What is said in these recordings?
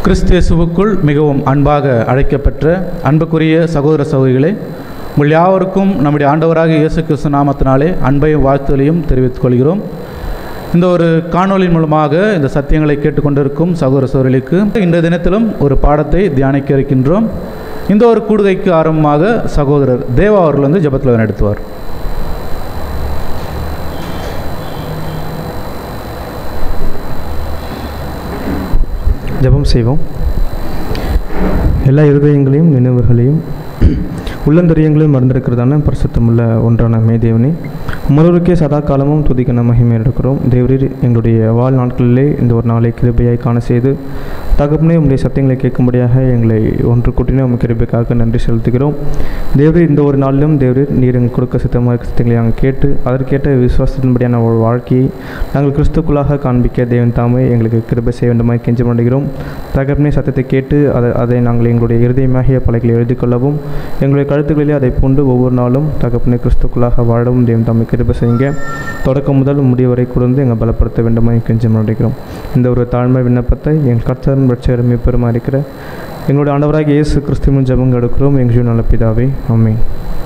கிறிஸ்தியேசுவுக்குள் மிகவும் அன்பாக அழைக்கப்பெற்ற அன்புக்குரிய சகோதர சகோதரிகளே உங்கள் யாவருக்கும் நம்முடைய ஆண்டவராக இயேசு கிறிஸ்து நாமத்தினாலே அன்பையும் வாழ்த்துகளையும் தெரிவித்துக் கொள்கிறோம் இந்த ஒரு காணொளியின் மூலமாக இந்த சத்தியங்களை கேட்டுக்கொண்டிருக்கும் சகோதர சகோதரிகளுக்கு இந்த தினத்திலும் ஒரு பாடத்தை தியானிக்க இருக்கின்றோம் இந்த ஒரு கூடுகைக்கு ஆரம்பமாக சகோதரர் தேவா அவர்கள் வந்து ஜெபத்தில் நடத்துவார் ஜெபம் செய்வோம் எல்லா இருதயங்களையும் நினைவுகளையும் உள்ளந்தரியங்களையும் மறந்திருக்கிறதான பரிசுத்தமுள்ள ஒன்றான மேதேவனே முதலுக்கே சதா காலமும் துதிக்க மகிமை எடுக்கிறோம் தேவரீர் எங்களுடைய வாழ் நாட்களிலே இந்த ஒரு நாளை கிருபையாய் காண செய்து தகப்பனே உங்களுடைய சத்தியங்களை கேட்கும்படியாக எங்களை ஒன்று கூட்டினே உங்கள் கிருபைக்காக நன்றி செலுத்துகிறோம் தேவரீர் இந்த ஒரு நாளிலும் தேவரீர் நீர் எங்கள் கொடுக்க சித்தமாக இருக்க சத்தியங்களை நாங்கள் கேட்டு அதற்கேற்ற விசுவாசத்தின்படியான ஒரு வாழ்க்கையை நாங்கள் கிறிஸ்துக்குள்ளாக காண்பிக்க தேவன் தாமே எங்களுக்கு கிருபை செய்ய வேண்டுமாய் கெஞ்சி பண்ணுகிறோம் தகப்பனே சத்தத்தை கேட்டு அதை அதை நாங்கள் எங்களுடைய இருதயமாகிய பலகையில் எழுதி கொள்ளவும் எங்களுடைய கழுத்துக்களிலே அதை பூண்டு ஒவ்வொரு நாளும் தகப்பனே கிறிஸ்துக்குள்ளாக வாழவும் தேவன் தாமே கிருபை செய்யுங்க தொடக்கம் முதல் முடிவு வரை கூர்ந்து எங்கள் பலப்படுத்த வேண்டுமாய் கெஞ்சி பண்ணுகிறோம் இந்த ஒரு தாழ்மை விண்ணப்பத்தை எங்கள் கர்த்தரும் ரட்சகருமே பெருமா இருக்கிற எங்களுடைய ஆண்டவராக இயேசு கிறிஸ்துவின் ஜெபங்க எடுக்கிறோம் எங்கள் நல்ல பிதாவே ஆமென்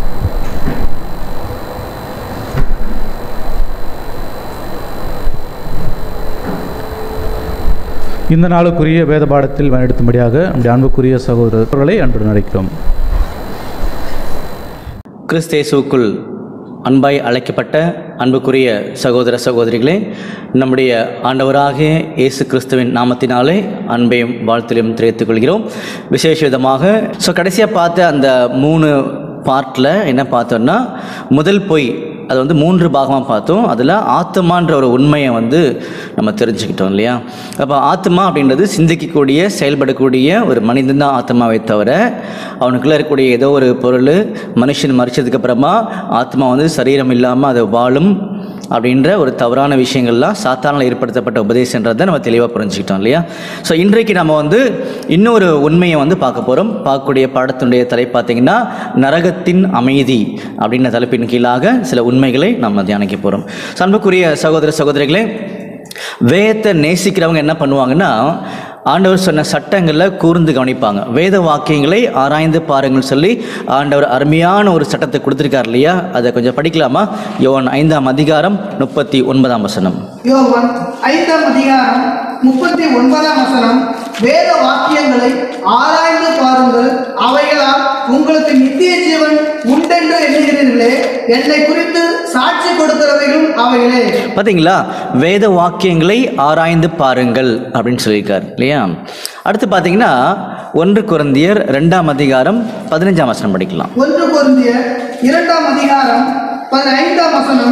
இந்த நாளுக்குரிய வேத பாடத்தில் வழிநடத்தும்படியாக நம்முடைய அன்புக்குரிய சகோதரர்களை அன்புடன் அழைக்கிறோம் கிறிஸ்தேசுக்குள் அன்பாய் அழைக்கப்பட்ட அன்புக்குரிய சகோதர சகோதரிகளே நம்முடைய ஆண்டவராகிய இயேசு கிறிஸ்துவின் நாமத்தினாலே அன்பையும் வாழ்த்திலையும் தெரிவித்துக் கொள்கிறோம் விசேஷ விதமாக ஸோ கடைசியாக பார்த்த அந்த மூணு பார்ட்டில் என்ன பார்த்தோம்னா முதல் பொய் அது வந்து மூன்று பாகமாக பார்த்தோம் அதில் ஆத்மான்ற ஒரு உண்மையை வந்து நம்ம தெரிஞ்சுக்கிட்டோம் இல்லையா அப்போ ஆத்மா அப்படின்றது சிந்திக்கக்கூடிய செயல்படக்கூடிய ஒரு மனிதன் தான் ஆத்மாவை தவிர அவனுக்குள்ளே இருக்கக்கூடிய ஏதோ ஒரு பொருள் மனுஷன் மறிச்சதுக்கு அப்புறமா ஆத்மா வந்து சரீரம் இல்லாமல் அது வாழும் அப்படின்ற ஒரு தவறான விஷயங்கள்லாம் சாத்தானால் ஏற்படுத்தப்பட்ட உபதேசன்றதை நம்ம தெளிவாக புரிஞ்சுக்கிட்டோம் இல்லையா ஸோ இன்றைக்கு நம்ம வந்து இன்னொரு உண்மையை வந்து பார்க்க போகிறோம் பார்க்கக்கூடிய பாடத்தினுடைய தலை பார்த்தீங்கன்னா நரகத்தின் அமைதி அப்படின்ற தலைப்பின் கீழாக சில உண்மைகளை நம்ம தியானிக்க போகிறோம் ஸோ அன்புக்குரிய சகோதர சகோதரிகளே வேதத்தை நேசிக்கிறவங்க என்ன பண்ணுவாங்கன்னா ஆண்டவர் சொன்ன சட்டங்களில் கூர்ந்து கவனிப்பாங்க வேத வாக்கியங்களை ஆராய்ந்து பாருங்கள் சொல்லி ஆண்டவர் அருமையான ஒரு சட்டத்தை கொடுத்துருக்கார் இல்லையா அதை கொஞ்சம் படிக்கலாமா யோவான் ஐந்தாம் அதிகாரம் முப்பத்தி ஒன்பதாம் வசனம் யோவான் ஐந்தாம் அதிகாரம் முப்பத்தி ஒன்பதாம் வசனம் வேத வாக்கியங்களை ஆராய்ந்து பாருங்கள் அவைகளால் உங்களுக்கு நித்திய ஜீவன் உண்டென்று எண்ணுகிறீர்களே என்னை குறித்து சாட்சி கொடுக்கிறவைகளும் அவைகளே பார்த்தீங்களா வேத வாக்கியங்களை ஆராய்ந்து பாருங்கள் அப்படின்னு சொல்லியிருக்கார் இல்லையா அடுத்து பார்த்தீங்கன்னா ஒன்று குருந்தியர் ரெண்டாம் அதிகாரம் பதினஞ்சாம் வசனம் படிக்கலாம் ஒன்று பொருந்திய இரண்டாம் அதிகாரம் பதினைந்தாம் வசனம்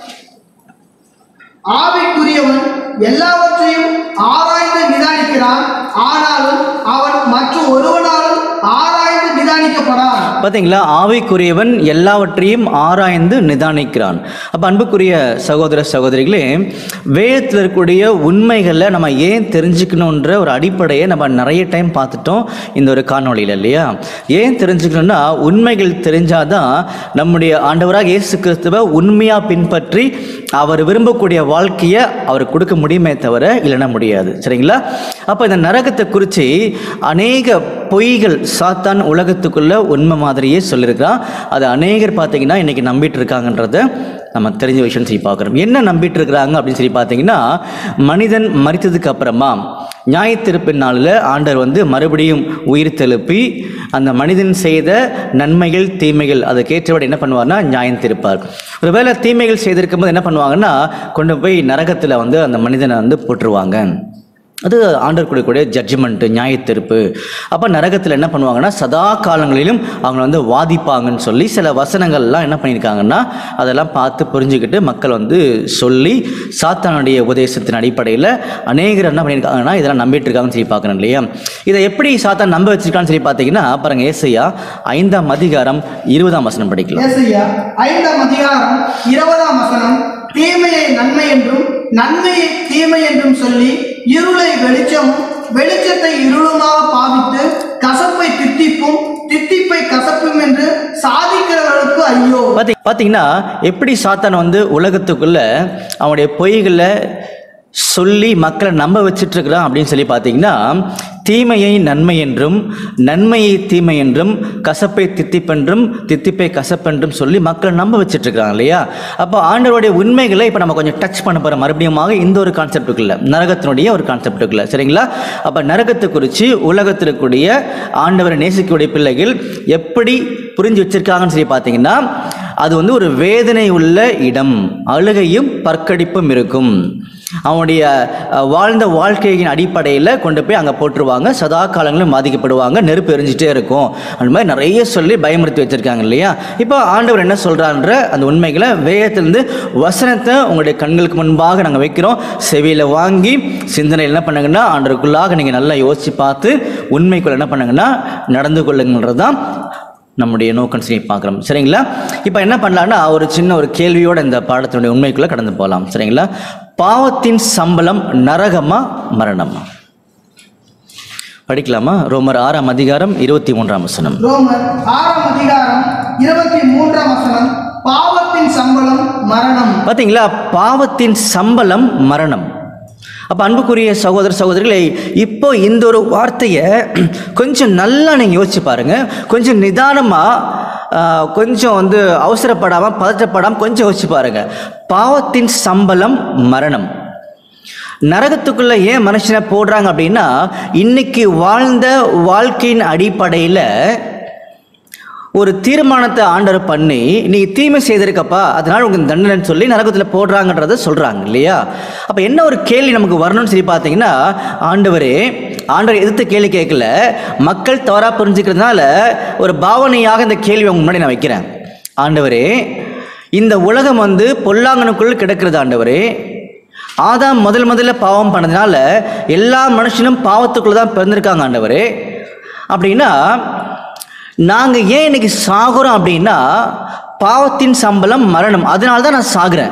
ஆவிக்குரியவன் எல்லாவற்றையும் ஆராய்ந்து நிதானிக்கிறான் ஆனாலும் அவன் மற்ற ஒருவனாலும் ஆராய்ந்து நிதானிக்கப்படான் பார்த்தீங்களா ஆவிக்குரியவன் எல்லாவற்றையும் ஆராய்ந்து நிதானிக்கிறான் அப்போ அன்புக்குரிய சகோதர சகோதரிகளே வேதத்தில் இருக்கக்கூடிய உண்மைகளை நம்ம ஏன் தெரிஞ்சுக்கணுன்ற ஒரு அடிப்படையை நம்ம நிறைய டைம் பார்த்துட்டோம் இந்த ஒரு காணொளியில் இல்லையா ஏன் தெரிஞ்சுக்கணும்னா உண்மைகள் தெரிஞ்சாதான் நம்முடைய ஆண்டவராக இயேசு கிறிஸ்துவை உண்மையாக பின்பற்றி அவர் விரும்பக்கூடிய வாழ்க்கையை அவர் கொடுக்க முடியுமே தவிர இல்லைன்னா முடியாது சரிங்களா அப்போ இந்த நரகத்தை குறித்து அநேக பொய்கள் சாத்தான் உலகத்துக்குள்ள உண்மை மாதிரியே சொல்லியிருக்கிறான் அது அநேகர் பார்த்தீங்கன்னா இன்னைக்கு நம்பிட்டு இருக்காங்கன்றத நம்ம தெரிஞ்ச விஷயம் சொல்லி பார்க்குறோம் என்ன நம்பிட்டு இருக்கிறாங்க அப்படின்னு சொல்லி பார்த்தீங்கன்னா மனிதன் மறித்ததுக்கு அப்புறமா நியாயத்திருப்பின் நாளில் ஆண்டவர் வந்து மறுபடியும் உயிர் தெழுப்பி அந்த மனிதன் செய்த நன்மைகள் தீமைகள் அதுக்கேற்றபடி என்ன பண்ணுவார்னா நியாயம் திருப்பார் ஒருவேளை தீமைகள் செய்திருக்கும் போது என்ன பண்ணுவாங்கன்னா கொண்டு போய் நரகத்தில் வந்து அந்த மனிதனை வந்து போட்டுருவாங்க அது ஆண்டவர் கொடுக்கக்கூடிய ஜட்ஜ்மெண்ட்டு நியாயத்தீர்ப்பு அப்போ நரகத்தில் என்ன பண்ணுவாங்கன்னா சதா காலங்களிலும் அவங்க வந்து வாதிப்பாங்கன்னு சொல்லி சில வசனங்கள்லாம் என்ன பண்ணியிருக்காங்கன்னா அதெல்லாம் பார்த்து புரிஞ்சுக்கிட்டு மக்கள் வந்து சொல்லி சாத்தானுடைய உபதேசத்தின் அடிப்படையில் அநேகர் என்ன பண்ணியிருக்காங்கன்னா இதெல்லாம் நம்பிட்டு இருக்காங்கன்னு சொல்லி பார்க்கணும் இல்லையா இதை எப்படி சாத்தான் நம்ப வச்சிருக்கான்னு சொல்லி பார்த்தீங்கன்னா பாருங்க ஏசையா ஐந்தாம் அதிகாரம் இருபதாம் வசனம் படிக்கலாம் ஏசையா ஐந்தாம் அதிகாரம் இருபதாம் வசனம் தீமையை நன்மை என்றும் நன்மையை தீமை என்றும் சொல்லி இருளை வெளிச்சமும் வெளிச்சத்தை இருளுமாக பாவித்து கசப்பை தித்திப்பும் தித்திப்பை கசப்பும் என்று சாதிக்கிறவர்களுக்கு ஐயோ பாத்தி பார்த்தீங்கன்னா எப்படி சாத்தான் வந்து உலகத்துக்குள்ள அவனுடைய பொய்களை சொல்லி மக்களை நம்ப வச்சிட்டு இருக்கிறான் அப்படின்னு சொல்லி பார்த்தீங்கன்னா தீமையை நன்மை என்றும் நன்மையை தீமை என்றும் கசப்பை தித்திப்பென்றும் தித்திப்பை கசப்பென்றும் சொல்லி மக்களை நம்ப வச்சிட்டு இருக்கிறாங்க இல்லையா அப்போ ஆண்டவருடைய உண்மைகளை இப்போ நம்ம கொஞ்சம் டச் பண்ண போகிறோம் மறுபடியுமாக இந்த ஒரு கான்செப்டுக்குள்ள நரகத்தினுடைய ஒரு கான்செப்டுக்குள்ள சரிங்களா அப்போ நரகத்தை குறித்து உலகத்தில் இருக்கக்கூடிய ஆண்டவரை நேசிக்கக்கூடிய பிள்ளைகள் எப்படி புரிஞ்சு வச்சிருக்காங்கன்னு சொல்லி பார்த்தீங்கன்னா அது வந்து ஒரு வேதனை உள்ள இடம் அழுகையும் பற்கடிப்பும் இருக்கும் அவனுடைய அஹ், வாழ்ந்த வாழ்க்கையின் அடிப்படையில் கொண்டு போய் அங்கே போட்டுருவாங்க சதா காலங்களும் பாதிக்கப்படுவாங்க நெருப்பு எரிஞ்சிட்டே இருக்கும் அந்த மாதிரி நிறைய சொல்லி பயமுறுத்தி வச்சிருக்காங்க இல்லையா இப்போ ஆண்டவர் என்ன சொல்கிறான்ற அந்த உண்மைகளை வேகத்திலிருந்து வசனத்தை உங்களுடைய கண்களுக்கு முன்பாக நாங்கள் வைக்கிறோம் செவியில் வாங்கி சிந்தனையில் என்ன பண்ணுங்கன்னா ஆண்டவருக்குள்ளாக நீங்கள் நல்லா யோசித்து பார்த்து உண்மைக்குள்ள என்ன பண்ணுங்கன்னா நடந்து கொள்ளுங்கன்றது தான் நம்முடைய நோக்கம் சொல்லி பார்க்குறோம் சரிங்களா இப்போ என்ன பண்ணலான்னா ஒரு சின்ன ஒரு கேள்வியோட இந்த பாடத்தினுடைய உண்மைக்குள்ளே கடந்து போகலாம் சரிங்களா பாவத்தின் சம்பளம் நரகமா மரணமா படிக்கலாமா ரோமர் ஆறாம் அதிகாரம் இருபத்தி மூன்றாம் வசனம் ரோமர் ஆறாம் அதிகாரம் இருபத்தி மூன்றாம் வசனம் பாவத்தின் சம்பளம் மரணம் பார்த்தீங்களா பாவத்தின் சம்பளம் மரணம் அப்போ அன்புக்குரிய சகோதர சகோதரிகளை இப்போ இந்த ஒரு வார்த்தையை கொஞ்சம் நல்லா நீங்கள் யோசிச்சு பாருங்க கொஞ்சம் நிதானமாக கொஞ்சம் வந்து அவசரப்படாமல் பதற்றப்படாமல் கொஞ்சம் யோசிச்சு பாருங்க பாவத்தின் சம்பளம் மரணம் நரகத்துக்குள்ள ஏன் மனுஷனை போடுறாங்க அப்படின்னா இன்னைக்கு வாழ்ந்த வாழ்க்கையின் அடிப்படையில் ஒரு தீர்மானத்தை ஆண்டவர் பண்ணி நீ தீமை செய்திருக்கப்பா அதனால உங்களுக்கு தண்டனைன்னு சொல்லி நரகத்தில் போடுறாங்கன்றத சொல்கிறாங்க இல்லையா அப்போ என்ன ஒரு கேள்வி நமக்கு வரணும்னு சொல்லி பார்த்தீங்கன்னா ஆண்டவரே ஆண்டவர் எதிர்த்து கேள்வி கேட்கல மக்கள் தவறாக புரிஞ்சுக்கிறதுனால ஒரு பாவனையாக இந்த கேள்வி உங்க முன்னாடி நான் வைக்கிறேன் ஆண்டவரே இந்த உலகம் வந்து பொல்லாங்கனுக்குள் கிடக்கிறது ஆண்டவரே ஆதாம் முதல் முதல்ல பாவம் பண்ணதுனால எல்லா மனுஷனும் பாவத்துக்குள்ள தான் பிறந்திருக்காங்க ஆண்டவரே அப்படின்னா நாங்கள் ஏன் இன்னைக்கு சாகுறோம் அப்படின்னா பாவத்தின் சம்பளம் மரணம் அதனால தான் நான் சாகுறேன்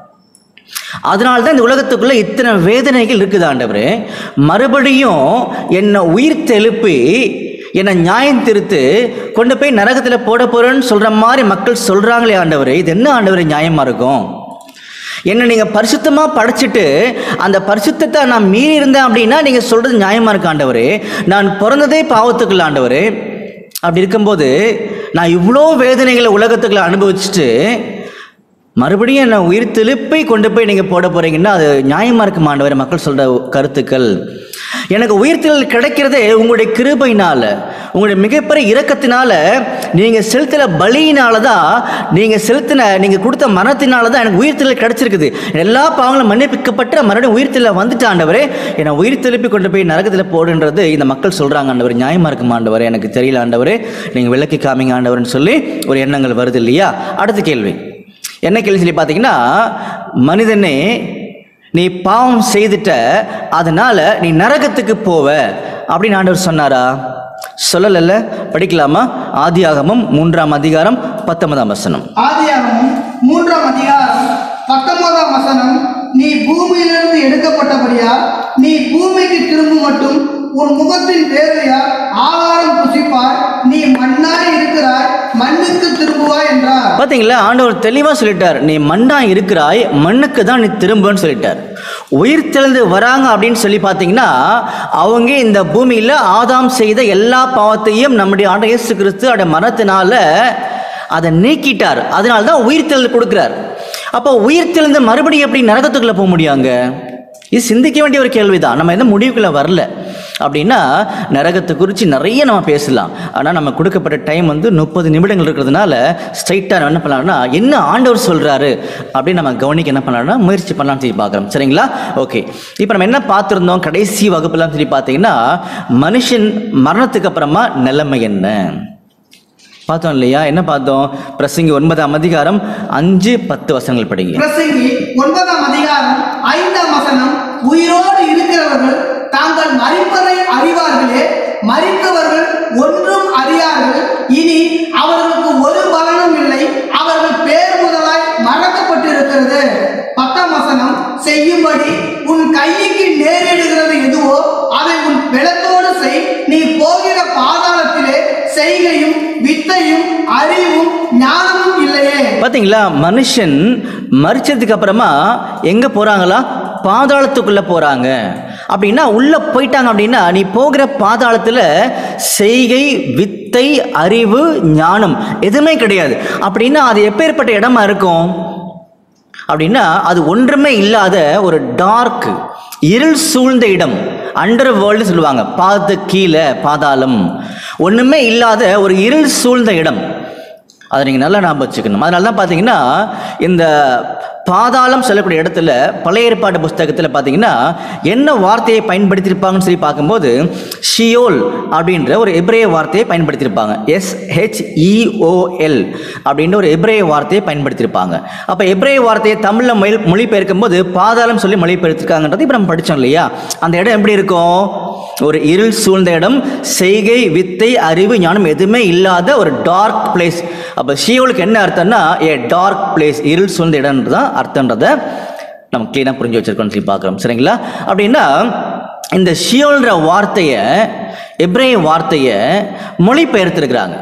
அதனால தான் இந்த உலகத்துக்குள்ள இத்தனை வேதனைகள் இருக்குது ஆண்டவரே மறுபடியும் என்னை உயிர் தெழுப்பி என்னை நியாயம் திருத்து கொண்டு போய் நரகத்தில் போட போறேன்னு சொல்ற மாதிரி மக்கள் சொல்றாங்களே ஆண்டவரே இது என்ன ஆண்டவரே நியாயமா இருக்கும் என்னை நீங்கள் பரிசுத்தமாக படைச்சிட்டு அந்த பரிசுத்தத்தை நான் மீறி இருந்தேன் அப்படின்னா நீங்கள் சொல்கிறது நியாயமாக இருக்கு ஆண்டவரே நான் பிறந்ததே பாவத்துக்குள்ள ஆண்டவரே அப்படி இருக்கும்போது நான் இவ்வளோ வேதனைகளை உலகத்துக்குள்ள அனுபவிச்சுட்டு மறுபடியும் என்ன உயிர் திருப்பி கொண்டு போய் நீங்கள் போட போறீங்கன்னா அது நியாயமாக இருக்குமா ஆண்டவரே மக்கள் சொல்கிற கருத்துக்கள் எனக்கு உயிர்த்தல் கிடைக்கிறதே உங்களுடைய கிருபையினால உங்களுடைய மிகப்பெரிய இரக்கத்தினால நீங்கள் செலுத்தின பலியினால தான் நீங்கள் செலுத்தின நீங்கள் கொடுத்த மரணத்தினால தான் எனக்கு உயிர்த்தல் கிடைச்சிருக்குது எல்லா பாவங்களும் மன்னிப்பிக்கப்பட்டு மறுபடியும் உயிர்த்தல வந்துட்டு ஆண்டவரே என்னை உயிர் திருப்பி கொண்டு போய் நரகத்தில் போடுன்றது இந்த மக்கள் சொல்கிறாங்க ஆண்டவர் நியாயமாக இருக்குமா ஆண்டவரே எனக்கு தெரியல ஆண்டவரே நீங்கள் விளக்கி காமிங்க ஆண்டவர்னு சொல்லி ஒரு எண்ணங்கள் வருது இல்லையா அடுத்த கேள்வி என்ன கேள்வி சொல்லி பார்த்தீங்கன்னா மனிதனே நீ பாவம் செய்துட்ட அதனால நீ நரகத்துக்கு போவ அப்படின்னு ஆண்டவர் சொன்னாரா சொல்லலைல்ல படிக்கலாமா ஆதியாகமம் மூன்றாம் அதிகாரம் பத்தொன்பதாம் வசனம் ஆதியாகமம் மூன்றாம் அதிகாரம் பத்தொன்பதாம் வசனம் நீ பூமியிலிருந்து எடுக்கப்பட்டபடியால் நீ பூமிக்கு திரும்பும் மட்டும் உன் முகத்தின் வேர்வையால் ஆகாரம் புசிப்பாய் நீ மண்ணாய் இருக்கிறாய் மண்ணுக்கு திரும்புவாய் என்றார் பார்த்தீங்களா ஆண்டவர் தெளிவாக சொல்லிட்டார் நீ மண்ணா இருக்கிறாய் மண்ணுக்கு தான் நீ திரும்புன்னு சொல்லிட்டார் உயிர் தெழுந்து வராங்க அப்படின்னு சொல்லி பார்த்தீங்கன்னா அவங்க இந்த பூமியில் ஆதாம் செய்த எல்லா பாவத்தையும் நம்முடைய ஆண்ட இயேசு கிறிஸ்து அவருடைய மரணத்தினால அதை நீக்கிட்டார் அதனால தான் உயிர் தெழுந்து கொடுக்குறார் அப்போ உயிர் தெழுந்து மறுபடியும் எப்படி நரகத்துக்குள்ளே போக முடியாங்க இது சிந்திக்க வேண்டிய ஒரு கேள்விதான் நம்ம எந்த முடிவுக்குள்ள வரல அப்படின்னா நரகத்தை குறித்து நிறைய நம்ம பேசலாம் ஆனால் நம்ம கொடுக்கப்பட்ட டைம் வந்து முப்பது நிமிடங்கள் இருக்கிறதுனால ஸ்ட்ரைட்டாக என்ன பண்ணலாம்னா என்ன ஆண்டவர் சொல்கிறாரு அப்படின்னு நம்ம கவனிக்க என்ன பண்ணலாம்னா முயற்சி பண்ணலாம்னு சொல்லி பார்க்குறோம் சரிங்களா ஓகே இப்போ நம்ம என்ன பார்த்துருந்தோம் கடைசி வகுப்புலாம் சொல்லி பார்த்தீங்கன்னா மனுஷன் மரணத்துக்கு அப்புறமா நிலைமை என்ன பார்த்தோம் இல்லையா என்ன பார்த்தோம் பிரசங்கி ஒன்பதாம் அதிகாரம் அஞ்சு பத்து வசனங்கள் படிங்க பிரசங்கி ஒன்பதாம் அதிகாரம் ஐந்தாம் வசனம் உயிரோடு இருக்கிறவர்கள் தாங்கள் மறிப்பதை அறிவார்களே மறித்தவர்கள் ஒன்றும் அறியார்கள் இனி அவர்களுக்கு ஒரு பலனும் இல்லை அவர்கள் பேர் முதலாய் மறக்கப்பட்டிருக்கிறது பத்தாம் வசனம் செய்யும்படி உன் கைக்கு நேரிடுகிறது எதுவோ அதை உன் பெலத்தோடு செய் நீ போகிற பாதாளத்திலே செய்கையும் வித்தையும் அறிவும் ஞானமும் இல்லையே பார்த்தீங்களா மனுஷன் மறிச்சதுக்கு அப்புறமா எங்கே போகிறாங்களா பாதாளத்துக்குள்ள போறாங்க அப்படின்னா உள்ள போயிட்டாங்க அப்படின்னா நீ போகிற பாதாளத்துல செய்கை வித்தை அறிவு ஞானம் எதுவுமே கிடையாது அப்படின்னா அது எப்பேற்பட்ட இடமா இருக்கும் அப்படின்னா அது ஒன்றுமே இல்லாத ஒரு டார்க் இருள் சூழ்ந்த இடம் அண்டர் வேர்ல்டு சொல்லுவாங்க பாத கீழே பாதாளம் ஒன்றுமே இல்லாத ஒரு இருள் சூழ்ந்த இடம் அதை நீங்கள் நல்லா ஞாபகம் வச்சுக்கணும் அதனால தான் பார்த்தீங்கன்னா இந்த பாதாளம் சொல்லக்கூடிய இடத்துல பழைய ஏற்பாடு புஸ்தகத்தில் பார்த்தீங்கன்னா என்ன வார்த்தையை பயன்படுத்தியிருப்பாங்கன்னு சொல்லி பார்க்கும்போது ஷியோல் அப்படின்ற ஒரு எப்ரேய வார்த்தையை பயன்படுத்தியிருப்பாங்க எஸ் ஹெச்இஓஎல் அப்படின்ற ஒரு எப்ரேய வார்த்தையை பயன்படுத்தியிருப்பாங்க அப்போ எப்ரேய வார்த்தையை தமிழில் மொழி மொழிபெயர்க்கும் போது பாதாளம் சொல்லி மொழிபெயர்த்திருக்காங்கன்றது இப்போ நம்ம படித்தோம் இல்லையா அந்த இடம் எப்படி இருக்கும் ஒரு இருள் சூழ்ந்த இடம் செய்கை வித்தை அறிவு ஞானம் எதுவுமே இல்லாத ஒரு டார்க் பிளேஸ் அப்போ ஷியோலுக்கு என்ன அர்த்தம்னா ஏ டார்க் பிளேஸ் இருள் சூழ்ந்த இடம்ன்றது தான் அர்த்தன்றதை நம்ம க்ளீனாக புரிஞ்சு வச்சிருக்கோம்னு சொல்லி பார்க்குறோம் சரிங்களா அப்படின்னா இந்த ஷியோல்ன்ற வார்த்தையை எப்ரேய வார்த்தையை மொழிபெயர்த்திருக்கிறாங்க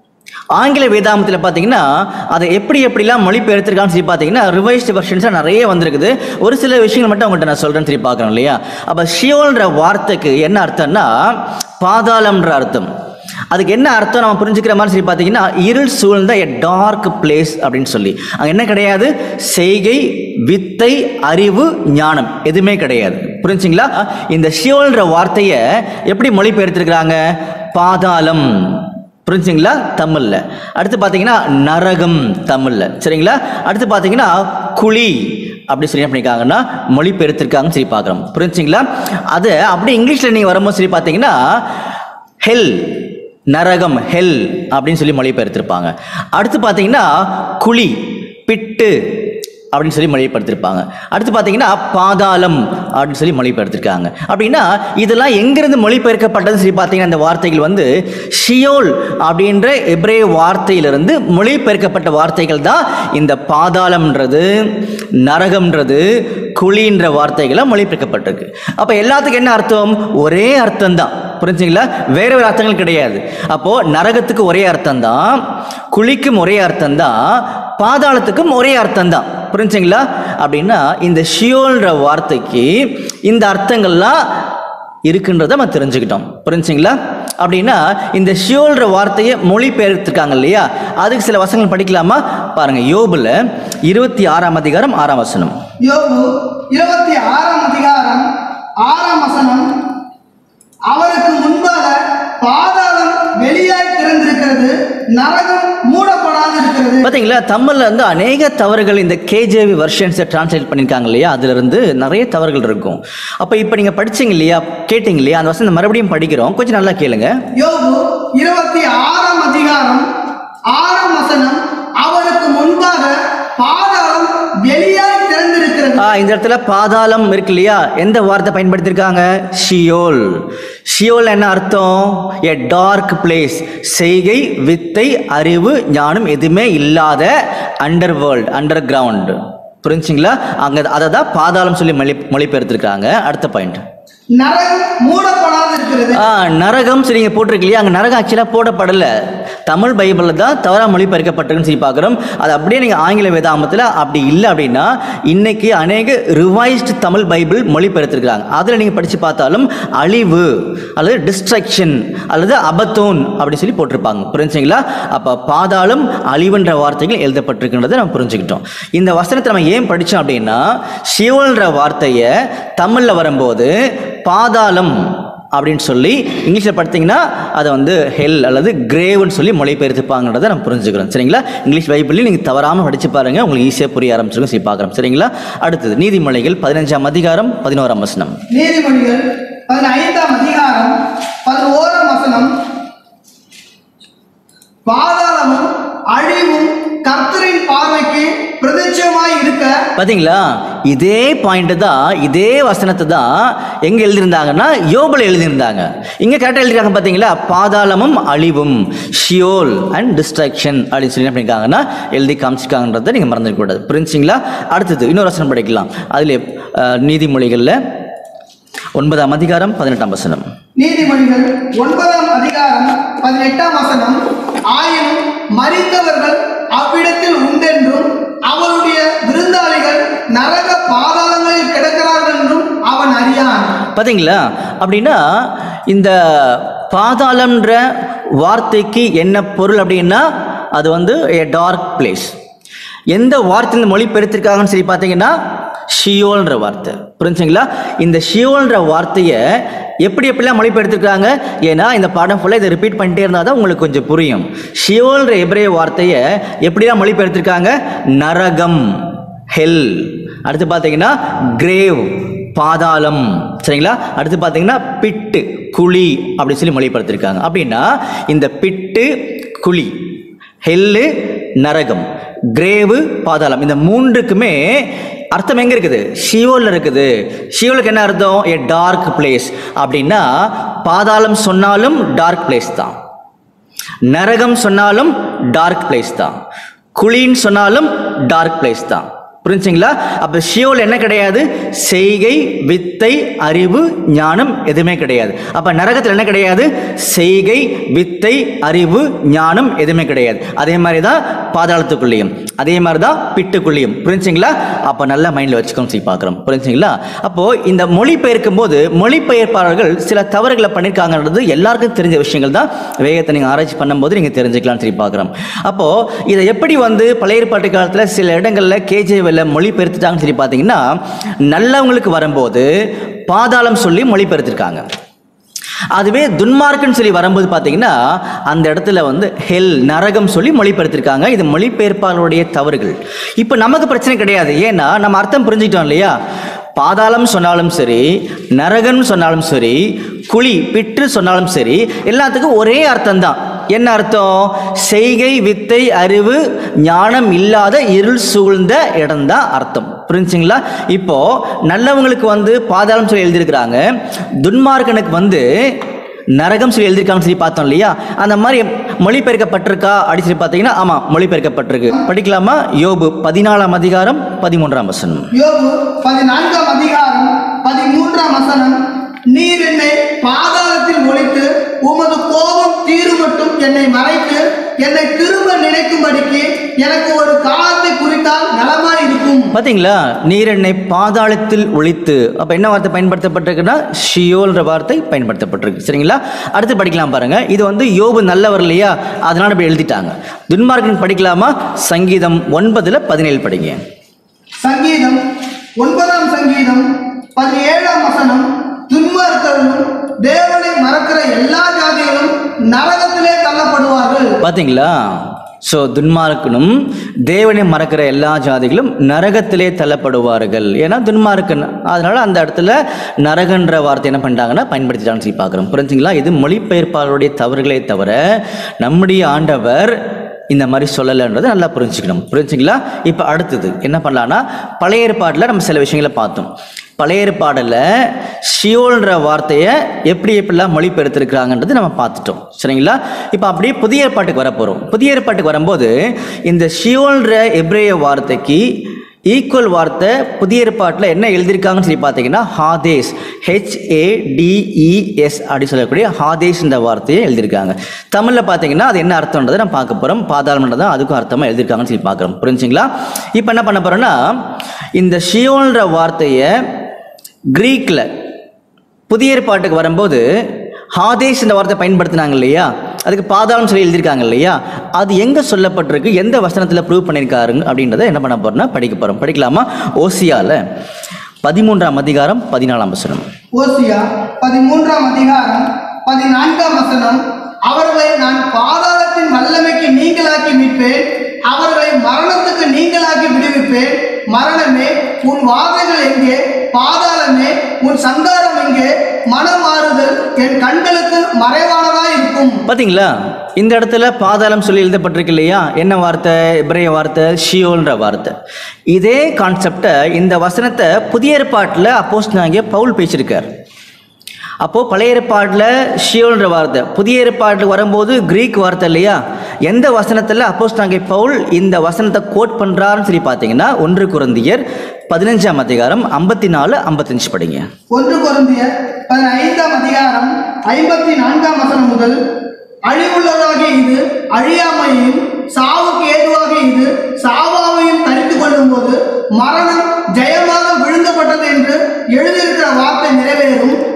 ஆங்கில வேதாமத்தில் பார்த்தீங்கன்னா அதை எப்படி எப்படிலாம் மொழிபெயர்த்திருக்கான்னு சொல்லி பார்த்தீங்கன்னா ரிவைஸ்டு வெர்ஷன்ஸாக நிறைய வந்திருக்குது ஒரு சில விஷயங்கள் மட்டும் உங்கள்கிட்ட நான் சொல்கிறேன்னு சொல்லி பார்க்குறேன் இல்லையா அப்போ ஷியோல்ன்ற வார்த்தைக்கு என்ன அர்த்தம்னா பாதாளம்ன்ற அர்த்தம் அதுக்கு என்ன அர்த்தம் நம்ம புரிஞ்சுக்கிற மாதிரி சொல்லி பார்த்தீங்கன்னா இருள் சூழ்ந்த எ டார்க் பிளேஸ் அப்படின்னு சொல்லி அங்கே என்ன கிடையாது செய்கை வித்தை அறிவு ஞானம் எதுவுமே கிடையாது புரிஞ்சுங்களா இந்த ஷியோல்ன்ற வார்த்தையை எப்படி மொழிபெயர்த்திருக்கிறாங்க பாதாளம் புரிஞ்சுங்களா தமிழில் அடுத்து பார்த்தீங்கன்னா நரகம் தமிழில் சரிங்களா அடுத்து பார்த்தீங்கன்னா குழி அப்படி சொல்லி என்ன பண்ணியிருக்காங்கன்னா மொழிபெயர்த்திருக்காங்கன்னு சொல்லி பார்க்குறோம் புரிஞ்சுங்களா அது அப்படி இங்கிலீஷில் நீங்கள் வரும்போது சொல்லி பார்த்தீங்கன்னா ஹெல் நரகம் ஹெல் அப்படின்னு சொல்லி மொழிபெயர்த்திருப்பாங்க அடுத்து பார்த்தீங்கன்னா குழி பிட்டு அப்படின்னு சொல்லி மொழிபெயர்த்திருப்பாங்க அடுத்து பார்த்தீங்கன்னா பாதாளம் அப்படின்னு சொல்லி மொழிபெயர்த்திருக்காங்க அப்படின்னா இதெல்லாம் எங்கிருந்து மொழிபெயர்க்கப்பட்டதுன்னு சொல்லி பார்த்தீங்கன்னா இந்த வார்த்தைகள் வந்து ஷியோல் அப்படின்ற எப்ரே வார்த்தையிலிருந்து மொழிபெயர்க்கப்பட்ட வார்த்தைகள் தான் இந்த பாதாளம்ன்றது நரகம்ன்றது குழின்ற வார்த்தைகளாக மொழிபெயர்க்கப்பட்டிருக்கு அப்போ எல்லாத்துக்கும் என்ன அர்த்தம் ஒரே அர்த்தம் தான் புரிஞ்சுங்களா வேற வேறு அர்த்தங்கள் கிடையாது அப்போ நரகத்துக்கு ஒரே அர்த்தம் தான் குழிக்கும் ஒரே அர்த்தம் தான் பாதாளத்துக்கும் ஒரே அர்த்தம் தான் புரிஞ்சுங்களா அப்படின்னா இந்த ஷியோல்ன்ற வார்த்தைக்கு இந்த அர்த்தங்கள்லாம் இருக்குன்றதை நம்ம தெரிஞ்சுக்கிட்டோம் புரிஞ்சுங்களா அப்படின்னா இந்த ஷியோல்ன்ற வார்த்தையை மொழிபெயர்த்திருக்காங்க இல்லையா அதுக்கு சில வசனங்கள் படிக்கலாமா பாருங்க யோபுல இருபத்தி ஆறாம் அதிகாரம் ஆறாம் வசனம் யோபு இருபத்தி ஆறாம் அதிகாரம் ஆறாம் வசனம் அவருக்கு முன்பாக பாதாளம் வெளியாய் திறந்திருக்கிறது நரகம் மூடப்படாது இருக்கிறது பார்த்தீங்களா தமிழில் வந்து அநேக தவறுகள் இந்த கேஜேவி வெர்ஷன்ஸை டிரான்ஸ்லேட் பண்ணியிருக்காங்க இல்லையா அதிலிருந்து நிறைய தவறுகள் இருக்கும் அப்போ இப்போ நீங்கள் படிச்சீங்க இல்லையா கேட்டீங்க இல்லையா அந்த வசனம் மறுபடியும் படிக்கிறோம் கொஞ்சம் நல்லா கேளுங்க யோபு இருபத்தி ஆறாம் அதிகாரம் ஆறாம் வசனம் அவருக்கு முன்பாக பாதாளம் வெளியாய் திறந்திருக்கிறது ஆ, இந்த இடத்துல பாதாளம் இருக்கு இல்லையா எந்த வார்த்தை பயன்படுத்தியிருக்காங்க ஷியோல் ஷியோல் என்ன அர்த்தம் எ டார்க் பிளேஸ் செய்கை வித்தை அறிவு ஞானம் எதுவுமே இல்லாத அண்டர் வேர்ல்ட் அண்டர் கிரவுண்ட் புரிஞ்சுங்களா அங்கே அதை தான் பாதாளம் சொல்லி மொழி மொழிபெயர்த்திருக்காங்க அடுத்த பாயிண்ட் நரகம் மூடப்படாது இருக்கிறது ஆ நரகம் சரி நீங்கள் போட்டிருக்கு இல்லையா அங்கே நரகம் ஆக்சுவலாக போடப்படலை தமிழ் பைபிளில் தான் தவறாக மொழிபெயர்க்கப்பட்டிருக்குன்னு சொல்லி பார்க்குறோம் அது அப்படியே நீங்கள் ஆங்கில வேதாமத்தில் அப்படி இல்லை அப்படின்னா இன்னைக்கு அநேக ரிவைஸ்டு தமிழ் பைபிள் மொழிபெயர்த்திருக்கிறாங்க அதில் நீங்கள் படித்து பார்த்தாலும் அழிவு அல்லது டிஸ்ட்ரக்ஷன் அல்லது அபத்தோன் அப்படி சொல்லி போட்டிருப்பாங்க புரிஞ்சுங்களா அப்போ பாதாளம் அழிவுன்ற வார்த்தைகள் எழுதப்பட்டிருக்கின்றதை நம்ம புரிஞ்சுக்கிட்டோம் இந்த வசனத்தை நம்ம ஏன் படித்தோம் அப்படின்னா சிவல்ன்ற வார்த்தையை தமிழில் வரும்போது பாதாளம் அப்படின்னு சொல்லி இங்கிலீஷில் பார்த்தீங்கன்னா அதை வந்து ஹெல் அல்லது கிரேவ்னு சொல்லி மொழிபெயர்த்துப்பாங்கன்றதை நம்ம புரிஞ்சுக்கிறோம் சரிங்களா இங்கிலீஷ் பைபிளையும் நீங்கள் தவறாமல் படிச்சு பாருங்க உங்களுக்கு ஈஸியாக புரிய ஆரம்பிச்சிருக்கும் சரி பார்க்குறோம் சரிங்களா அடுத்தது நீதிமொழிகள் பதினஞ்சாம் அதிகாரம் பதினோராம் வசனம் நீதிமொழிகள் பதினைந்தாம் அதிகாரம் பதினோராம் வசனம் பாதாளமும் அழிவும் கர்த்தரின் பார்வைக்கு பிரதிச்சயமாய் இருக்க பார்த்தீங்களா இதே பாயிண்ட் தான் இதே வசனத்தை தான் எங்கே எழுதியிருந்தாங்கன்னா யோபில் எழுதியிருந்தாங்க இங்கே கரெக்டாக எழுதிருக்காங்க பார்த்தீங்களா பாதாளமும் அழிவும் ஷியோல் அண்ட் டிஸ்ட்ராக்ஷன் அப்படின்னு சொல்லி என்ன பண்ணியிருக்காங்கன்னா எழுதி காமிச்சிருக்காங்கன்றதை நீங்கள் மறந்துடக்கூடாது புரிஞ்சுங்களா அடுத்தது இன்னொரு வசனம் படிக்கலாம் அதில் நீதிமொழிகளில் ஒன்பதாம் அதிகாரம் பதினெட்டாம் வசனம் நீதிமொழிகள் ஒன்பதாம் அதிகாரம் பதினெட்டாம் வசனம் ஆயினும் மரித்தவர்கள் அவ்விடத்தில் உண்டென்றும் அவருடைய விருந்தாளிகள் நரக பாதாளங்களில் கிடக்கிறார்கள் பார்த்தீங்களா அப்படின்னா இந்த பாதாளம்ன்ற வார்த்தைக்கு என்ன பொருள் அப்படின்னா அது வந்து a டார்க் பிளேஸ் எந்த வார்த்தையில் மொழிபெயர்த்திருக்காங்கன்னு சொல்லி பார்த்தீங்கன்னா ஷியோல்ன்ற வார்த்தை புரிஞ்சுங்களா இந்த ஷியோல்ன்ற வார்த்தையை எப்படி எப்படிலாம் மொழிபெயர்த்திருக்காங்க ஏன்னா இந்த பாடம் ஃபுல்லாக இதை ரிப்பீட் பண்ணிட்டே இருந்தால் தான் உங்களுக்கு கொஞ்சம் புரியும் ஷியோல்ன்ற எபிரேய வார்த்தையை எப்படிலாம் மொழிபெயர்த்திருக்காங்க நரகம் ஹெல் அடுத்து பார்த்தீங்கன்னா கிரேவ் பாதாளம் சரிங்களா அடுத்து பார்த்தீங்கன்னா பிட்டு குழி அப்படி சொல்லி மொழிபெயர்த்திருக்காங்க அப்படின்னா இந்த பிட்டு குழி ஹெல்லு நரகம் கிரேவு பாதாளம் இந்த மூன்றுக்குமே அர்த்தம் எங்க இருக்குது ஷியோல்ல இருக்குது ஷியோலுக்கு என்ன அர்த்தம் ஏ டார்க் பிளேஸ் அப்படின்னா பாதாளம் சொன்னாலும் டார்க் பிளேஸ் தான் நரகம் சொன்னாலும் டார்க் பிளேஸ் தான் குழின்னு சொன்னாலும் டார்க் பிளேஸ் தான் புரிஞ்சுங்களா அப்ப ஷியோல் என்ன கிடையாது செய்கை வித்தை அறிவு ஞானம் எதுவுமே கிடையாது அப்ப நரகத்தில் என்ன கிடையாது செய்கை வித்தை அறிவு ஞானம் எதுவுமே கிடையாது அதே மாதிரி தான் பாதாளத்துக்குள்ளேயும் அதே மாதிரி தான் பிட்டுக்குள்ளேயும் புரிஞ்சுங்களா அப்போ நல்லா மைண்டில் வச்சுக்கோங்க சொல்லி பார்க்குறோம் புரிஞ்சுங்களா அப்போ இந்த மொழிபெயர்க்கும் போது மொழிபெயர்ப்பாளர்கள் சில தவறுகளை பண்ணியிருக்காங்கன்றது எல்லாருக்கும் தெரிஞ்ச விஷயங்கள் தான் வேகத்தை நீங்கள் ஆராய்ச்சி பண்ணும்போது நீங்கள் தெரிஞ்சுக்கலாம்னு சொல்லி பார்க்குறோம் அப்போ இதை எப்படி வந்து பழைய ஏற்பாட்டு காலத்தில் சில இடங்களில் கேஜேவில் மொழிபெயர்த்துட்டாங்கன்னு சொல்லி பார்த்தீங்கன்னா நல்லவங்களுக்கு வரும்போது பாதாளம் சொல்லி மொழிபெயர்த்திருக்காங்க அதுவே துன்மார்க்குன்னு சொல்லி வரும்போது பார்த்தீங்கன்னா அந்த இடத்துல வந்து ஹெல் நரகம் சொல்லி மொழிபெயர்த்திருக்காங்க இது மொழிபெயர்ப்பாளருடைய தவறுகள் இப்போ நமக்கு பிரச்சனை கிடையாது ஏன்னா நம்ம அர்த்தம் புரிஞ்சுக்கிட்டோம் இல்லையா பாதாளம் சொன்னாலும் சரி நரகம்னு சொன்னாலும் சரி குழி பிற்று சொன்னாலும் சரி எல்லாத்துக்கும் ஒரே அர்த்தம் தான் என்ன அர்த்தம் செய்கை வித்தை அறிவு ஞானம் இல்லாத இருள் சூழ்ந்த இடம்தான் அர்த்தம் புரிஞ்சுங்களா இப்போ நல்லவங்களுக்கு வந்து பாதாளம் சொல்லி எழுதியிருக்கிறாங்க துன்மார்க்கனுக்கு வந்து நரகம் சொல்லி எழுதியிருக்காங்கன்னு சொல்லி பார்த்தோம் இல்லையா அந்த மாதிரி மொழிபெயர்க்கப்பட்டிருக்கா அப்படின்னு சொல்லி பார்த்தீங்கன்னா ஆமாம் மொழிபெயர்க்கப்பட்டிருக்கு படிக்கலாமா யோபு பதினாலாம் அதிகாரம் பதிமூன்றாம் வசனம் யோபு பதினான்காம் அதிகாரம் பதிமூன்றாம் வசனம் நீர் என்னை பாதாளத்தில் ஒழித்து உமது கோபம் தீரு மட்டும் என்னை மறைத்து என்னை திரும்ப நினைக்கும்படிக்கு எனக்கு ஒரு காலத்தை குறித்தால் நலமாய் இருக்கும் பாத்தீங்களா நீர் என்னை பாதாளத்தில் ஒழித்து அப்ப என்ன வார்த்தை பயன்படுத்தப்பட்டிருக்குன்னா ஷியோல்ன்ற வார்த்தை பயன்படுத்தப்பட்டிருக்கு சரிங்களா அடுத்து படிக்கலாம் பாருங்க இது வந்து யோபு நல்லவர் இல்லையா அதனால இப்படி எழுதிட்டாங்க துன்மார்க்கன் படிக்கலாமா சங்கீதம் ஒன்பதுல பதினேழு படிங்க சங்கீதம் ஒன்பதாம் சங்கீதம் பதினேழாம் வசனம் துன்மார்க்கர்களும் தேவனை மறக்கிற எல்லா ஜாதிகளும் நரகத்திலே தள்ளப்படுவார்கள் பாத்தீங்களா ஸோ துன்மார்க்கனும் தேவனை மறக்கிற எல்லா ஜாதிகளும் நரகத்திலே தள்ளப்படுவார்கள் ஏன்னா துன்மார்க்கன் அதனால அந்த இடத்துல நரகன்ற வார்த்தை என்ன பண்ணிட்டாங்கன்னா பயன்படுத்திட்டான்னு சொல்லி பார்க்குறோம் புரிஞ்சுங்களா இது மொழிபெயர்ப்பாளருடைய தவறுகளே தவிர நம்முடைய ஆண்டவர் இந்த மாதிரி சொல்லலைன்றதை நல்லா புரிஞ்சுக்கணும் புரிஞ்சுங்களா இப்போ அடுத்தது என்ன பண்ணலான்னா பழைய ஏற்பாட்டில் நம்ம சில விஷயங்களை பார்த்தோம் பழைய ஏற்பாடில் ஷியோல்ன்ற வார்த்தையை எப்படி எப்படிலாம் மொழிபெயர்த்திருக்கிறாங்கன்றது நம்ம பார்த்துட்டோம் சரிங்களா இப்போ அப்படியே புதிய ஏற்பாட்டுக்கு வர போகிறோம் புதிய ஏற்பாட்டுக்கு வரும்போது இந்த ஷியோல்ன்ற எப்ரேய வார்த்தைக்கு ஈக்குவல் வார்த்தை புதிய ஏற்பாட்டில் என்ன எழுதியிருக்காங்கன்னு சொல்லி பார்த்தீங்கன்னா ஹாதேஸ் ஹெச்ஏடிஇஎஸ் அப்படி சொல்லக்கூடிய ஹாதேஸ்ன்ற வார்த்தையை எழுதியிருக்காங்க தமிழில் பார்த்தீங்கன்னா அது என்ன அர்த்தம்ன்றதை நம்ம பார்க்க போகிறோம் பாதாளம்ன்றது அதுக்கும் அர்த்தமாக எழுதியிருக்காங்கன்னு சொல்லி பார்க்குறோம் புரிஞ்சுங்களா இப்போ என்ன பண்ண போகிறோன்னா இந்த ஷியோல்ன்ற வார்த்தையை கிரீக்கில் புதிய ஏற்பாட்டுக்கு வரும்போது ஹாதேஸ் இந்த வார்த்தை பயன்படுத்தினாங்க இல்லையா அதுக்கு பாதாளம் சொல்லி எழுதியிருக்காங்க இல்லையா அது எங்கே சொல்லப்பட்டிருக்கு எந்த வசனத்தில் ப்ரூவ் பண்ணியிருக்காருங்க அப்படின்றத என்ன பண்ண போறோம்னா படிக்க போகிறோம் படிக்கலாமா ஓசியால பதிமூன்றாம் அதிகாரம் பதினாலாம் வசனம் ஓசியா பதிமூன்றாம் அதிகாரம் பதினான்காம் வசனம் அவர்களை நான் பாதாளத்தின் வல்லமைக்கு நீங்களாக்கி மீட்பேன் அவர்களை மரணத்துக்கு நீங்களாக்கி விடுவிப்பேன் மரணமே உன் வாதைகள் எங்கே பாதாளமே உன் சங்காரம் எங்கே மனமாறுதல் என் கண்களுக்கு மறைவானதா இருக்கும் பார்த்தீங்களா இந்த இடத்துல பாதாளம் சொல்லி எழுதப்பட்டிருக்கு இல்லையா என்ன வார்த்தை எப்ரேய வார்த்தை ஷியோல்ன்ற வார்த்தை இதே கான்செப்டை இந்த வசனத்தை புதிய ஏற்பாட்டில் அப்போஸ் நாங்கள் பவுல் பேசியிருக்கார் அப்போது பழைய ஏற்பாட்டில் ஷியோல்ன்ற வார்த்தை புதிய ஏற்பாட்டுக்கு வரும்போது கிரீக் வார்த்தை இல்லையா எந்த வசனத்தில் அப்போஸ் நாங்கள் பவுல் இந்த வசனத்தை கோட் பண்ணுறாருன்னு சொல்லி பார்த்தீங்கன்னா ஒன்று குருந்தியர் பதினஞ்சாம் அதிகாரம் ஐம்பத்தி நாலு ஐம்பத்தஞ்சு படிங்க ஒன்று குருந்திய பதினைந்தாம் அதிகாரம் ஐம்பத்தி நான்காம் வசனம் முதல் அழிவுள்ளதாகிய இது அழியாமையும் சாவுக்கு ஏதுவாக இது சாவாவையும் தரித்து கொள்ளும்போது மரணம் ஜெயமாக விழுங்கப்பட்டது என்று எழுதியிருக்கிற வார்த்தை நிறைவேறும்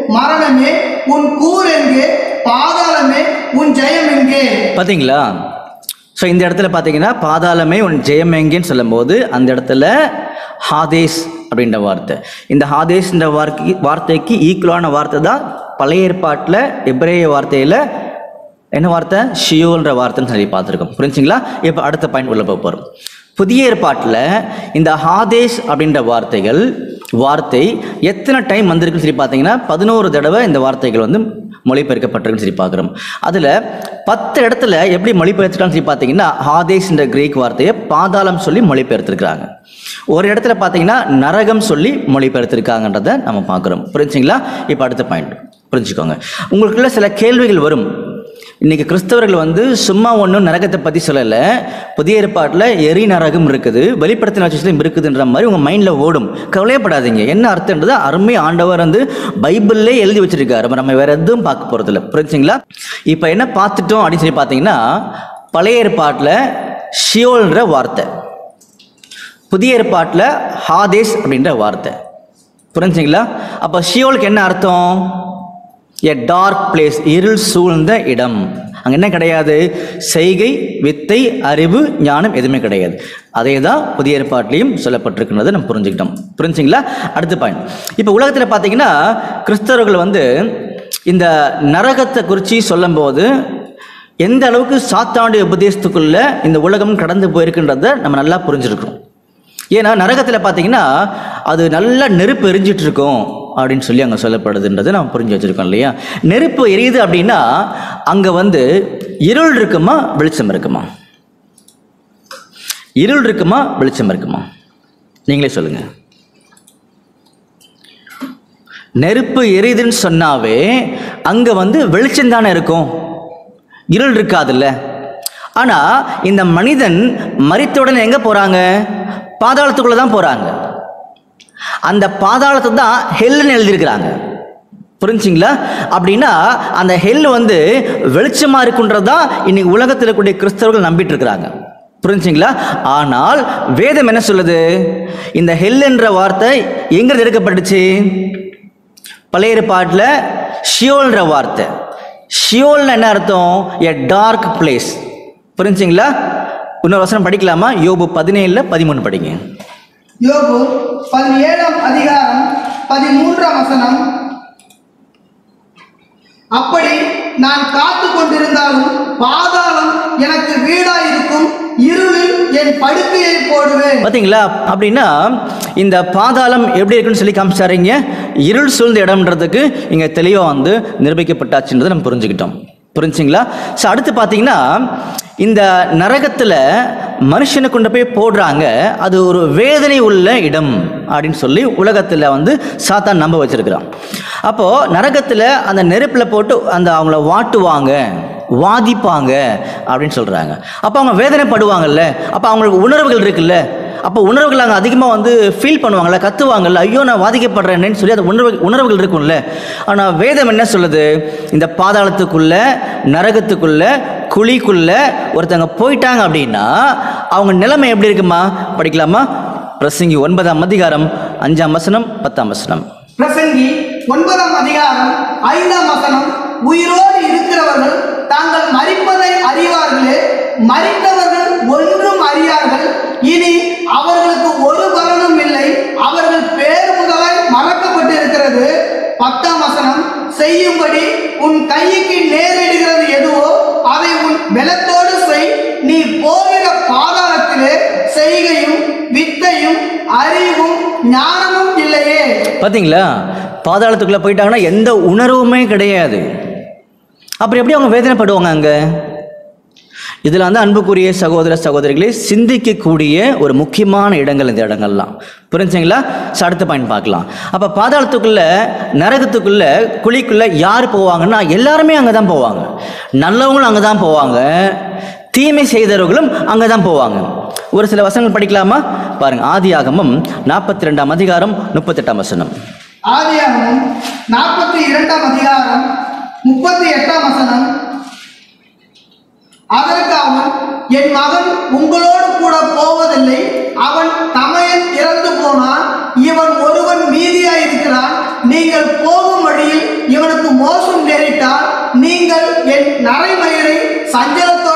பார்த்தீங்களா ஸோ இந்த இடத்துல பார்த்தீங்கன்னா பாதாளமே உன் ஜெயம் எங்கேன்னு சொல்லும்போது அந்த இடத்துல ஹாதேஸ் அப்படின்ற வார்த்தை இந்த ஹாதேஸ்ன்ற வார்த்தை வார்த்தைக்கு ஈக்குவலான வார்த்தை தான் பழைய ஏற்பாட்டில் எப்ரேய வார்த்தையில் என்ன வார்த்தை ஷியோன்ற வார்த்தைன்னு சொல்லி பார்த்துருக்கோம் புரிஞ்சுங்களா இப்போ அடுத்த பாயிண்ட் உள்ள போக போகிறோம் புதிய ஏற்பாட்டில் இந்த ஹாதேஸ் அப்படின்ற வார்த்தைகள் வார்த்தை எத்தனை டைம் வந்திருக்குன்னு சொல்லி பார்த்தீங்கன்னா பதினோரு தடவை இந்த வார்த்தைகள் வந்து மொழிபெயர்க்கப்பட்டிருக்குன்னு சொல்லி பார்க்குறோம் அதில் பத்து இடத்துல எப்படி மொழிபெயர்த்துருக்கான்னு சொல்லி பார்த்தீங்கன்னா ஹாதேஸ்ன்ற கிரீக் வார்த்தையை பாதாளம் சொல்லி மொழிபெயர்த்திருக்கிறாங்க ஒரு இடத்துல பார்த்தீங்கன்னா நரகம் சொல்லி மொழிபெயர்த்திருக்காங்கன்றதை நம்ம பார்க்குறோம் புரிஞ்சுங்களா இப்போ அடுத்த பாயிண்ட் புரிஞ்சுக்கோங்க உங்களுக்குள்ள சில கேள்விகள் வரும் இன்னைக்கு கிறிஸ்தவர்கள் வந்து சும்மா ஒன்றும் நரகத்தை பற்றி சொல்லலை புதிய ஏற்பாட்டில் எரி நரகம் இருக்குது வெளிப்படுத்தின வச்சும் இருக்குதுன்ற மாதிரி உங்கள் மைண்டில் ஓடும் கவலையப்படாதீங்க என்ன அர்த்தம்ன்றது அருமை ஆண்டவர் வந்து பைபிள்லே எழுதி வச்சிருக்காரு நம்ம வேற எதுவும் பார்க்க போகிறதில்ல புரிஞ்சுங்களா இப்போ என்ன பார்த்துட்டோம் அப்படின்னு சொல்லி பார்த்தீங்கன்னா பழைய ஏற்பாட்டில் ஷியோல்ன்ற வார்த்தை புதிய ஏற்பாட்டில் ஹாதேஸ் அப்படின்ற வார்த்தை புரிஞ்சுங்களா அப்போ ஷியோலுக்கு என்ன அர்த்தம் எ டார்க் பிளேஸ் இருள் சூழ்ந்த இடம் அங்கே என்ன கிடையாது செய்கை வித்தை அறிவு ஞானம் எதுவுமே கிடையாது அதே தான் புதிய ஏற்பாட்டிலையும் சொல்லப்பட்டிருக்குன்றதை நம்ம புரிஞ்சுக்கிட்டோம் புரிஞ்சுங்களா அடுத்த பாயிண்ட் இப்போ உலகத்தில் பார்த்தீங்கன்னா கிறிஸ்தவர்கள் வந்து இந்த நரகத்தை குறித்து சொல்லும்போது எந்த அளவுக்கு சாத்தாண்டு உபதேசத்துக்குள்ள இந்த உலகம் கடந்து போயிருக்குன்றதை நம்ம நல்லா புரிஞ்சிருக்கிறோம் ஏன்னா நரகத்தில் பார்த்தீங்கன்னா அது நல்லா நெருப்பு எரிஞ்சிட்டு இருக்கும் அப்படின்னு சொல்லி அங்கே சொல்லப்படுதுன்றதை நம்ம புரிஞ்சு வச்சுருக்கோம் இல்லையா நெருப்பு எரியுது அப்படின்னா அங்கே வந்து இருள் இருக்குமா வெளிச்சம் இருக்குமா இருள் இருக்குமா வெளிச்சம் இருக்குமா நீங்களே சொல்லுங்க நெருப்பு எரியுதுன்னு சொன்னாவே அங்கே வந்து வெளிச்சம் தானே இருக்கும் இருள் இருக்காதுல்ல ஆனால் இந்த மனிதன் மரித்தவுடனே எங்கே போகிறாங்க பாதாளத்துக்குள்ளே தான் போகிறாங்க அந்த பாதாளத்தை தான் ஹெல்லுன்னு எழுதியிருக்கிறாங்க புரிஞ்சுங்களா அப்படின்னா அந்த ஹெல் வந்து வெளிச்சமாக இருக்குன்றது தான் இன்னைக்கு உலகத்தில் இருக்கக்கூடிய கிறிஸ்தவர்கள் நம்பிட்டு இருக்கிறாங்க புரிஞ்சுங்களா ஆனால் வேதம் என்ன சொல்லுது இந்த ஹெல் என்ற வார்த்தை எங்கிருந்து எடுக்கப்பட்டுச்சு பழைய ஏற்பாட்டில் ஷியோல்ன்ற வார்த்தை ஷியோல்னு என்ன அர்த்தம் எ டார்க் பிளேஸ் புரிஞ்சுங்களா இன்னொரு வசனம் படிக்கலாமா யோபு பதினேழில் பதிமூணு படிங்க யோபு பதினேழாம் அதிகாரம் பதிமூன்றாம் வசனம் அப்படி நான் காத்து கொண்டிருந்தாலும் பாதாளம் எனக்கு வீடாயிருக்கும் இருளில் என் படுக்கையை போடுவேன் பார்த்தீங்களா அப்படின்னா இந்த பாதாளம் எப்படி இருக்குன்னு சொல்லி காமிச்சாருங்க இருள் சூழ்ந்த இடம்ன்றதுக்கு இங்கே தெளிவாக வந்து நிரூபிக்கப்பட்டாச்சுன்றதை நம்ம புரிஞ்சுக்கிட்டோம் புரிஞ்சுங்களா ஸோ அடுத்து பார்த்தீங்கன்னா இந்த நரகத்தில் மனுஷனை கொண்டு போய் போடுறாங்க அது ஒரு வேதனை உள்ள இடம் அப்படின்னு சொல்லி உலகத்தில் வந்து சாத்தான் நம்ப வச்சிருக்கிறான் அப்போது நரகத்தில் அந்த நெருப்பில் போட்டு அந்த அவங்கள வாட்டுவாங்க வாதிப்பாங்க அப்படின்னு சொல்கிறாங்க அப்போ அவங்க வேதனைப்படுவாங்கல்ல அப்போ அவங்களுக்கு உணர்வுகள் இருக்குல்ல அப்போ உணர்வுகள் அங்கே அதிகமாக வந்து ஃபீல் பண்ணுவாங்கல்ல கத்துவாங்கல்ல ஐயோ நான் பாதிக்கப்படுறேன்னு சொல்லி அந்த உணர்வு உணர்வுகள் இருக்கும்ல ஆனால் வேதம் என்ன சொல்லுது இந்த பாதாளத்துக்குள்ள நரகத்துக்குள்ள குழிக்குள்ள ஒருத்தவங்க போயிட்டாங்க அப்படின்னா அவங்க நிலைமை எப்படி இருக்குமா படிக்கலாமா பிரசங்கி ஒன்பதாம் அதிகாரம் அஞ்சாம் வசனம் பத்தாம் வசனம் பிரசங்கி ஒன்பதாம் அதிகாரம் ஐந்தாம் வசனம் உயிரோடு இருக்கிறவர்கள் தாங்கள் மரிப்பதை அறிவார்களே மரித்தவர்கள் ஒன்றும் அறியார்கள் இனி அவர்களுக்கு ஒரு பலனும் இல்லை அவர்கள் பேர் முதலாய் மறக்கப்பட்டிருக்கிறது பத்தாம் வசனம் செய்யும்படி உன் கைக்கு நேரிடுகிறது எதுவோ அதை உன் பலத்தோடு செய் நீ போகிற பாதாளத்திலே செய்கையும் வித்தையும் அறிவும் ஞானமும் இல்லையே பார்த்தீங்களா பாதாளத்துக்குள்ளே போயிட்டாங்கன்னா எந்த உணர்வுமே கிடையாது அப்புறம் எப்படி அவங்க வேதனைப்படுவாங்க அங்கே இதில் வந்து அன்புக்குரிய சகோதர சகோதரிகளே சிந்திக்கக்கூடிய ஒரு முக்கியமான இடங்கள் இந்த இடங்கள்லாம் புரிஞ்சுங்களா ஸோ அடுத்த பாயிண்ட் பார்க்கலாம் அப்போ பாதாளத்துக்குள்ள நரகத்துக்குள்ள குழிக்குள்ள யார் போவாங்கன்னா எல்லாருமே அங்கே தான் போவாங்க நல்லவங்களும் அங்கே தான் போவாங்க தீமை செய்தவர்களும் அங்கே தான் போவாங்க ஒரு சில வசனங்கள் படிக்கலாமா பாருங்க ஆதியாகமம் நாற்பத்தி ரெண்டாம் அதிகாரம் முப்பத்தெட்டாம் வசனம் ஆதியாகமம் நாற்பத்தி இரண்டாம் அதிகாரம் முப்பத்தி எட்டாம் வசனம் அதற்கு அவன் என் மகன் உங்களோடு கூட போவதில்லை அவன் தமையன் இறந்து போனான் இவன் ஒருவன் மீதியாயிருக்கிறான் நீங்கள் போகும் வழியில் இவனுக்கு மோசம் நேரிட்டால் நீங்கள் என் நரைமயிரை சஞ்சலத்தோடு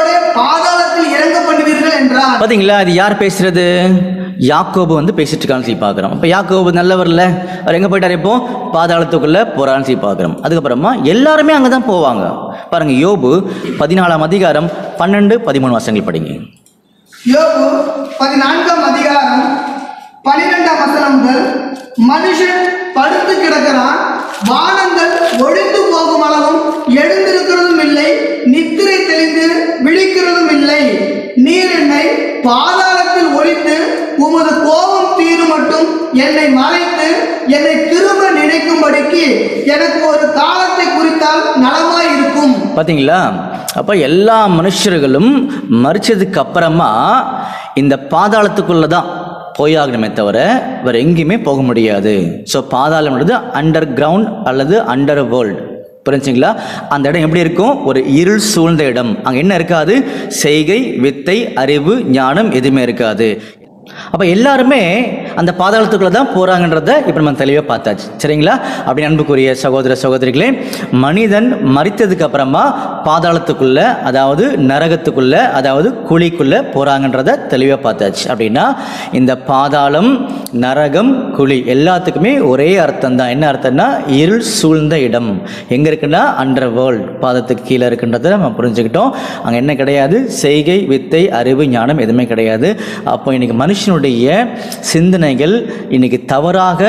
பாத்தீங்களா இது யார் பேசுறது யாக்கோபு வந்து பேசிட்டு இருக்கான்னு சொல்லி பார்க்குறோம் இப்போ யாக்கோபு நல்லவர்ல அவர் எங்கே போயிட்டார் இப்போ பாதாளத்துக்குள்ளே போகிறான்னு சொல்லி பார்க்குறோம் அதுக்கப்புறமா எல்லாருமே அங்கே தான் போவாங்க பாருங்க யோபு பதினாலாம் அதிகாரம் பன்னெண்டு பதிமூணு வருஷங்கள் படிங்க யோபு பதினான்காம் அதிகாரம் பனிரெண்டாம் வசனம் முதல் மனுஷன் படுத்து கிடக்கிறான் வானங்கள் ஒழிந்து போகும் அளவும் எழுந்திருக்கிறதும் இல்லை நித்திரை தெளிந்து விழிக்கிறதும் இல்லை நீர் என்னை பாதாளத்தில் ஒழித்து உமது கோபம் தீரும் மட்டும் என்னை மறைத்து என்னை திரும்ப நினைக்கும்படிக்கு எனக்கு ஒரு காலத்தை குறித்தால் நலமாய் இருக்கும் பார்த்தீங்களா அப்போ எல்லா மனுஷர்களும் மறிச்சதுக்கு அப்புறமா இந்த பாதாளத்துக்குள்ளே தான் போயாகணுமே தவிர வேறு எங்கேயுமே போக முடியாது ஸோ பாதாளம்ன்றது அண்டர் கிரவுண்ட் அல்லது அண்டர் வேர்ல்டு புரிஞ்சுங்களா அந்த இடம் எப்படி இருக்கும் ஒரு இருள் சூழ்ந்த இடம் அங்கே என்ன இருக்காது செய்கை வித்தை அறிவு ஞானம் எதுவுமே இருக்காது அப்போ எல்லாருமே அந்த பாதாளத்துக்குள்ள தான் போகிறாங்கன்றத இப்போ நம்ம தெளிவாக பார்த்தாச்சு சரிங்களா அப்படி அன்புக்குரிய சகோதர சகோதரிகளே மனிதன் மறித்ததுக்கு அப்புறமா பாதாளத்துக்குள்ள அதாவது நரகத்துக்குள்ள அதாவது குழிக்குள்ள போகிறாங்கன்றத தெளிவாக பார்த்தாச்சு அப்படின்னா இந்த பாதாளம் நரகம் குழி எல்லாத்துக்குமே ஒரே அர்த்தம் தான் என்ன அர்த்தம்னா இருள் சூழ்ந்த இடம் எங்கே இருக்குன்னா அண்டர் வேர்ல்ட் பாதத்துக்கு கீழே இருக்குன்றதை நம்ம புரிஞ்சுக்கிட்டோம் அங்கே என்ன கிடையாது செய்கை வித்தை அறிவு ஞானம் எதுவுமே கிடையாது அப்போ இன்னைக்கு மனுஷனுடைய சிந்தனைகள் இன்னைக்கு தவறாக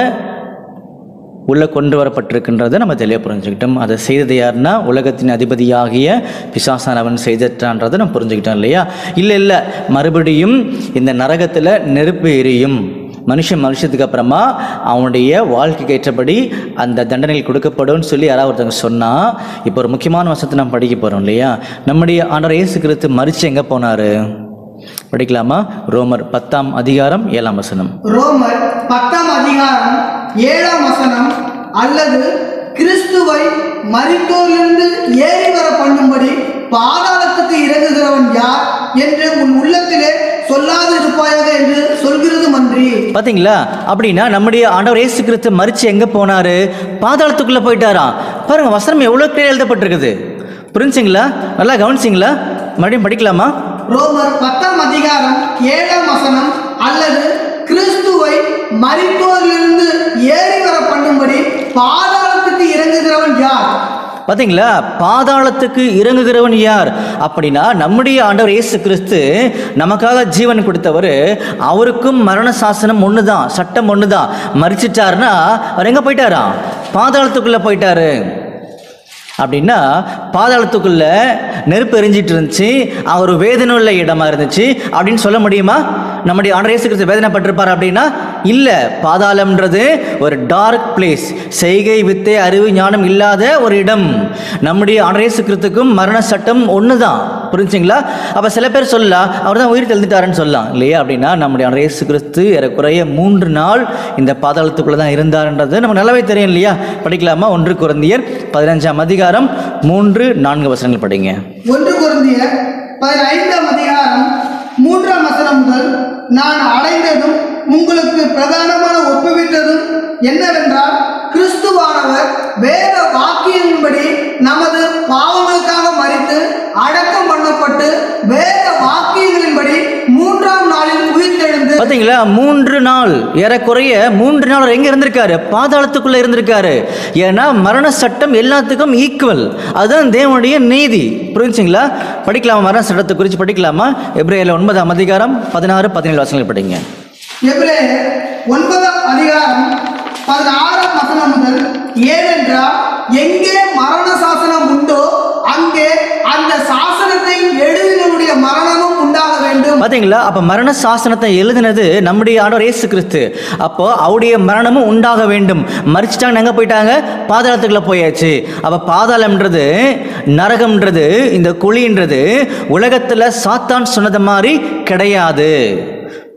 உள்ள கொண்டு வரப்பட்டிருக்கின்றதை நம்ம தெளிவாக புரிஞ்சுக்கிட்டோம் அதை செய்தது யாருன்னா உலகத்தின் அதிபதியாகிய பிசாசானவன் செய்தற்றான்றதை நம்ம புரிஞ்சுக்கிட்டோம் இல்லையா இல்லை இல்லை மறுபடியும் இந்த நரகத்தில் நெருப்பு எரியும் மனுஷன் மனுஷத்துக்கு அப்புறமா அவனுடைய வாழ்க்கைக்கு ஏற்றபடி அந்த தண்டனைகள் கொடுக்கப்படும் சொல்லி யாராவது ஒருத்தவங்க சொன்னால் இப்போ ஒரு முக்கியமான வசத்தை நம்ம படிக்க போகிறோம் இல்லையா நம்முடைய ஆண்டவர் இயேசு கிறிஸ்து மறித்து எங்கே போனார் படிக்கலாமா ரோமர் பத்தாம் அதிகாரம் ஏழாம் வசனம் ரோமர் பத்தாம் அதிகாரம் ஏழாம் வசனம் அல்லது கிறிஸ்துவை மரித்தோரிலிருந்து ஏறி வர பண்ணும்படி பாதாளத்துக்கு இறங்குகிறவன் யார் என்று உன் உள்ளத்திலே சொல்லாது இருப்பாயாக என்று சொல்கிறது மன்றி பாத்தீங்களா அப்படின்னா நம்முடைய ஆண்டவர் இயேசு கிறிஸ்து மறிச்சு எங்க போனாரு பாதாளத்துக்குள்ள போயிட்டாராம் பாருங்க வசனம் எவ்வளவு கிளியர் எழுதப்பட்டிருக்குது புரிஞ்சுங்களா நல்லா கவனிச்சிங்களா மறுபடியும் படிக்கலாமா ரோமர் பத்தாம் அதிகாரம் ஏழாம் வசனம் அல்லது கிறிஸ்துவை மரித்தோரிலிருந்து ஏறி வர பண்ணும்படி பாதாளத்துக்கு இறங்குகிறவன் யார் பாத்தீங்களா பாதாளத்துக்கு இறங்குகிறவன் யார் அப்படின்னா நம்முடைய ஆண்டவர் இயேசு கிறிஸ்து நமக்காக ஜீவன் கொடுத்தவர் அவருக்கும் மரண சாசனம் ஒன்று தான் சட்டம் ஒன்று தான் மறிச்சிட்டாருன்னா அவர் எங்கே போயிட்டாராம் பாதாளத்துக்குள்ளே போயிட்டாரு அப்படின்னா பாதாளத்துக்குள்ள நெருப்பு எரிஞ்சிட்டு இருந்துச்சு அவர் வேதனை உள்ள இடமா இருந்துச்சு அப்படின்னு சொல்ல முடியுமா நம்முடைய ஆண்டவர் இயேசு கிறிஸ்து வேதனைப்பட்டிருப்பார் அப்படின்னா இல்லை பாதாளம்ன்றது ஒரு டார்க் பிளேஸ் செய்கை வித்தை அறிவு ஞானம் இல்லாத ஒரு இடம் நம்முடைய ஆண்டவர் இயேசு கிறிஸ்துக்கும் மரண சட்டம் ஒன்று தான் புரிஞ்சுங்களா அப்போ சில பேர் சொல்லலாம் அவர் தான் உயிர் தெழுந்துட்டாருன்னு சொல்லலாம் இல்லையா அப்படின்னா நம்முடைய ஆண்டவர் இயேசு கிறிஸ்து ஏறக்குறைய மூன்று நாள் இந்த பாதாளத்துக்குள்ளே தான் இருந்தாருன்றது நமக்கு நல்லாவே தெரியும் இல்லையா படிக்கலாமா ஒன்று குருந்தியர் பதினஞ்சாம் அதிகாரம் மூன்று நான்கு வசனங்கள் படிங்க ஒன்று குருந்தியர் பதினைந்தாம் அதிகாரம் மூன்றாம் வசனம் முதல் நான் அடைந்ததும் உங்களுக்கு பிரதானமான ஒப்புவித்ததும் என்னவென்றால் கிறிஸ்துவானவர் வேத வாக்கியங்களின்படி நமது பாவங்களுக்காக மறித்து அடக்கம் பண்ணப்பட்டு வேத வாக்கியங்களின்படி மூன்றாம் நாளில் உயிர்த்தெழுந்து பார்த்தீங்களா மூன்று நாள் ஏறக்குறைய மூன்று நாள் அவர் எங்க இருந்திருக்காரு பாதாளத்துக்குள்ள இருந்திருக்காரு ஏன்னா மரண சட்டம் எல்லாத்துக்கும் ஈக்குவல் அதுதான் தேவனுடைய நீதி புரிஞ்சுங்களா படிக்கலாமா மரண சட்டத்தை குறித்து படிக்கலாமா எப்ரேல ஒன்பதாம் அதிகாரம் பதினாறு பதினேழு வசனங்கள் படிங்க எபிரேயர் ஒன்பதாம் அதிகாரம் பதினாறாம் வசனம் முதல் ஏனென்றால் எங்கே மரண சாசனம் உண்டோ அங்கே அந்த சாசனத்தை எழுதினுடைய மரணமும் உண்டாக வேண்டும் பாத்தீங்களா அப்ப மரண சாசனத்தை எழுதினது நம்முடைய ஆண்டவர் இயேசு கிறிஸ்து அப்போ அவருடைய மரணமும் உண்டாக வேண்டும் மறிச்சிட்டாங்க எங்க போயிட்டாங்க பாதாளத்துக்குள்ள போயாச்சு அப்ப பாதாளம்ன்றது நரகம்ன்றது இந்த குழின்றது உலகத்துல சாத்தான் சொன்னது மாதிரி கிடையாது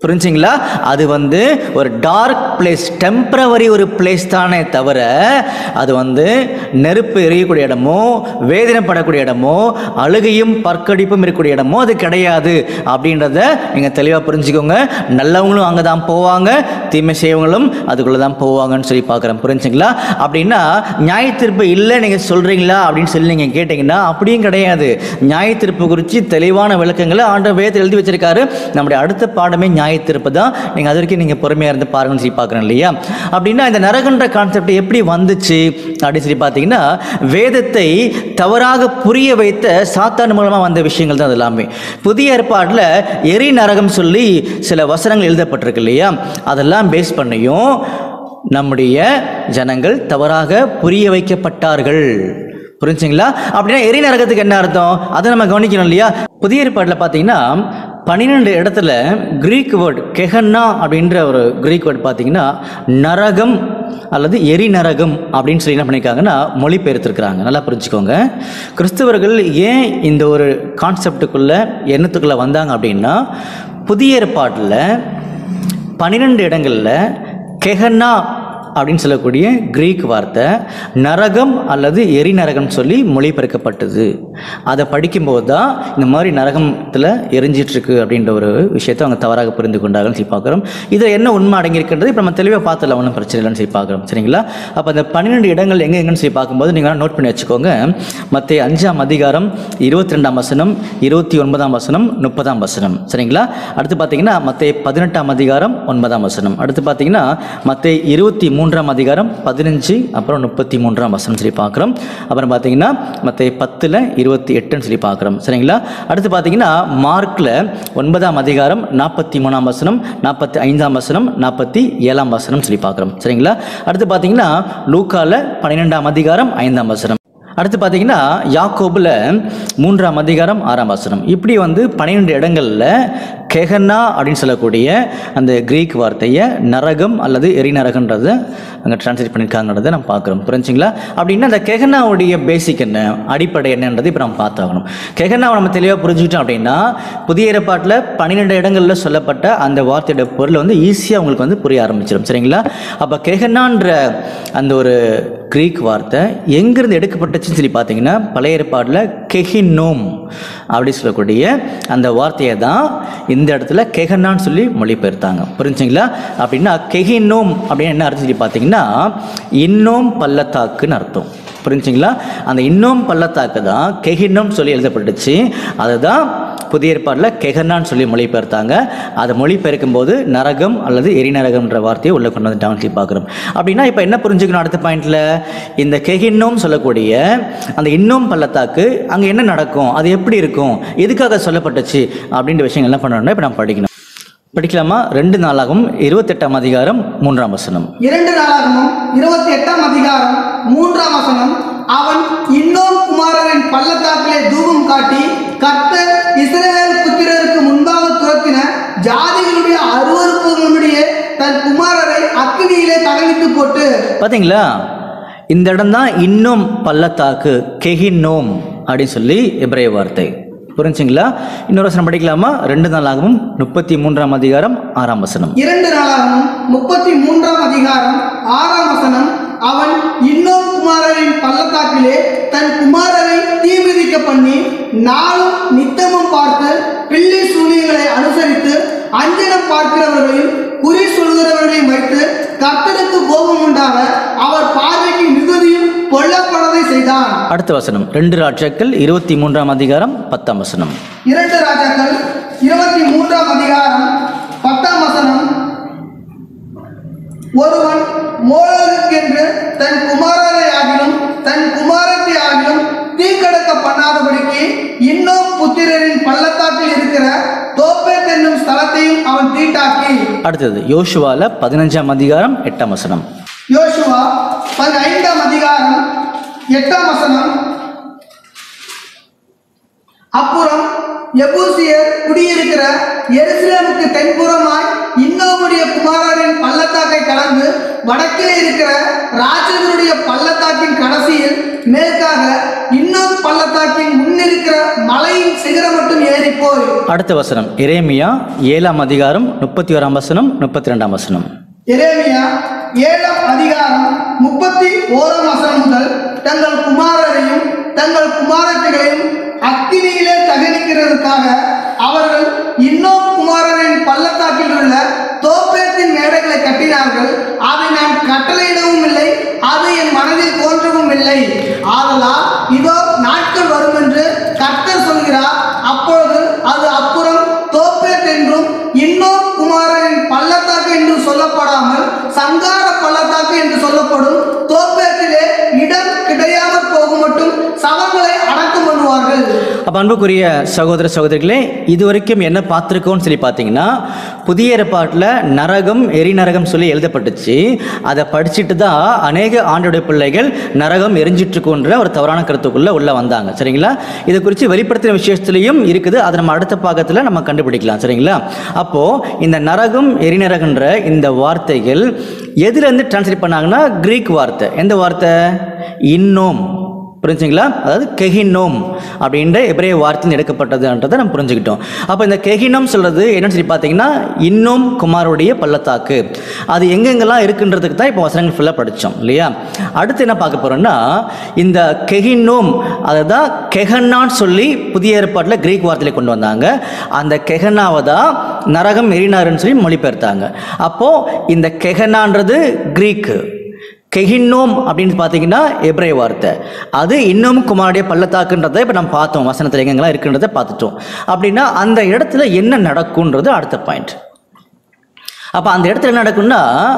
புரிஞ்சுங்களா அது வந்து ஒரு டார்க் பிளேஸ் டெம்பரவரி ஒரு பிளேஸ் தானே தவிர அது வந்து நெருப்பு எரியக்கூடிய இடமோ வேதனைப்படக்கூடிய இடமோ அழுகையும் பற்கடிப்பும் இருக்கக்கூடிய இடமோ அது கிடையாது அப்படின்றத நீங்கள் தெளிவாக புரிஞ்சுக்கோங்க நல்லவங்களும் அங்கே தான் போவாங்க தீமை செய்வங்களும் அதுக்குள்ளே தான் போவாங்கன்னு சொல்லி பார்க்குறேன் புரிஞ்சுங்களா அப்படின்னா நியாய தீர்ப்பு இல்லை நீங்கள் சொல்கிறீங்களா அப்படின்னு சொல்லி நீங்கள் கேட்டிங்கன்னா அப்படியும் கிடையாது நியாய தீர்ப்பு குறித்து தெளிவான விளக்கங்களை ஆண்ட வேதத்தில் எழுதி வச்சிருக்காரு நம்முடைய அடுத்த பாடமே நியாய தீர்ப்பு தான் நீங்கள் அது வரைக்கும் நீங்கள் பொறுமையாக இருந்து பாருங்கன்னு சொல்லி பார்க்குறேன் இல்லையா அப்படின்னா இந்த நரகன்ற கான்செப்ட் எப்படி வந்துச்சு அப்படின்னு சொல்லி பார்த்தீங்கன்னா வேதத்தை தவறாக புரிய வைத்த சாத்தான் மூலமாக வந்த விஷயங்கள் தான் அது எல்லாமே புதிய ஏற்பாட்டில் எரி நரகம் சொல்லி சில வசனங்கள் எழுதப்பட்டிருக்கு இல்லையா அதெல்லாம் பேஸ் பண்ணியும் நம்முடைய ஜனங்கள் தவறாக புரிய வைக்கப்பட்டார்கள் புரிஞ்சுங்களா அப்படின்னா எரி நரகத்துக்கு என்ன அர்த்தம் அதை நம்ம கவனிக்கணும் இல்லையா புதிய ஏற்பாட்டில் பார்த்தீங்கன்னா பன்னிரெண்டு இடத்துல கிரீக் வேர்ட் கெஹன்னா அப்படின்ற ஒரு கிரீக் வேர்ட் பார்த்தீங்கன்னா நரகம் அல்லது எரி நரகம் அப்படின்னு சொல்லி என்ன பண்ணியிருக்காங்கன்னா மொழிபெயர்த்திருக்கிறாங்க நல்லா புரிஞ்சுக்கோங்க கிறிஸ்தவர்கள் ஏன் இந்த ஒரு கான்செப்டுக்குள்ளே எண்ணத்துக்குள்ளே வந்தாங்க அப்படின்னா புதிய ஏற்பாட்டில் பன்னிரெண்டு இடங்களில் கெஹன்னா அப்படின்னு சொல்லக்கூடிய கிரீக் வார்த்தை நரகம் அல்லது எரி நரகம் சொல்லி மொழிபெயர்க்கப்பட்டது அதை படிக்கும்போது தான் இந்த மாதிரி நரகத்தில் எரிஞ்சிட்ருக்கு அப்படின்ற ஒரு விஷயத்தை அவங்க தவறாக புரிந்து கொண்டாங்கன்னு சொல்லி பார்க்குறோம் இதில் என்ன உண்மை அடங்கியிருக்கின்றது இப்போ நம்ம தெளிவாக பார்த்துல ஒன்றும் பிரச்சனை இல்லைன்னு சொல்லி பார்க்குறோம் சரிங்களா அப்போ அந்த பன்னிரெண்டு இடங்கள் எங்கே எங்கன்னு சொல்லி பார்க்கும்போது நீங்கள் நோட் பண்ணி வச்சுக்கோங்க மற்ற அஞ்சாம் அதிகாரம் இருபத்தி ரெண்டாம் வசனம் இருபத்தி ஒன்பதாம் வசனம் முப்பதாம் வசனம் சரிங்களா அடுத்து பார்த்தீங்கன்னா மற்ற பதினெட்டாம் அதிகாரம் ஒன்பதாம் வசனம் அடுத்து பார்த்தீங்கன்னா மற்ற இருபத்தி மூன்றாம் அதிகாரம் பதினஞ்சு அப்புறம் முப்பத்தி மூன்றாம் வசனம் சொல்லி பார்க்குறோம் அப்புறம் பார்த்தீங்கன்னா மற்ற பத்தில் இருபத்தி எட்டுன்னு சொல்லி பார்க்குறோம் சரிங்களா அடுத்து பார்த்தீங்கன்னா மார்க்கில் ஒன்பதாம் அதிகாரம் நாற்பத்தி மூணாம் வசனம் நாற்பத்தி ஐந்தாம் வசனம் நாற்பத்தி ஏழாம் வசனம் சொல்லி பார்க்குறோம் சரிங்களா அடுத்து பார்த்தீங்கன்னா லூக்கால பன்னிரெண்டாம் அதிகாரம் ஐந்தாம் வசனம் அடுத்து பார்த்தீங்கன்னா யாக்கோபில் மூன்றாம் அதிகாரம் ஆறாம் வசனம் இப்படி வந்து பன்னிரெண்டு இடங்களில் கெஹன்னா அப்படின்னு சொல்லக்கூடிய அந்த கிரீக் வார்த்தையை நரகம் அல்லது எரிநரகன்றதை அங்கே டிரான்ஸ்லேட் பண்ணியிருக்காங்கன்றதை நம்ம பார்க்குறோம் புரிஞ்சுங்களா அப்படின்னா அந்த கெஹனாவுடைய பேசிக் என்ன அடிப்படை என்னன்றது இப்போ நம்ம பார்த்தாகணும் கெஹனாவை நம்ம தெளிவாக புரிஞ்சுக்கிட்டோம் அப்படின்னா புதிய ஏற்பாட்டில் பன்னிரெண்டு இடங்களில் சொல்லப்பட்ட அந்த வார்த்தையோட பொருள் வந்து ஈஸியாக உங்களுக்கு வந்து புரிய ஆரம்பிச்சிடும் சரிங்களா அப்போ கெஹனான்ற அந்த ஒரு கிரீக் வார்த்தை எங்கிருந்து எடுக்கப்பட்டுச்சுன்னு சொல்லி பார்த்தீங்கன்னா பழைய ஏற்பாட்டில் கெஹினோம் அப்படி சொல்லக்கூடிய அந்த வார்த்தையை தான் இந்த இடத்துல கெஹனான்னு சொல்லி மொழிபெயர்த்தாங்க புரிஞ்சுங்களா அப்படின்னா கெஹினோம் அப்படின்னு என்ன அர்த்தம் சொல்லி பார்த்தீங்கன்னா இன்னோம் பள்ளத்தாக்குன்னு அர்த்தம் புரிஞ்சுங்களா அந்த இன்னும் பள்ளத்தாக்கு தான் கெஹினம் சொல்லி எழுதப்பட்டுச்சு அதுதான் புதிய ஏற்பாடில் கெகனான்னு சொல்லி மொழிபெயர்த்தாங்க அதை மொழிபெயர்க்கும் போது நரகம் அல்லது எரிநரகம்ன்ற வார்த்தையை உள்ளே கொண்டு வந்துட்டாங்கன்னு சொல்லி பார்க்குறோம் அப்படின்னா இப்போ என்ன புரிஞ்சுக்கணும் அடுத்த பாயிண்ட்ல இந்த கெகின்னும் சொல்லக்கூடிய அந்த இன்னும் பள்ளத்தாக்கு அங்கே என்ன நடக்கும் அது எப்படி இருக்கும் எதுக்காக சொல்லப்பட்டுச்சு அப்படின்ற விஷயங்கள் என்ன பண்ணணும்னா இப்போ நம்ம படிக்கணும் படிக்கலாமா ரெண்டு நாளாகவும் இருபத்தெட்டாம் அதிகாரம் மூன்றாம் வசனம் இரண்டு நாளாகமும் இருபத்தி எட்டாம் அதிகாரம் மூன்றாம் வசனம் அவன் இன்னொரு குமாரனின் பள்ளத்தாக்கிலே தூபம் காட்டி கர்த்தர் இஸ்ரவேல் புத்திரருக்கு முன்பாக துரத்தின ஜாதிகளுடைய அருவருப்புகளுடைய தன் குமாரரை அக்கினியிலே தகவித்து போட்டு பார்த்தீங்களா இந்த இடம் தான் இன்னும் பள்ளத்தாக்கு கெஹினோம் அப்படின்னு சொல்லி எபிரேய வார்த்தை புரிஞ்சுங்களா இன்னொரு வசனம் படிக்கலாமா ரெண்டு நாளாகவும் முப்பத்தி மூன்றாம் அதிகாரம் ஆறாம் வசனம் இரண்டு நாளாகவும் முப்பத்தி மூன்றாம் அதிகாரம் ஆறாம் வசனம் அவன் இன்னொரு குமாரரின் பள்ளத்தாக்கிலே தன் குமாரரை தீமிதிக்க பண்ணி நாளும் நித்தமும் பார்த்து பில்லி சூனியங்களை அனுசரித்து அஞ்சனம் பார்க்கிறவர்களையும் குறி சொல்கிறவர்களையும் வைத்து கர்த்தருக்கு கோபம் உண்டாக அவர் பார்வைக்கு மிகுதியும் பொல்லப்படதை செய்தான் அடுத்த வசனம் ரெண்டு ராட்சக்கள் இருபத்தி மூன்றாம் அதிகாரம் பத்தாம் வசனம் இரண்டு ராஜாக்கள் இருபத்தி மூன்றாம் அதிகாரம் பத்தாம் வசனம் ஒருவன் மோளருக்கென்று தன் குமாரரை ஆகிலும் தன் குமாரத்தை ஆகிலும் தீக்கடக்க பண்ணாதபடிக்கு இன்னும் புத்திரரின் பள்ளத்தாக்கில் இருக்கிற தோப்பேத் என்னும் ஸ்தலத்தையும் அவன் தீட்டாக்கி அடுத்தது யோசுவால பதினஞ்சாம் அதிகாரம் எட்டாம் வசனம் யோசுவா பதினைந்தாம் அதிகாரம் எட்டாம் வசனம் அப்புறம் எபூசியர் குடியிருக்கிற எருசலேமுக்கு தென்புறமாய் இன்னோமுடைய குமாரரின் பள்ளத்தாக்கை கடந்து வடக்கே இருக்கிற ராட்சதனுடைய பள்ளத்தாக்கின் கடைசியில் மேற்காக இன்னொரு பள்ளத்தாக்கின் முன்னிருக்கிற மலையின் சிகரம் மட்டும் ஏறி போய் அடுத்த வசனம் எரேமியா ஏழாம் அதிகாரம் முப்பத்தி ஓராம் வசனம் முப்பத்தி ரெண்டாம் வசனம் எரேமியா ஏழாம் அதிகாரம் முப்பத்தி ஓராம் வசனம் முதல் தங்கள் குமாரரையும் தங்கள் குமாரத்தைகளையும் அக்கினியிலே தகனிக்கிறதுக்காக அவர்கள் இன்னொரு குமாரரின் பள்ளத்தாக்கில் உள்ள தோப்பேத்தின் மேடைகளை கட்டினார்கள் அதை நான் கட்டளையிடவும் இல்லை அது என் மனதில் தோன்றவும் இல்லை ஆதலால் இதோ நாட்கள் வரும் என்று கர்த்தர் சொல்கிறார் அப்பொழுது அது அப்புறம் தோப்பேத் என்றும் இன்னொரு குமாரரின் பள்ளத்தாக்கு என்று சொல்லப்படாமல் சங்கார பள்ளத்தாக்கு என்று சொல்லப்படும் தோப்பேத்திலே இடம் கிடையாமல் போகும் மட்டும் சவங்களை அடக்கம் பண்ணுவார்கள் அப்போ அன்புக்குரிய சகோதர சகோதரிகளே இதுவரைக்கும் என்ன பார்த்துருக்கோம்னு சொல்லி பார்த்தீங்கன்னா புதிய ஏற்பாட்டில் நரகம் எரிநரகம் சொல்லி எழுதப்பட்டுச்சு அதை படிச்சுட்டு தான் அநேக ஆண்டுடைய பிள்ளைகள் நரகம் எரிஞ்சிட்டு இருக்குன்ற ஒரு தவறான கருத்துக்குள்ளே உள்ளே வந்தாங்க சரிங்களா இதை குறித்து வெளிப்படுத்தின விஷயத்துலையும் இருக்குது அதை நம்ம அடுத்த பாகத்தில் நம்ம கண்டுபிடிக்கலாம் சரிங்களா அப்போது இந்த நரகம் எரிநரகன்ற இந்த வார்த்தைகள் எதுலேருந்து டிரான்ஸ்லேட் பண்ணாங்கன்னா கிரீக் வார்த்தை எந்த வார்த்தை இன்னோம் புரிஞ்சுங்களா அதாவது கெஹினோம் அப்படின்ற எபிரேய வார்த்தையில் எடுக்கப்பட்டதுன்றதை நம்ம புரிஞ்சுக்கிட்டோம் அப்போ இந்த கெஹினோம் சொல்கிறது என்னன்னு சொல்லி பார்த்தீங்கன்னா இன்னும் குமாருடைய பள்ளத்தாக்கு அது எங்கெங்கெல்லாம் இருக்குன்றதுக்கு தான் இப்போ வசனங்கள் ஃபுல்லாக படித்தோம் இல்லையா அடுத்து என்ன பார்க்க போகிறோம்னா இந்த கெஹினோம் அதை தான் கெஹன்னான்னு சொல்லி புதிய ஏற்பாட்டில் கிரீக் வார்த்தையில கொண்டு வந்தாங்க அந்த கெஹனாவை தான் நரகம் எரினாருன்னு சொல்லி மொழிபெயர்த்தாங்க அப்போது இந்த கெஹனான்றது கிரீக்கு கெஹின்னோம் அப்படின்னு பார்த்தீங்கன்னா எப்ரே வார்த்தை அது இன்னும் குமாருடைய பள்ளத்தாக்குன்றதை இப்போ நம்ம பார்த்தோம் வசனத்தில் எங்கெங்கெல்லாம் இருக்குன்றதை பார்த்துட்டோம் அப்படின்னா அந்த இடத்துல என்ன நடக்குன்றது அடுத்த பாயிண்ட் அப்போ அந்த இடத்துல என்ன நடக்கும்னா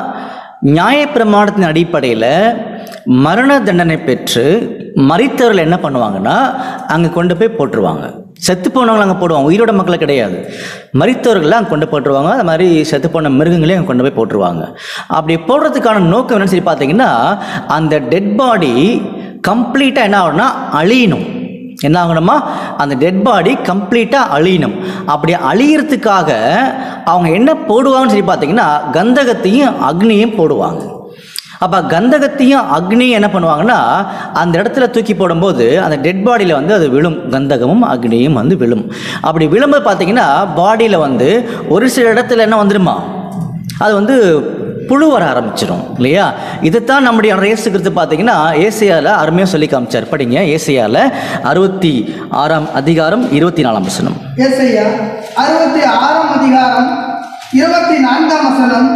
நியாயப்பிரமாணத்தின் அடிப்படையில் மரண தண்டனை பெற்று மறித்தவர்கள் என்ன பண்ணுவாங்கன்னா அங்கே கொண்டு போய் போட்டுருவாங்க செத்து போனவங்களை அங்கே போடுவாங்க உயிரோட மக்களை கிடையாது மறித்தவர்களை அங்கே கொண்டு போட்டுருவாங்க அது மாதிரி செத்து போன மிருகங்களையும் அங்கே கொண்டு போய் போட்டுருவாங்க அப்படி போடுறதுக்கான நோக்கம் என்னன்னு சொல்லி பார்த்தீங்கன்னா அந்த டெட் பாடி கம்ப்ளீட்டாக என்ன ஆகும்னா அழியணும் என்ன ஆகணுமா அந்த டெட் பாடி கம்ப்ளீட்டாக அழியணும் அப்படி அழியறதுக்காக அவங்க என்ன போடுவாங்கன்னு சொல்லி பார்த்தீங்கன்னா கந்தகத்தையும் அக்னியும் போடுவாங்க அப்போ கந்தகத்தையும் அக்னியும் என்ன பண்ணுவாங்கன்னா அந்த இடத்துல தூக்கி போடும்போது அந்த டெட் பாடியில் வந்து அது விழும் கந்தகமும் அக்னியும் வந்து விழும் அப்படி விழும்போது பார்த்தீங்கன்னா பாடியில் வந்து ஒரு சில இடத்துல என்ன வந்துடுமா அது வந்து புழு வர ஆரம்பிச்சிடும் இல்லையா இதைத்தான் நம்முடைய இயேசுக்கிறது பார்த்தீங்கன்னா ஏசியாவில் அருமையாக சொல்லி காமிச்சார் படிங்க ஏசியாவில் அறுபத்தி ஆறாம் அதிகாரம் இருபத்தி நாலாம் வசனம் ஏசையா அறுபத்தி ஆறாம் அதிகாரம் இருபத்தி நான்காம் வசனம்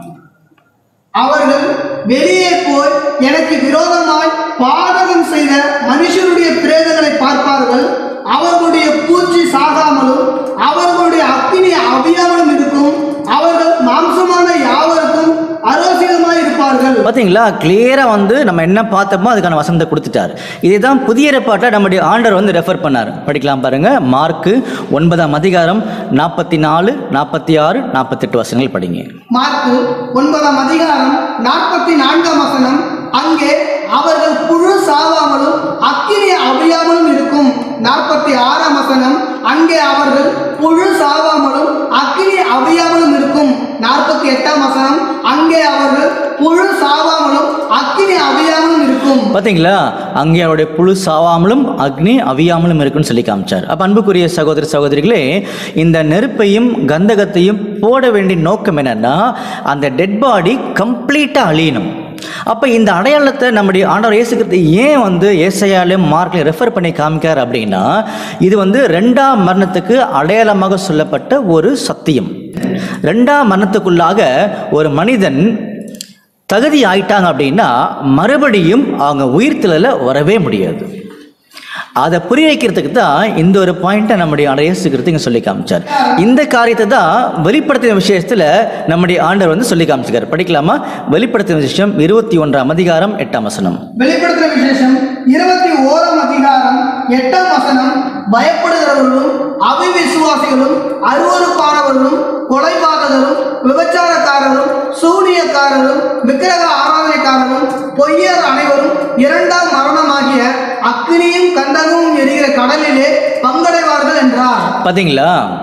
அவர்கள் வெளியே போய் எனக்கு விரோதமாய் பாதகம் செய்த மனுஷருடைய பிரேதங்களை பார்ப்பார்கள் அவர்களுடைய பூச்சி சாகாமலும் அவர்களுடைய அக்கினி அவியாமலும் இருக்கும் அவர்கள் மாம்சமான யாவருக்கும் அரோசிதமாய் இருப்பார்கள் பார்த்தீங்களா கிளியராக வந்து நம்ம என்ன பார்த்தோமோ அதுக்கான வசனத்தை கொடுத்துட்டார் இதை தான் புதிய ஏற்பாட்டை நம்முடைய ஆண்டர் வந்து ரெஃபர் பண்ணார் படிக்கலாம் பாருங்க மார்க்கு ஒன்பதாம் அதிகாரம் நாற்பத்தி நாலு நாற்பத்தி ஆறு நாற்பத்தெட்டு வசனங்கள் படிங்க மார்க்கு ஒன்பதாம் அதிகாரம் நாற்பத்தி நான்காம் வசனம் அங்கே அவர்கள் புழு சாவாமலும் அக்கினி அவியாமலும் இருக்கும் நாற்பத்தி ஆறாம் வசனம் அங்கே அவர்கள் புழு சாவாமலும் அக்கினி அவியாமலும் இருக்கும் நாற்பத்தி எட்டாம் வசனம் அங்கே அவர்கள் புழு சாவாமலும் அக்கினி அவியாமலும் இருக்கும் பார்த்தீங்களா அங்கே அவருடைய புழு சாவாமலும் அக்னி அவியாமலும் இருக்குன்னு சொல்லி காமிச்சார் அப்போ அன்புக்குரிய சகோதர சகோதரிகளே இந்த நெருப்பையும் கந்தகத்தையும் போட வேண்டிய நோக்கம் என்னன்னா அந்த டெட் பாடி கம்ப்ளீட்டாக அழியணும் அப்போ இந்த அடையாளத்தை நம்முடைய ஆண்டவர் இயேசுக்கிறது ஏன் வந்து ஏசையாலையும் மார்க்லையும் ரெஃபர் பண்ணி காமிக்கார் அப்படின்னா இது வந்து ரெண்டாம் மரணத்துக்கு அடையாளமாக சொல்லப்பட்ட ஒரு சத்தியம் ரெண்டாம் மரணத்துக்குள்ளாக ஒரு மனிதன் தகுதி ஆயிட்டாங்க அப்படின்னா மறுபடியும் அவங்க உயிர்த்தலில் வரவே முடியாது அதை புரிய வைக்கிறதுக்கு தான் இந்த ஒரு பாயிண்ட்டை நம்முடைய அடையசுக்கிறது இங்கே சொல்லி காமிச்சார் இந்த காரியத்தை தான் வெளிப்படுத்தின விஷயத்தில் நம்முடைய ஆண்டவர் வந்து சொல்லி காமிச்சிருக்கார் படிக்கலாமா வெளிப்படுத்தின விஷயம் இருபத்தி ஒன்றாம் அதிகாரம் எட்டாம் வசனம் வெளிப்படுத்தின விசேஷம் இருபத்தி ஓராம் அதிகாரம் எட்டாம் வசனம் பயப்படுகிறவர்களும் அவிவிசுவாசிகளும் அருவருப்பானவர்களும் கொலைபாதகரும் விபச்சாரக்காரரும் சூனியக்காரரும் விக்கிரக ஆராதனைக்காரரும் பொய்யர் அனைவரும் இரண்டாம் மரணமாகிய அக்கினியும் கந்தகமும் எரிகிற கடலிலே பங்கடைவார்கள் என்றார் பார்த்தீங்களா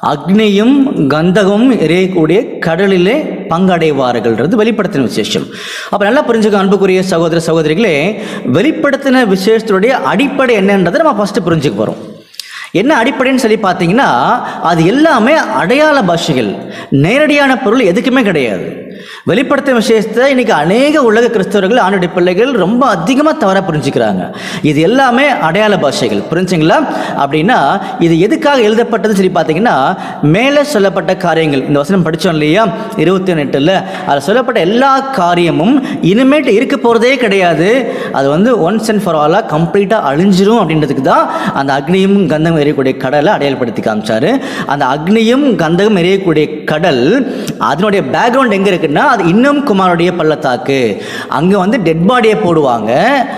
அக்னியும் கந்தகமும் எரியக்கூடிய கடலிலே பங்கடைவார்கள்ன்றது வெளிப்படுத்தின விசேஷம் அப்போ நல்லா புரிஞ்சுக்க அன்புக்குரிய சகோதர சகோதரிகளே வெளிப்படுத்தின விசேஷத்துடைய அடிப்படை என்னன்றதை நம்ம ஃபஸ்ட்டு புரிஞ்சுக்க போகிறோம் என்ன அடிப்படைன்னு சொல்லி பார்த்தீங்கன்னா அது எல்லாமே அடையாள பாஷைகள் நேரடியான பொருள் எதுக்குமே கிடையாது வெளிப்படுத்தும் விஷயத்தை இன்னைக்கு அநேக உலக கிறிஸ்தவர்கள் ஆணுடைய பிள்ளைகள் ரொம்ப அதிகமாக தவறாக புரிஞ்சுக்கிறாங்க இது எல்லாமே அடையாள பாஷைகள் புரிஞ்சுங்களா அப்படின்னா இது எதுக்காக எழுதப்பட்டது சொல்லி பார்த்தீங்கன்னா மேலே சொல்லப்பட்ட காரியங்கள் இந்த வசனம் படித்தோம் இல்லையா இருபத்தி எட்டில் அதில் சொல்லப்பட்ட எல்லா காரியமும் இனிமேட்டு இருக்க போகிறதே கிடையாது அது வந்து ஒன்ஸ் அண்ட் ஃபார் ஆலாக கம்ப்ளீட்டாக அழிஞ்சிரும் அப்படின்றதுக்கு தான் அந்த அக்னியும் கந்தகம் எரியக்கூடிய கடலை அடையாளப்படுத்தி காமிச்சாரு அந்த அக்னியும் கந்தகம் எரியக்கூடிய கடல் அதனுடைய பேக்ரவுண்ட் எங்கே இருக்குன்னா அது இன்னும் குமாருடைய பள்ளத்தாக்கு அங்கே வந்து டெட் பாடியை போடுவாங்க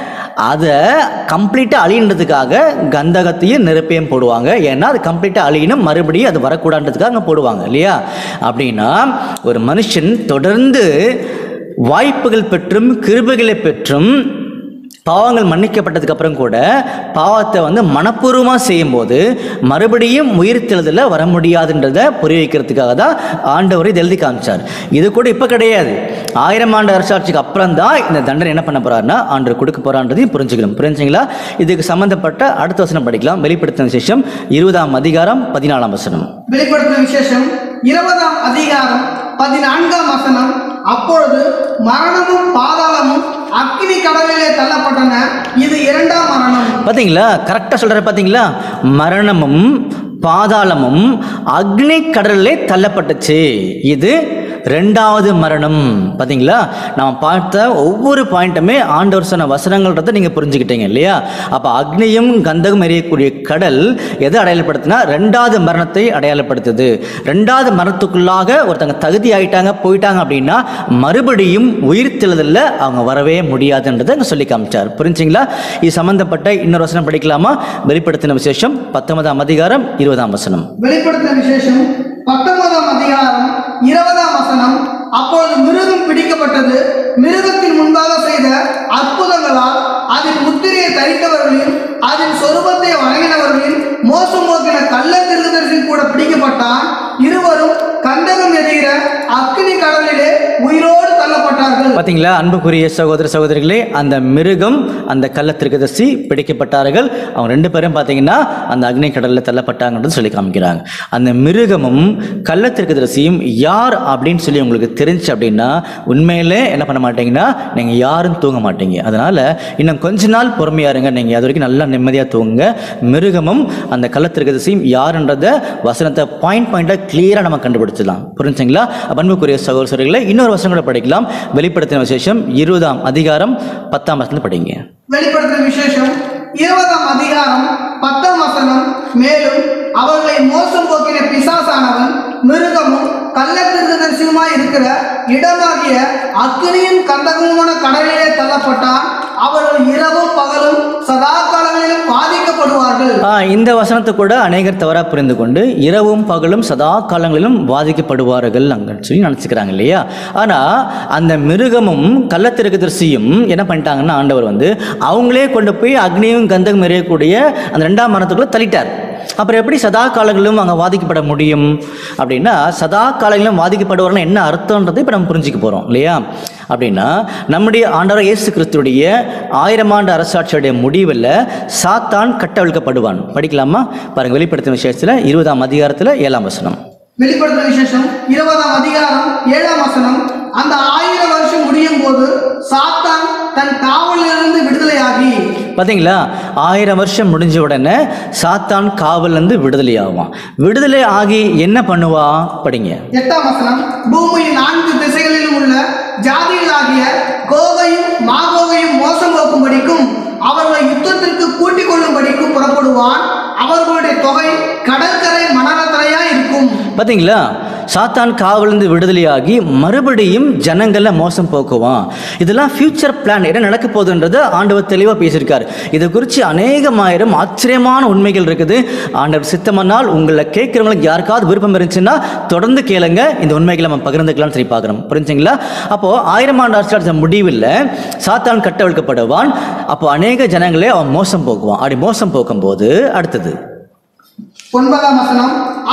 அதை கம்ப்ளீட்டாக அழியன்றதுக்காக கந்தகத்தையும் நெருப்பையும் போடுவாங்க ஏன்னா அது கம்ப்ளீட்டாக அழியணும் மறுபடியும் அது வரக்கூடாதுன்றதுக்காக அங்கே போடுவாங்க இல்லையா அப்படின்னா ஒரு மனுஷன் தொடர்ந்து வாய்ப்புகள் பெற்றும் கிருபைகளை பெற்றும் பாவங்கள் மன்னிக்கப்பட்டதுக்கு அப்புறம் கூட பாவத்தை வந்து மனப்பூர்வமாக செய்யும்போது மறுபடியும் உயிர்த்தெழுதல வர முடியாதுன்றதை புரிய வைக்கிறதுக்காக தான் ஆண்டவர் இது எழுதி காமிச்சார் இது கூட இப்போ கிடையாது ஆயிரம் ஆண்டு அரசாட்சிக்கு அப்புறம் தான் இந்த தண்டனை என்ன பண்ண போறாருன்னா ஆண்டு கொடுக்க போறான்றதையும் புரிஞ்சுக்கணும் புரிஞ்சுங்களா இதுக்கு சம்பந்தப்பட்ட அடுத்த வசனம் படிக்கலாம் வெளிப்படுத்தின விசேஷம் இருபதாம் அதிகாரம் பதினாலாம் வசனம் வெளிப்படுத்தின விசேஷம் இருபதாம் அதிகாரம் பதினான்காம் வசனம் அப்பொழுது மரணமும் பாதாளமும் அக்கினி கடலிலே தள்ளப்பட்டன இது இரண்டாம் மரணம் பார்த்தீங்களா கரெக்டாக சொல்கிறார் பார்த்தீங்களா மரணமும் பாதாளமும் அக்னி கடலிலே தள்ளப்பட்டுச்சு இது ரெண்டாவது மரணம் பார்த்தீங்களா நம்ம பார்த்த ஒவ்வொரு பாயிண்ட்டுமே ஆண்டவர் சொன்ன வசனங்கள்ன்றதை நீங்கள் புரிஞ்சுக்கிட்டீங்க இல்லையா அப்போ அக்னியும் கந்தகம் எரியக்கூடிய கடல் எதை அடையாளப்படுத்தினா ரெண்டாவது மரணத்தை அடையாளப்படுத்துது ரெண்டாவது மரணத்துக்குள்ளாக ஒருத்தங்க தகுதி ஆயிட்டாங்க போயிட்டாங்க அப்படின்னா மறுபடியும் உயிர் தெழுதல்ல அவங்க வரவே முடியாதுன்றதை அங்கே சொல்லி காமிச்சார் புரிஞ்சுங்களா இது சம்பந்தப்பட்ட இன்னொரு வசனம் படிக்கலாமா வெளிப்படுத்தின விசேஷம் பத்தொன்பதாம் அதிகாரம் இருபதாம் வசனம் வெளிப்படுத்தின விசேஷம் பத்தொன்பதாம் அதிகாரம் இருபதாம் வசனம் அப்பொழுது மிருகம் பிடிக்கப்பட்டது மிருகத்தின் முன்பாக செய்த அற்புதங்களால் அதில் முத்திரையை தரித்தவர்களையும் அதில் சொரூபத்தை வணங்கினவர்களையும் மோசம் போக்கின கள்ள திருதரிசி கூட பிடிக்கப்பட்டான் இருவரும் கந்தகம் எரிகிற அக்கினி கடலிலே உயிரோடு தள்ளப்பட்டார்கள் பார்த்தீங்களா அன்புக்குரிய சகோதர சகோதரிகளே அந்த மிருகம் அந்த கள்ளத்திற்கதசி பிடிக்கப்பட்டார்கள் அவங்க ரெண்டு பேரும் பார்த்தீங்கன்னா அந்த அக்னி கடலில் தள்ளப்பட்டாங்கன்றது சொல்லி காமிக்கிறாங்க அந்த மிருகமும் கள்ளத்திற்கதரிசியும் யார் அப்படின்னு சொல்லி உங்களுக்கு தெரிஞ்சு அப்படின்னா உண்மையிலே என்ன பண்ண மாட்டீங்கன்னா நீங்கள் யாரும் தூங்க மாட்டீங்க அதனால் இன்னும் கொஞ்ச நாள் பொறுமையா இருங்க நீங்கள் அது வரைக்கும் நல்லா நிம்மதியாக தூங்குங்க மிருகமும் அந்த கள்ளத்திற்கதசியும் யாருன்றத வசனத்தை பாயிண்ட் பாயிண்டாக கிளியராக நம்ம கண்டுபிடிச்சிடலாம் புரிஞ்சுங்களா அன்புக்குரிய சகோதரர்களை இன்னொரு வசனம் கூட படிக்கலாம் வெளிப்படுத்தின விசேஷம் இருபதாம் அதிகாரம் பத்தாம் வசனம் படிங்க வெளிப்படுத்தின விசேஷம் இருபதாம் அதிகாரம் பத்தாம் வசனம் மேலும் அவர்களை மோசம் போக்கின பிசாசானவன் மிருகமும் கள்ளத்திருந்தரிசியுமாய் இருக்கிற இடமாகிய அக்கினியும் கந்தகமுமான கடலிலே தள்ளப்பட்டான் அவர்கள் இரவும் பகலும் சதா காலங்களிலும் பாதிக்கப்படுவார்கள் ஆ, இந்த வசனத்தை கூட அநேகர் தவறாக புரிந்து கொண்டு இரவும் பகலும் சதா காலங்களிலும் பாதிக்கப்படுவார்கள் அங்கன்னு சொல்லி நினச்சிக்கிறாங்க இல்லையா ஆனால் அந்த மிருகமும் கள்ளத்திருக்கதரிசியும் என்ன பண்ணிட்டாங்கன்னா ஆண்டவர் வந்து அவங்களே கொண்டு போய் அக்னியும் கந்தகம் எறியக்கூடிய அந்த ரெண்டாம் மரணத்துக்குள்ளே தள்ளிட்டார் அப்புறம் எப்படி சதா காலங்களிலும் அங்கே பாதிக்கப்பட முடியும் அப்படின்னா சதா காலங்களிலும் பாதிக்கப்படுவார்கள் என்ன அர்த்தம்ன்றதை இப்போ நம்ம புரிஞ்சுக்க போகிறோம் இல்லையா அப்படின்னா நம்முடைய ஆண்டவர் இயேசு கிறிஸ்துடைய ஆயிரம் ஆண்டு அரசாட்சியுடைய முடிவில் சாத்தான் கட்டவிழ்க்கப்படுவான் படிக்கலாமா பாருங்க வெளிப்படுத்தின விஷயத்தில் இருபதாம் அதிகாரத்தில் ஏழாம் வசனம் வெளிப்படுத்தின விசேஷம் இருபதாம் அதிகாரம் ஏழாம் வசனம் அந்த ஆயிரம் வருஷம் முடியும் போது சாத்தான் தன் காவலிலிருந்து விடுதலையாகி பார்த்தீங்களா ஆயிரம் வருஷம் முடிஞ்ச உடனே சாத்தான் காவல்லேருந்து விடுதலை ஆவான் விடுதலை ஆகி என்ன பண்ணுவா படிங்க எட்டாம் வசனம் பூமியின் நான்கு திசைகளிலும் உள்ள ஜாதிகளாகிய கோகையும் மாகோகையும் மோசம் போக்கும்படிக்கும் அவர்களை யுத்தத்திற்கு கூட்டிக் கொள்ளும்படிக்கும் புறப்படுவான் அவர்களுடைய தொகை கடற்கரை மணலத்தரையா இருக்கும் பார்த்தீங்களா சாத்தான் காவலிருந்து விடுதலையாகி மறுபடியும் ஜனங்களை மோசம் போக்குவான் இதெல்லாம் ஃபியூச்சர் பிளான் என்ன நடக்க போகுதுன்றதை ஆண்டவர் தெளிவாக பேசியிருக்கார் இதை குறித்து அநேகமாயிரம் ஆச்சரியமான உண்மைகள் இருக்குது ஆண்டவர் சித்தமனால் உங்களை கேட்குறவங்களுக்கு யாருக்காவது விருப்பம் இருந்துச்சுன்னா தொடர்ந்து கேளுங்க இந்த உண்மைகளை நம்ம பகிர்ந்துக்கலாம்னு சொல்லி பார்க்குறோம் புரிஞ்சுங்களா அப்போது ஆயிரம் ஆண்டு அரசாட்சி முடிவில் சாத்தான் கட்டவிழ்க்கப்படுவான் அப்போ அநேக ஜனங்களே அவன் மோசம் போக்குவான் அப்படி மோசம் போக்கும்போது அடுத்தது ஒன்பதாம் வசனம் அவர்கள்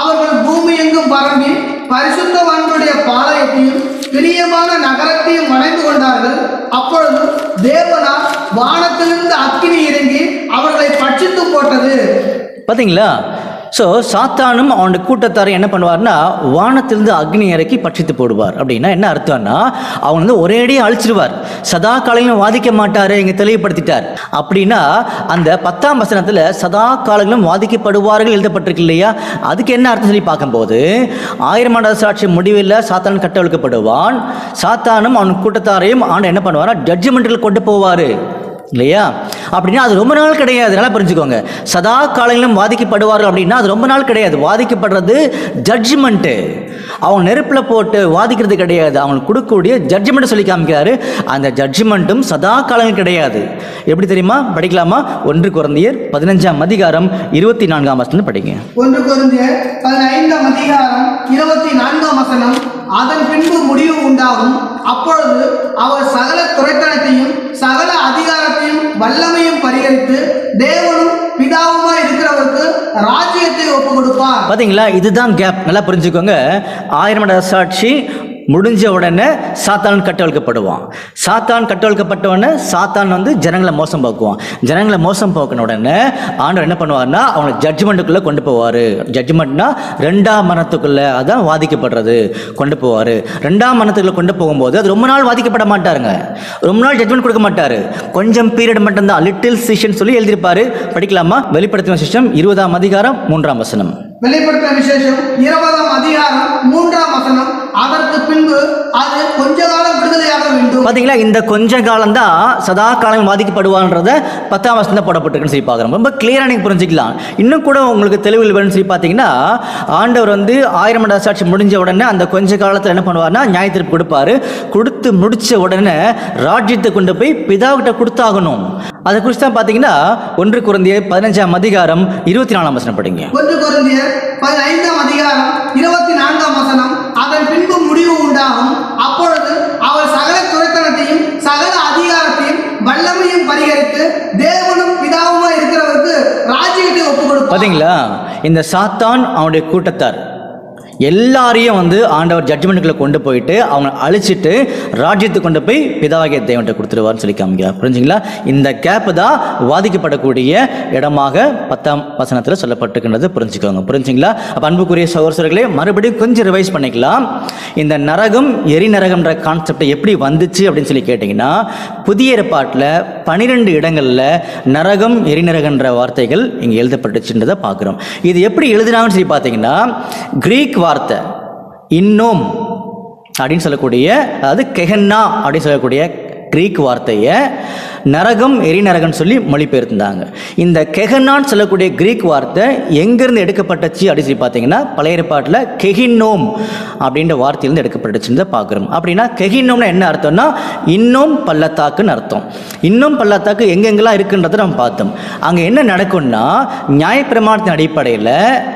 பூமி எங்கும் பரம்பி பரிசுத்தவான்களுடைய பாளையத்தையும் பிரியமான நகரத்தையும் வணைந்து கொண்டார்கள் அப்பொழுது தேவனால் வானத்திலிருந்து அக்கினி இறங்கி அவர்களை பட்சித்து போட்டது பார்த்தீங்களா ஸோ சாத்தானும் அவனுடைய கூட்டத்தாரும் என்ன பண்ணுவார்னா வானத்திலிருந்து அக்னி இறக்கி பட்சித்து போடுவார் அப்படின்னா என்ன அர்த்தம்னா அவன் வந்து ஒரேடியாக அழிச்சிருவார் சதா காலையிலும் வாதிக்க மாட்டாரு இங்கே தெளிவுபடுத்திட்டார் அப்படின்னா அந்த பத்தாம் வசனத்தில் சதா காலங்களும் வாதிக்கப்படுவார்கள் எழுதப்பட்டிருக்கு இல்லையா அதுக்கு என்ன அர்த்தம் சொல்லி பார்க்கும்போது ஆயிரம் ஆண்டு சாட்சி முடிவில் சாத்தான் கட்டவிழ்க்கப்படுவான் சாத்தானும் அவன் கூட்டத்தாரையும் ஆண்டு என்ன பண்ணுவாரா ஜட்ஜ்மெண்ட்டில் கொண்டு போவார் இல்லையா அப்படின்னா அது ரொம்ப நாள் கிடையாது நல்லா புரிஞ்சுக்கோங்க சதா காலங்களிலும் வாதிக்கப்படுவார்கள் அப்படின்னா அது ரொம்ப நாள் கிடையாது வாதிக்கப்படுறது ஜட்ஜ்மெண்ட்டு அவங்க நெருப்பில் போட்டு வாதிக்கிறது கிடையாது அவங்களுக்கு கொடுக்கக்கூடிய ஜட்ஜ்மெண்ட் சொல்லி காமிக்கிறாரு அந்த ஜட்ஜ்மெண்ட்டும் சதா காலங்கள் கிடையாது எப்படி தெரியுமா படிக்கலாமா ஒன்று குழந்தையர் பதினஞ்சாம் அதிகாரம் இருபத்தி நான்காம் வசனம் படிங்க ஒன்று குருந்தியர் பதினைந்தாம் அதிகாரம் இருபத்தி நான்காம் வசனம் அதன் பின்பு முடிவு உண்டாகும் அப்பொழுது அவர் சகல துறைத்தனத்தையும் சகல அதிகாரத்தையும் வல்லமையும் பரிகரித்து தேவனும் பிதாவுமா இருக்கிறவருக்கு ராஜ்யத்தை ஒப்பு கொடுப்பார் பாத்தீங்களா இதுதான் கேப் நல்லா புரிஞ்சுக்கோங்க ஆயிரம் மட சாட்சி முடிஞ்ச உடனே சாத்தான் கட்டவிழ்க்கப்படுவான் சாத்தான் கட்டவிழ்க்கப்பட்ட உடனே சாத்தான் வந்து ஜனங்களை மோசம் போக்குவான் ஜனங்களை மோசம் போக்கின உடனே ஆண்டவர் என்ன பண்ணுவார்னா அவங்களை ஜட்ஜ்மெண்ட்டுக்குள்ளே கொண்டு போவார் ஜட்ஜ்மெண்ட்னா ரெண்டாம் மரணத்துக்குள்ளே அதான் வாதிக்கப்படுறது கொண்டு போவார் ரெண்டாம் மரணத்துக்குள்ள கொண்டு போகும்போது அது ரொம்ப நாள் வாதிக்கப்பட மாட்டாருங்க ரொம்ப நாள் ஜட்ஜ்மெண்ட் கொடுக்க மாட்டார் கொஞ்சம் பீரியட் மட்டும்தான் லிட்டில் சிஷன் சொல்லி எழுதியிருப்பாரு படிக்கலாமா வெளிப்படுத்தின சிஸ்டம் இருபதாம் அதிகாரம் மூன்றாம் வசனம் வெளிப்படுத்தின விசேஷம் இருபதாம் அதிகாரம் மூன்றாம் வசனம் அதற்கு பின்பு அது கொஞ்ச காலம் விடுதலையாக வேண்டும் பாத்தீங்களா இந்த கொஞ்ச காலம் தான் சதா காலம் பாதிக்கப்படுவான்றத பத்தாம் வருஷம் தான் போடப்பட்டிருக்குன்னு சொல்லி பார்க்குறோம் ரொம்ப கிளியராக நீங்கள் புரிஞ்சுக்கலாம் இன்னும் கூட உங்களுக்கு தெளிவில் வேணும்னு சொல்லி பார்த்தீங்கன்னா ஆண்டவர் வந்து ஆயிரம் மண்ட சாட்சி முடிஞ்ச உடனே அந்த கொஞ்ச காலத்தில் என்ன பண்ணுவார்னா நியாய தீர்ப்பு கொடுப்பாரு கொடுத்து முடிச்ச உடனே ராஜ்யத்தை கொண்டு போய் பிதாவிட்ட கொடுத்தாகணும் அதை குறித்து தான் பார்த்தீங்கன்னா ஒன்று குறைந்திய பதினஞ்சாம் அதிகாரம் இருபத்தி நாலாம் வசனம் படிங்க ஒன்று குருந்தியர் பதினைந்தாம் அதிகாரம் இருபத்தி நான்காம் வசனம் அதன் பின்பு முடிவு உண்டாகும் அப்பொழுது அவர் சகல துறைத்தனத்தையும் சகல அதிகாரத்தையும் வல்லமையும் பரிகரித்து தேவனும் பிதாவுமா இருக்கிறவருக்கு ராஜ்யத்தை ஒப்பு கொடுப்பார் பாத்தீங்களா இந்த சாத்தான் அவனுடைய கூட்டத்தார் எல்லாரையும் வந்து ஆண்டவர் ஜட்ஜ்மெண்ட்டுக்குள்ள கொண்டு போயிட்டு அவங்க அழிச்சிட்டு ராஜ்யத்துக்கு கொண்டு போய் பிதாவாகிய தேவன்கிட்ட கொடுத்துருவார்னு சொல்லி காமிக்கிறார் புரிஞ்சுங்களா இந்த கேப் தான் வாதிக்கப்படக்கூடிய இடமாக பத்தாம் வசனத்தில் சொல்லப்பட்டிருக்கின்றது புரிஞ்சுக்கோங்க புரிஞ்சுங்களா அப்போ அன்புக்குரிய சகோதரர்களே மறுபடியும் கொஞ்சம் ரிவைஸ் பண்ணிக்கலாம் இந்த நரகம் எரி நரகம்ன்ற கான்செப்டை எப்படி வந்துச்சு அப்படின்னு சொல்லி கேட்டிங்கன்னா புதிய ஏற்பாட்டில் பனிரெண்டு இடங்களில் நரகம் எரிநரகன்ற வார்த்தைகள் இங்கே எழுதப்பட்டுச்சுன்றதை பார்க்குறோம் இது எப்படி எழுதினாங்கன்னு சொல்லி பார்த்தீங்கன்னா கிரீக் வார்த்தை இன்னும் அப்படின்னு சொல்லக்கூடிய அதாவது கெஹன்னா அப்படின்னு சொல்லக்கூடிய கிரீக் வார்த்தையை நரகம் எரிநரகம்னு சொல்லி மொழிபெயர்த்தாங்க இந்த கெஹன்னான்னு சொல்லக்கூடிய கிரீக் வார்த்தை எங்கேருந்து எடுக்கப்பட்டுச்சு அப்படின்னு சொல்லி பார்த்தீங்கன்னா பழைய ஏற்பாட்டில் கெஹின்னோம் அப்படின்ற வார்த்தையிலேருந்து எடுக்கப்பட்டுச்சுன்னு பார்க்குறோம் அப்படின்னா கெஹின்னோம்னா என்ன அர்த்தம்னா இன்னும் பள்ளத்தாக்குன்னு அர்த்தம் இன்னும் பள்ளத்தாக்கு எங்கெங்கெல்லாம் இருக்குன்றதை நம்ம பார்த்தோம் அங்கே என்ன நடக்கும்னா நியாயப்பிரமாணத்தின் அடிப்படையில்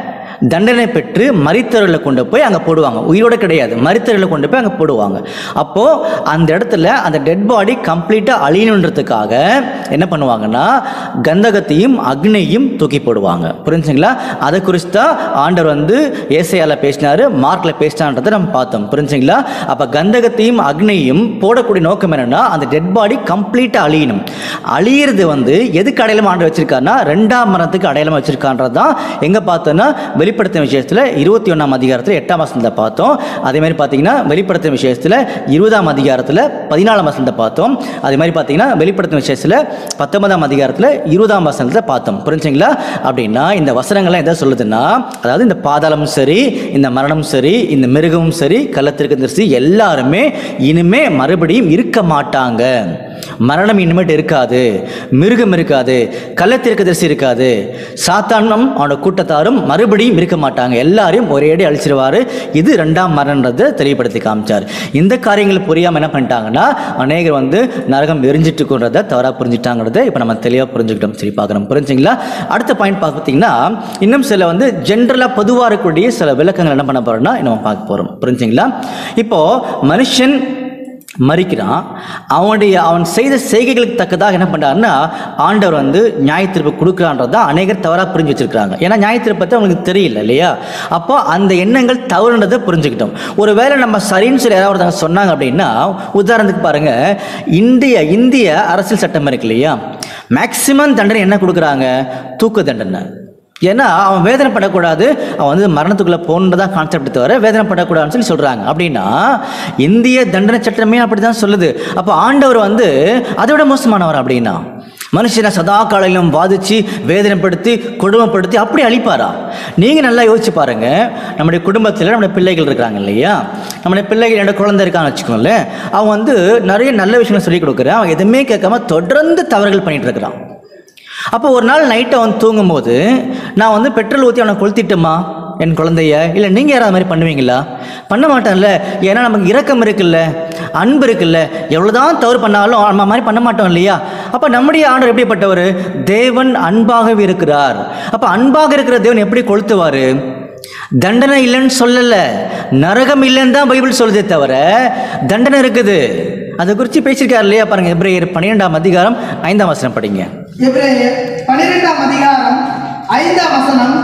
தண்டனை பெற்று மரித்தவர்களை கொண்டு போய் அங்கே போடுவாங்க உயிரோட கிடையாது மரித்தவர்களை கொண்டு போய் அங்கே போடுவாங்க அப்போது அந்த இடத்துல அந்த டெட் பாடி கம்ப்ளீட்டாக அழியணுன்றதுக்காக என்ன பண்ணுவாங்கன்னா கந்தகத்தையும் அக்னியையும் தூக்கி போடுவாங்க புரிஞ்சுங்களா அதை குறித்து தான் ஆண்டவர் வந்து ஏசையால பேசினாரு மார்க்கில் பேசினான்றதை நம்ம பார்த்தோம் புரிஞ்சுங்களா அப்போ கந்தகத்தையும் அக்னியையும் போடக்கூடிய நோக்கம் என்னன்னா அந்த டெட் பாடி கம்ப்ளீட்டாக அழியணும் அழியிறது வந்து எதுக்கு அடையாளம் ஆண்டு வச்சிருக்காருன்னா ரெண்டாம் மரணத்துக்கு அடையாளம் வச்சிருக்கான்றது தான் எங்கே பார்த்தோன்னா வெளிப்படுத்தின விஷயத்தில் இருபத்தி ஒன்றாம் அதிகாரத்தில் எட்டாம் வசனத்தை பார்த்தோம் அதே மாதிரி பார்த்தீங்கன்னா வெளிப்படுத்தின விஷயத்தில் இருபதாம் அதிகாரத்தில் பதினாலாம் வசனத்தை பார்த்தோம் அதே மாதிரி பார்த்தீங்கன்னா வெளிப்படுத்தின விஷயத்தில் பத்தொன்பதாம் அதிகாரத்தில் இருபதாம் வசனத்தை பார்த்தோம் புரிஞ்சுங்களா அப்படின்னா இந்த வசனங்கள்லாம் எதை சொல்லுதுன்னா அதாவது இந்த பாதாளமும் சரி இந்த மரணமும் சரி இந்த மிருகமும் சரி கள்ளத்திற்கு சரி எல்லாருமே இனிமே மறுபடியும் இருக்க மாட்டாங்க மரணம் இனிமேட்டு இருக்காது மிருகம் இருக்காது கள்ளத்திற்கு இருக்காது சாத்தானும் அவனோட கூட்டத்தாரும் மறுபடியும் இருக்க மாட்டாங்க எல்லாரையும் ஒரே அடி அழிச்சிருவாரு இது ரெண்டாம் மரணன்றதை தெளிவுபடுத்தி காமிச்சார் இந்த காரியங்கள் புரியாமல் என்ன பண்ணிட்டாங்கன்னா அநேகர் வந்து நரகம் எரிஞ்சிட்டு இருக்கிறத தவறாக புரிஞ்சுட்டாங்கிறத இப்போ நம்ம தெளிவாக புரிஞ்சுக்கிட்டோம் சரி பார்க்குறோம் புரிஞ்சுங்களா அடுத்த பாயிண்ட் பார்த்தீங்கன்னா இன்னும் சில வந்து ஜென்ரலாக பொதுவாக இருக்கக்கூடிய சில விளக்கங்கள் என்ன பண்ண போகிறோம்னா நம்ம பார்க்க போகிறோம் புரிஞ்சுங்களா இப்போது மனுஷன் மறிக்கிறான் அவனுடைய அவன் செய்த செய்கைகளுக்கு தக்கதாக என்ன பண்ணுறாருன்னா ஆண்டவர் வந்து நியாய தீர்ப்பு கொடுக்குறான்றதா அநேகர் தவறாக புரிஞ்சு வச்சிருக்காங்க ஏன்னா நியாய தீர்ப்பத்தை அவங்களுக்கு தெரியல இல்லையா அப்போ அந்த எண்ணங்கள் தவறுன்றதை புரிஞ்சுக்கிட்டோம் ஒருவேளை நம்ம சரின்னு சொல்லி யாராவது ஒருத்தவங்க சொன்னாங்க அப்படின்னா உதாரணத்துக்கு பாருங்க இந்திய இந்திய அரசியல் சட்டம் இருக்கு இல்லையா மேக்சிமம் தண்டனை என்ன கொடுக்குறாங்க தூக்கு தண்டனை ஏன்னா அவன் வேதனைப்படக்கூடாது அவன் வந்து மரணத்துக்குள்ளே போகணுன்றதான் கான்செப்ட் தவிர வேதனைப்படக்கூடாதுன்னு சொல்லி சொல்கிறாங்க அப்படின்னா இந்திய தண்டனை சட்டமே அப்படி தான் சொல்லுது அப்போ ஆண்டவர் வந்து அதை விட மோசமானவர் அப்படின்னா மனுஷனை சதா காலையிலும் பாதிச்சு வேதனைப்படுத்தி கொடுமைப்படுத்தி அப்படி அழிப்பாரா நீங்கள் நல்லா யோசிச்சு பாருங்க நம்முடைய குடும்பத்தில் நம்முடைய பிள்ளைகள் இருக்காங்க இல்லையா நம்முடைய பிள்ளைகள் என்னோட குழந்தை இருக்கான்னு வச்சுக்கோங்களேன் அவன் வந்து நிறைய நல்ல விஷயங்களை சொல்லி கொடுக்குறான் அவன் எதுவுமே கேட்காம தொடர்ந்து தவறுகள் பண்ணிட்டு இருக்கிறான் அப்போ ஒரு நாள் நைட்டை வந்து தூங்கும்போது நான் வந்து பெட்ரோல் ஊற்றி அவனை கொளுத்திட்டுமா என் குழந்தைய இல்லை நீங்கள் யாராவது மாதிரி பண்ணுவீங்களா பண்ண மாட்டேன்ல ஏன்னா நமக்கு இரக்கம் இருக்குல்ல அன்பு இருக்குல்ல எவ்வளோதான் தவறு பண்ணாலும் நம்ம மாதிரி பண்ண மாட்டோம் இல்லையா அப்போ நம்முடைய ஆண்டவர் எப்படிப்பட்டவர் தேவன் அன்பாகவே இருக்கிறார் அப்போ அன்பாக இருக்கிற தேவன் எப்படி கொளுத்துவார் தண்டனை இல்லைன்னு சொல்லல நரகம் இல்லைன்னு தான் பைபிள் சொல்லுதே தவிர தண்டனை இருக்குது அதை குறித்து பேசியிருக்காரு இல்லையா பாருங்க எப்ரேயர் பன்னிரெண்டாம் அதிகாரம் ஐந்தாம் வசனம் படிங்க எபிரேயர் பனிரெண்டாம் அதிகாரம் ஐந்தாம் வசனம்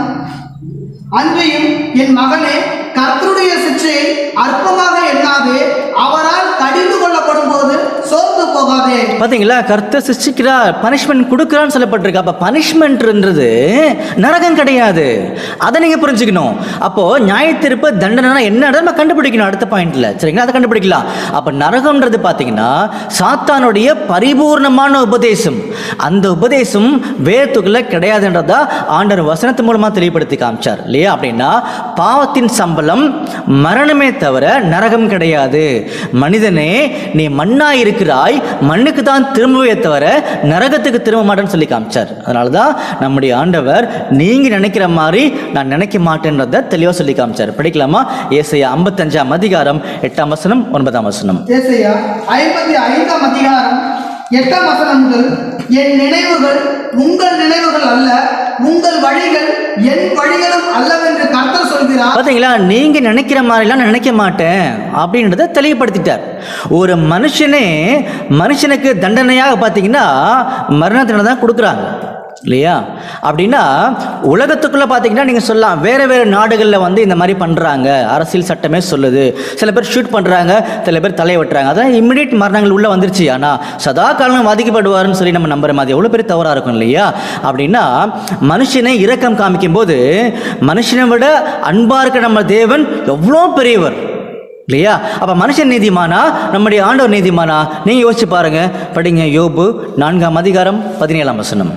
அன்றியும் என் மகனே கர்த்தருடைய சிற்றையை அற்பமாக எண்ணாதே அவரால் கடிந்து கொள்ளப்படும் போது சோர்ந்து போகாதே பாத்தீங்களா கர்த்தர் சிருஷ்டிக்கிறார் பனிஷ்மெண்ட் கொடுக்குறான்னு சொல்லப்பட்டிருக்கு அப்போ பனிஷ்மெண்ட்ன்றது நரகம் கிடையாது அதை நீங்கள் புரிஞ்சுக்கணும் அப்போ நியாயத்திருப்பு தண்டனை என்ன நம்ம கண்டுபிடிக்கணும் அடுத்த பாயிண்ட்ல சரிங்களா அதை கண்டுபிடிக்கலாம் அப்போ நரகம்ன்றது பார்த்தீங்கன்னா சாத்தானுடைய பரிபூர்ணமான உபதேசம் அந்த உபதேசம் வேதத்துக்குள்ள கிடையாதுன்றதா ஆண்டவர் வசனத்து மூலமா தெளிவுபடுத்தி காமிச்சார் இல்லையா அப்படின்னா பாவத்தின் சம்பளம் மரணமே தவிர நரகம் கிடையாது மனிதனே நீ மண்ணா இருக்கிறாய் மண்ணுக்கு தான் திரும்பவே தவிர நரகத்துக்கு திரும்ப மாட்டேன்னு சொல்லி காமிச்சார் அதனால தான் நம்முடைய ஆண்டவர் நீங்க நினைக்கிற மாதிரி நான் நினைக்க மாட்டேன்றதை தெளிவாக சொல்லி காமிச்சார் படிக்கலாமா ஏசையா ஐம்பத்தஞ்சாம் அதிகாரம் எட்டாம் வசனம் ஒன்பதாம் வசனம் ஏசையா ஐம்பத்தி ஐந்தாம் அதிகாரம் எட்டாம் வசனம் முதல் என் நினைவுகள் உங்கள் நினைவுகள் அல்ல உங்கள் வழிகள் என் வழிகளும் அல்லவென்று கர்த்தர் சொல்கிறார் பார்த்தீங்களா நீங்க நினைக்கிற மாதிரிலாம் நான் நினைக்க மாட்டேன் அப்படின்றத தெளிவுபடுத்திட்டார் ஒரு மனுஷனே மனுஷனுக்கு தண்டனையாக பார்த்தீங்கன்னா மரண தண்டனை தான் கொடுக்குறாங்க இல்லையா அப்படின்னா உலகத்துக்குள்ளே பார்த்தீங்கன்னா நீங்கள் சொல்லலாம் வேறு வேறு நாடுகளில் வந்து இந்த மாதிரி பண்ணுறாங்க அரசியல் சட்டமே சொல்லுது சில பேர் ஷூட் பண்ணுறாங்க சில பேர் தலையை வெட்டுறாங்க அதான் இம்மிடியட் மரணங்கள் உள்ளே வந்துருச்சு ஆனால் சதா காலம் பாதிக்கப்படுவாருன்னு சொல்லி நம்ம நம்புற மாதிரி எவ்வளோ பெரிய தவறாக இருக்கும் இல்லையா அப்படின்னா மனுஷனை இரக்கம் காமிக்கும் போது மனுஷனை விட அன்பாக இருக்க நம்ம தேவன் எவ்வளோ பெரியவர் இல்லையா அப்போ மனுஷன் நீதிமானா நம்முடைய ஆண்டவர் நீதிமானா நீங்கள் யோசிச்சு பாருங்க படிங்க யோபு நான்காம் அதிகாரம் பதினேழாம் வசனம்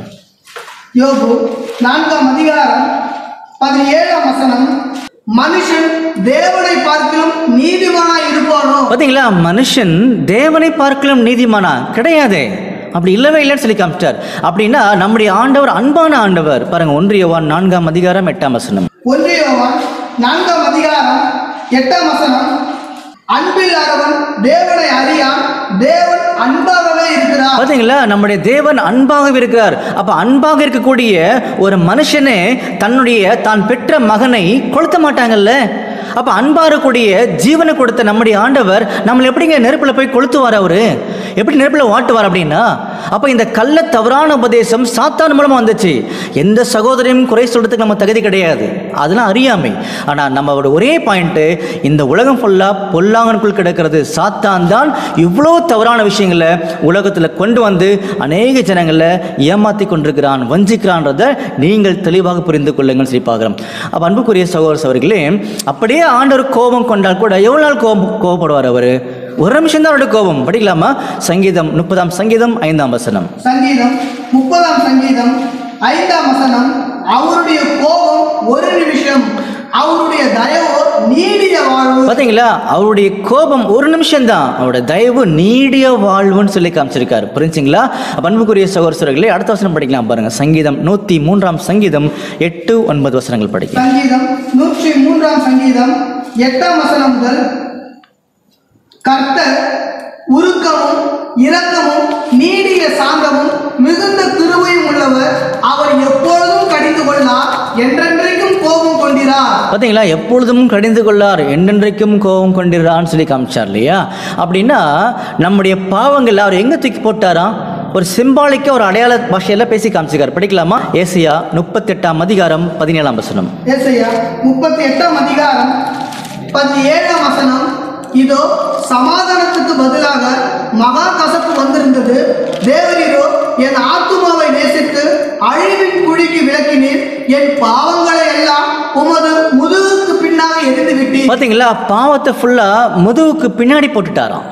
யோபு நான்காம் அதிகாரம் பதினேழாம் வசனம் மனுஷன் தேவனை பார்க்கிலும் நீதிமானாய் இருப்பானோ பார்த்தீங்களா மனுஷன் தேவனை பார்க்கலாம் நீதிமானா கிடையாதே அப்படி இல்லவே இல்லைன்னு சொல்லி காமிச்சிட்டார் அப்படின்னா நம்முடைய ஆண்டவர் அன்பான ஆண்டவர் பாருங்க ஒன்றியவான் நான்காம் அதிகாரம் எட்டாம் வசனம் ஒன்றியவன் நான்காம் அதிகாரம் எட்டாம் வசனம் அன்பில்லாதவன் தேவனை அறியான் தேவன் அன்பாகவே இருக்கிறார் பார்த்தீங்களா நம்முடைய தேவன் அன்பாக இருக்கிறார் அப்ப அன்பாக இருக்கக்கூடிய ஒரு மனுஷனே தன்னுடைய தான் பெற்ற மகனை கொளுத்த மாட்டாங்கல்ல அப்ப அன்பா இருக்கக்கூடிய ஜீவனை கொடுத்த நம்முடைய ஆண்டவர் நம்மளை எப்படிங்க நெருப்புல போய் கொளுத்துவார் அவரு எப்படி நெருப்புல வாட்டுவார் அப்படின்னா அப்ப இந்த கள்ள தவறான உபதேசம் சாத்தான் மூலமா வந்துச்சு எந்த சகோதரையும் குறை சொல்றதுக்கு நம்ம தகுதி கிடையாது அதெல்லாம் அறியாமை ஆனா நம்மளோட ஒரே பாயிண்ட் இந்த உலகம் ஃபுல்லா பொல்லாங்கனுக்குள் கிடக்கிறது சாத்தான் தான் இவ்வளோ தவறான விஷயங்களை உலகத்துல கொண்டு வந்து அநேக ஜனங்களை ஏமாத்தி கொண்டிருக்கிறான் வஞ்சிக்கிறான்றதை நீங்கள் தெளிவாக புரிந்து கொள்ளுங்கள் சொல்லி பார்க்குறோம் அப்போ அன்புக்குரிய சகோதர சகோதரிகளே அப்படியே ஆண்டவர் கோபம் கொண்டால் கூட எவ்வளோ நாள் கோபம் கோபப்படுவார் அவர் ஒரு நிமிஷம் தான் அவருடைய கோபம் படிக்கலாமா சங்கீதம் முப்பதாம் சங்கீதம் ஐந்தாம் வசனம் சங்கீதம் முப்பதாம் சங்கீதம் ஐந்தாம் வசனம் அவருடைய கோபம் ஒரு நிமிஷம் அவருடைய தயவோ நீடிய வாழ்வு பார்த்தீங்களா அவருடைய கோபம் ஒரு நிமிஷம் தான் அவருடைய தயவு நீடிய வாழ்வுன்னு சொல்லி காமிச்சிருக்காரு புரிஞ்சுங்களா அப்ப அன்புக்குரிய சகோதரர்களே அடுத்த வசனம் படிக்கலாம் பாருங்க சங்கீதம் நூற்றி மூன்றாம் சங்கீதம் எட்டு ஒன்பது வசனங்கள் படிக்கலாம் சங்கீதம் நூற்றி மூன்றாம் சங்கீதம் எட்டாம் வசனம் முதல் கர்த்தர் உருக்கமும் இரக்கமும் நீடிய சாந்தமும் மிகுந்த கிருபையும் உள்ளவர் அவர் எப்பொழுதும் கடிந்து கொள்ளார் என்றென்றைக்கும் கோபம் கொண்டிருக்கிறார் கொள்கிறார் பார்த்தீங்களா எப்பொழுதும் கடிந்து கொள்ளார் என்றென்றைக்கும் கோபம் கொண்டிருறான்னு சொல்லி காமிச்சார் இல்லையா அப்படின்னா நம்முடைய பாவங்கள் அவர் எங்கே தூக்கி போட்டாராம் ஒரு சிம்பாலிக்க ஒரு அடையாள பாஷையில் பேசி காமிச்சிருக்கார் படிக்கலாமா ஏசியா முப்பத்தெட்டாம் அதிகாரம் பதினேழாம் வசனம் ஏசையா முப்பத்தி எட்டாம் அதிகாரம் பதினேழாம் வசனம் இதோ சமாதானத்துக்கு பதிலாக மகா கசப்பு வந்திருந்தது தேவரீரோ என் ஆத்துமாவை நேசித்து அழிவின் குழிக்கு விளக்கினீர் என் பாவங்களை எல்லாம் உமது முதுகுக்கு பின்னாக எரிந்து விட்டீர் பார்த்தீங்களா பாவத்தை ஃபுல்லாக முதுகுக்கு பின்னாடி போட்டுட்டாராம்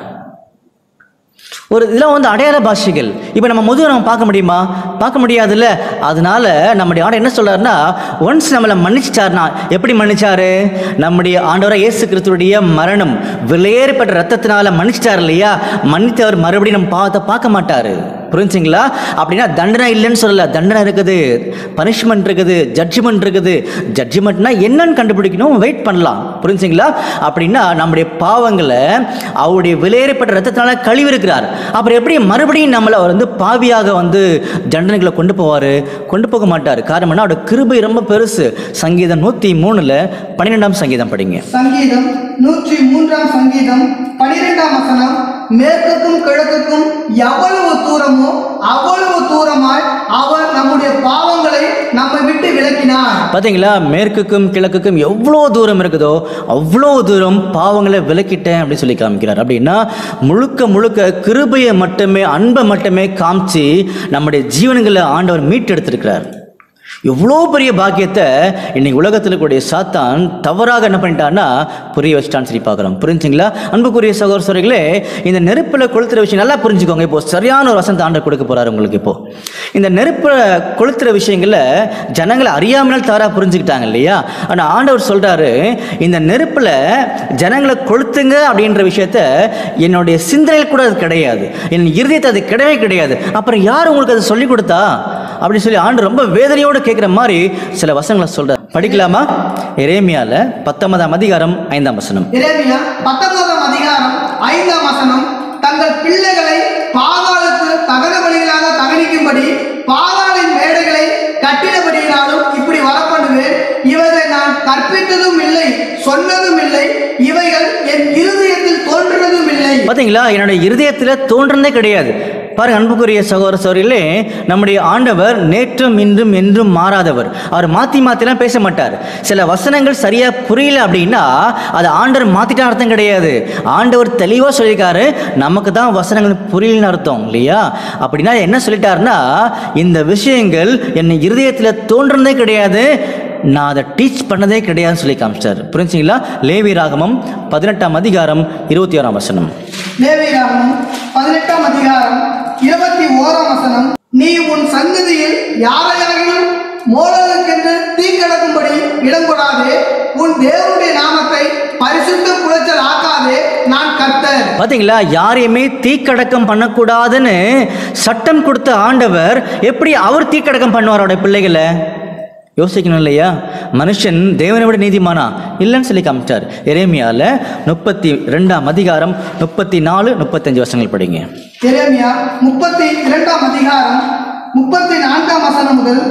ஒரு இதெல்லாம் வந்து அடையாள பாஷைகள் இப்போ நம்ம முதுவை நம்ம பார்க்க முடியுமா பார்க்க முடியாதுல்ல அதனால நம்முடைய ஆண்டவர் என்ன சொல்றாருன்னா ஒன்ஸ் நம்மளை மன்னிச்சிட்டாருனா எப்படி மன்னிச்சாரு நம்முடைய ஆண்டவராக இயேசு கிறிஸ்துடைய மரணம் விலையேறப்பட்ட ரத்தத்தினால மன்னிச்சிட்டார் இல்லையா மன்னித்தவர் மறுபடியும் நம்ம பாவத்தை பார்க்க மாட்டாரு புரிஞ்சுங்களா அப்படின்னா தண்டனை இல்லைன்னு சொல்லல தண்டனை இருக்குது பனிஷ்மெண்ட் இருக்குது ஜட்ஜ்மெண்ட் இருக்குது ஜட்ஜ்மெண்ட்னா என்னன்னு கண்டுபிடிக்கணும் வெயிட் பண்ணலாம் புரிஞ்சுங்களா அப்படின்னா நம்முடைய பாவங்களை அவருடைய விலையேறப்பட்ட ரத்தத்தினால கழிவு இருக்கிறார் அப்புறம் எப்படி மறுபடியும் நம்மளை அவர் வந்து பாவியாக வந்து தண்டனைகளை கொண்டு போவார் கொண்டு போக மாட்டார் காரணம் என்ன அவருடைய கிருபை ரொம்ப பெருசு சங்கீதம் நூற்றி மூணில் பன்னிரெண்டாம் சங்கீதம் படிங்க சங்கீதம் நூற்றி மூன்றாம் சங்கீதம் பனிரெண்டாம் வசனம் மேற்குக்கும் கிழக்குக்கும் எவ்வளவு தூரமோ அவ்வளவு தூரமாய் அவர் நம்முடைய பாவங்களை நம்மை விட்டு விலக்கினார் பார்த்தீங்களா மேற்குக்கும் கிழக்குக்கும் எவ்வளோ தூரம் இருக்குதோ அவ்வளோ தூரம் பாவங்களை விலக்கிட்டேன் அப்படின்னு சொல்லி காமிக்கிறார் அப்படின்னா முழுக்க முழுக்க கிருபையை மட்டுமே அன்பை மட்டுமே காமிச்சு நம்முடைய ஜீவனங்களை ஆண்டவர் மீட்டெடுத்திருக்கிறார் எவ்வளோ பெரிய பாக்கியத்தை இன்னைக்கு உலகத்தில் கூடிய சாத்தான் தவறாக என்ன பண்ணிட்டான்னா புரிய வச்சிட்டான்னு சொல்லி பார்க்குறோம் புரிஞ்சுங்களா அன்புக்குரிய சகோதர சகோதரிகளே இந்த நெருப்பில் கொளுத்துற விஷயம் நல்லா புரிஞ்சுக்கோங்க இப்போ சரியான ஒரு வசந்த ஆண்டர் கொடுக்க போறாரு உங்களுக்கு இப்போ இந்த நெருப்பில் கொளுத்துற விஷயங்களை ஜனங்களை அறியாமல் தவறாக புரிஞ்சுக்கிட்டாங்க இல்லையா ஆனால் ஆண்டவர் சொல்றாரு இந்த நெருப்பில் ஜனங்களை கொளுத்துங்க அப்படின்ற விஷயத்த என்னுடைய சிந்தனையில் கூட அது கிடையாது என் இருதயத்தை அது கிடையவே கிடையாது அப்புறம் யார் உங்களுக்கு அதை சொல்லி கொடுத்தா அப்படின்னு சொல்லி ஆண்டு ரொம்ப வேதனையோடு கேட்குற மாதிரி சில வசனங்களை சொல்றார் படிக்கலாமா எரேமியால பத்தொன்பதாம் அதிகாரம் ஐந்தாம் வசனம் எரேமியா பத்தொன்பதாம் அதிகாரம் ஐந்தாம் வசனம் தங்கள் பிள்ளைகளை பாதாளுக்கு தகன பலிகளாக தகனிக்கும்படி பாதாளின் மேடைகளை கட்டினபடியினாலும் இப்படி வரப்படுவேன் இவரை நான் கற்பித்ததும் இல்லை சொன்னதும் இல்லை இவைகள் என் இருதயத்தில் தோன்றினதும் இல்லை பார்த்தீங்களா என்னுடைய இருதயத்தில் தோன்றதே கிடையாது பாருங்க அன்புக்குரிய சகோதர சகோதரிகளே நம்முடைய ஆண்டவர் நேற்றும் இன்றும் என்றும் மாறாதவர் அவர் மாற்றி மாற்றிலாம் பேச மாட்டார் சில வசனங்கள் சரியாக புரியல அப்படின்னா அது ஆண்டவர் மாற்றிட்டா அர்த்தம் கிடையாது ஆண்டவர் தெளிவாக சொல்லியிருக்காரு நமக்கு தான் வசனங்கள் புரியலன்னு அர்த்தம் இல்லையா அப்படின்னா என்ன சொல்லிட்டாருன்னா இந்த விஷயங்கள் என் இருதயத்தில் தோன்றதே கிடையாது நான் அதை டீச் பண்ணதே கிடையாதுன்னு சொல்லி காமிச்சார் புரிஞ்சுங்களா லேவி ராகமம் பதினெட்டாம் அதிகாரம் இருபத்தி ஓராம் வசனம் லேவியராகமம் பதினெட்டாம் அதிகாரம் இருபத்தி ஓராம் வசனம் நீ உன் சந்ததியில் யாரையாகிலும் மோளலுக்கென்று தீ கிடக்கும்படி இடம் கொடாதே உன் தேவனுடைய நாமத்தை பரிசுத்த குலைச்சல் ஆக்காதே நான் கர்த்தர் பாத்தீங்களா யாரையுமே தீக்கடக்கம் பண்ணக்கூடாதுன்னு சட்டம் கொடுத்த ஆண்டவர் எப்படி அவர் தீக்கடக்கம் பண்ணுவார் அவருடைய பிள்ளைகளை யோசிக்கணும் இல்லையா மனுஷன் தேவனை விட நீதிமானா இல்லைன்னு சொல்லி காமிச்சார் எரேமியால முப்பத்தி ரெண்டாம் அதிகாரம் முப்பத்தி நாலு முப்பத்தஞ்சு வருஷங்கள் படிங்க எரேமியா முப்பத்தி இரண்டாம் அதிகாரம் முப்பத்தி நான்காம் வசனம் முதல்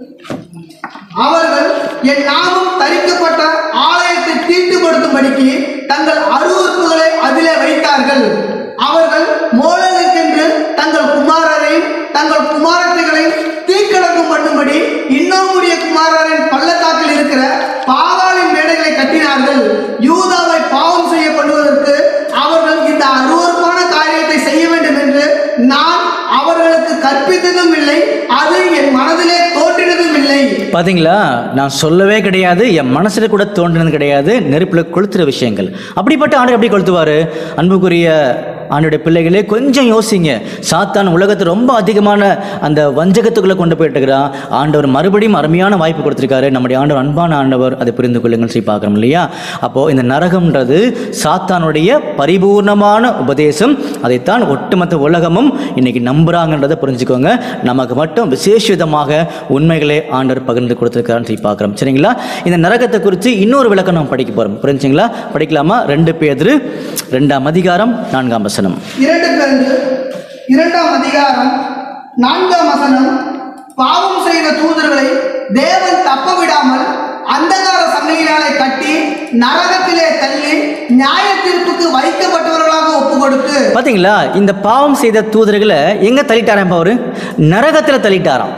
அவர்கள் என் நாமம் தரிக்கப்பட்ட ஆலயத்தை தீட்டுப்படுத்தும்படிக்கு தங்கள் அருவறுப்புகளை அதிலே வைத்தார்கள் அவர்கள் மோளலுக்கென்று தங்கள் குமாரரையும் தங்கள் குமாரத்திகளையும் தீக்கடக்கம் பண்ணும்படி இன்னோமுடைய குமாரரின் பள்ளத்தாக்கில் இருக்கிற பாகாலின் மேடைகளை கட்டினார்கள் யூதாவை பாவம் செய்ய பண்ணுவதற்கு அவர்கள் இந்த அருவறுப்பான காரியத்தை செய்ய வேண்டும் என்று நான் அவர்களுக்கு கற்பித்ததும் இல்லை அது என் மனதிலே தோன்றினதும் இல்லை பாத்தீங்களா நான் சொல்லவே கிடையாது என் மனசுல கூட தோன்றினது கிடையாது நெருப்பில் கொளுத்துற விஷயங்கள் அப்படிப்பட்ட ஆண்டு எப்படி கொளுத்துவாரு அன்புக்குரிய ஆண்டுடைய பிள்ளைகளே கொஞ்சம் யோசிங்க சாத்தான் உலகத்தை ரொம்ப அதிகமான அந்த வஞ்சகத்துக்குள்ளே கொண்டு போயிட்டுருக்கிறான் ஆண்டவர் மறுபடியும் அருமையான வாய்ப்பு கொடுத்துருக்காரு நம்முடைய ஆண்டவர் அன்பான ஆண்டவர் அதை புரிந்து கொள்ளுங்கள் சொல்லி பார்க்குறோம் இல்லையா அப்போது இந்த நரகம்ன்றது சாத்தானுடைய பரிபூர்ணமான உபதேசம் அதைத்தான் ஒட்டுமொத்த உலகமும் இன்னைக்கு நம்புறாங்கன்றதை புரிஞ்சுக்கோங்க நமக்கு மட்டும் விசேஷ விதமாக உண்மைகளை ஆண்டவர் பகிர்ந்து கொடுத்துருக்காருன்னு சொல்லி பார்க்குறோம் சரிங்களா இந்த நரகத்தை குறித்து இன்னொரு விளக்கம் நம்ம படிக்க போகிறோம் புரிஞ்சுங்களா படிக்கலாமா ரெண்டு பேர் ரெண்டாம் அதிகாரம் நான்காம் வசனம் இரண்டு பேருந்து இரண்டாம் அதிகாரம் நான்காம் வசனம் பாவம் செய்த தூதர்களை தேவன் தப்ப விடாமல் அந்தகார சங்கிலினாலே கட்டி நரகத்திலே தள்ளி நியாய தீர்ப்புக்கு வைக்கப்பட்டவர்களாக ஒப்பு கொடுத்து பாத்தீங்களா இந்த பாவம் செய்த தூதர்களை எங்க தள்ளிட்டாராம் அவரு நரகத்துல தள்ளிட்டாராம்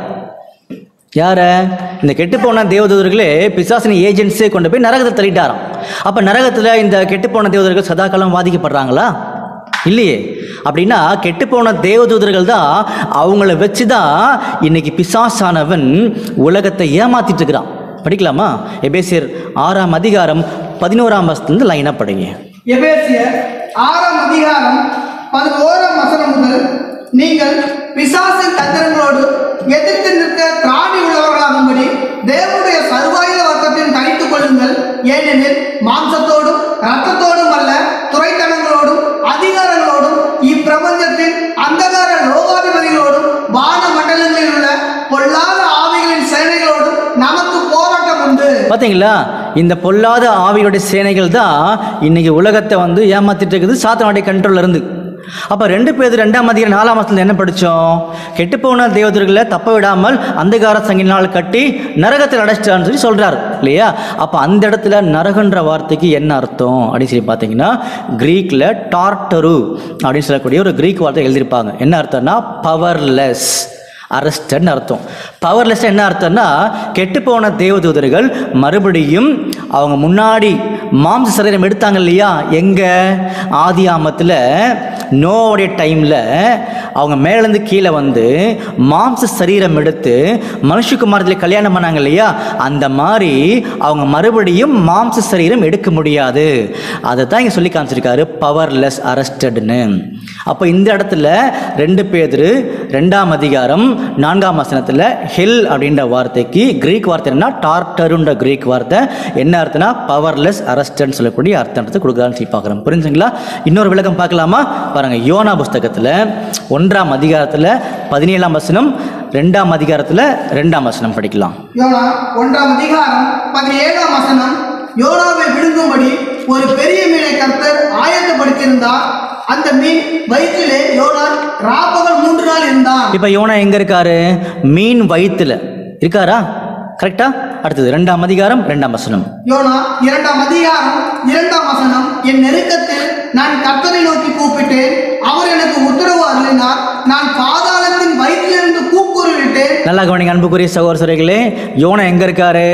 யார இந்த கெட்டுப்போன தேவதூதர்களே பிசாசினி ஏஜென்ட்ஸே கொண்டு போய் நரகத்தை தள்ளிட்டாராம் அப்ப நரகத்துல இந்த கெட்டுப்போன தேவதூதர்கள் சதாகாலம் வாதிக்கப்படுறாங்களா இல்லையே அப்படின்னா கெட்டுப்போன தேவதூதர்கள் தான் அவங்கள வச்சு தான் இன்னைக்கு பிசாசானவன் உலகத்தை ஏமாத்திட்டு இருக்கிறான் படிக்கலாமா எபேசியர் ஆறாம் அதிகாரம் பதினோராம் வருஷத்துலேருந்து லைனாக படிங்க எபேசியர் ஆறாம் அதிகாரம் பதினோராம் வசனம் முதல் நீங்கள் பிசாசின் தந்திரங்களோடு எதிர்த்து நிற்க திராணி உள்ளவர்களாகும்படி தேவனுடைய சர்வாயுத வர்க்கத்தையும் தனித்துக் கொள்ளுங்கள் ஏனெனில் மாம்சத்தோடும் இரத்தத்தோடும் அல்ல துறைத்தனங்களோடும் அதிகாரங்களோடும் இப்பிரபஞ்சத்தின் அந்தகார லோகாதிபதிகளோடும் வான மண்டலங்களில் உள்ள பொல்லாத ஆவிகளின் சேனைகளோடும் நமக்கு போராட்டம் உண்டு பார்த்தீங்களா இந்த பொல்லாத ஆவியோடைய சேனைகள் தான் இன்னைக்கு உலகத்தை வந்து ஏமாத்திட்டு இருக்குது சாத்தனுடைய கண்ட்ரோல்ல இருந்து அப்போ ரெண்டு பேர் ரெண்டாம் அதிகாரம் நாலாம் மாசத்துல என்ன படித்தோம் கெட்டுப்போன தேவதர்களை தப்ப விடாமல் அந்தகார சங்கினால் கட்டி நரகத்தில் அடைச்சிட்டான்னு சொல்லி சொல்றாரு இல்லையா அப்போ அந்த இடத்துல நரகன்ற வார்த்தைக்கு என்ன அர்த்தம் அப்படின்னு சொல்லி பார்த்தீங்கன்னா கிரீக்கில் டார்டரு அப்படின்னு சொல்லக்கூடிய ஒரு கிரீக் வார்த்தை எழுதியிருப்பாங்க என்ன அர்த்தம்னா பவர்லெஸ் அரஸ்டட்னு அர்த்தம் பவர்லெஸ் என்ன அர்த்தம்னா கெட்டுப்போன தேவதூதர்கள் மறுபடியும் அவங்க முன்னாடி மாம்ச சரீரம் எடுத்தாங்க இல்லையா எங்க ஆதி ஆமத்தில் நோவுடைய டைமில் அவங்க மேலேருந்து கீழே வந்து மாம்ச சரீரம் எடுத்து மனுஷகுமாரத்தில் கல்யாணம் பண்ணாங்க இல்லையா அந்த மாதிரி அவங்க மறுபடியும் மாம்ச சரீரம் எடுக்க முடியாது அதை தான் இங்கே சொல்லி காமிச்சிருக்காரு பவர்லெஸ் அரஸ்டட்னு அப்போ இந்த இடத்துல ரெண்டு பேர் ரெண்டாம் அதிகாரம் நான்காம் வசனத்தில் ஹெல் அப்படின்ற வார்த்தைக்கு கிரீக் வார்த்தை என்ன டார்டருன்ற கிரீக் வார்த்தை என்ன அர்த்தம்னா பவர்லெஸ் அரஸ்டட்னு சொல்லக்கூடிய அர்த்தத்தை கொடுக்குறான்னு சொல்லி பார்க்குறோம் புரிஞ்சுங்களா இன்னொரு விளக்கம் பார்க்கலாமா பாருங்க யோனா புஸ்தகத்தில் ஒன்றாம் அதிகாரத்தில் பதினேழாம் வசனம் ரெண்டாம் அதிகாரத்தில் ரெண்டாம் வசனம் படிக்கலாம் யோனா ஒன்றாம் அதிகாரம் பதினேழாம் வசனம் யோனாவை விழுங்கும்படி ஒரு பெரிய மீனை கர்த்தர் ஆயத்தப்படுத்தியிருந்தார் அந்த மீன் வயிற்றிலே யோனா ராப்பகல் மூன்று நாள் இருந்தான் இப்போ யோனா எங்கே இருக்காரு மீன் வயிற்றுல இருக்காரா கரெக்டா அடுத்தது ரெண்டாம் அதிகாரம் ரெண்டாம் வசனம் யோனா இரண்டாம் அதிகாரம் இரண்டாம் வசனம் என் நெருக்கத்தில் நான் கர்த்தரை நோக்கி கூப்பிட்டேன் அவர் எனக்கு உத்தரவு அருளினார் நான் பாதாளத்தின் வயிற்றிலிருந்து கூக்குரலிட்டேன் நல்லா கவனிங்க அன்புக்குரிய சகோதர சகோதரிகளே யோனா எங்க இருக்காரு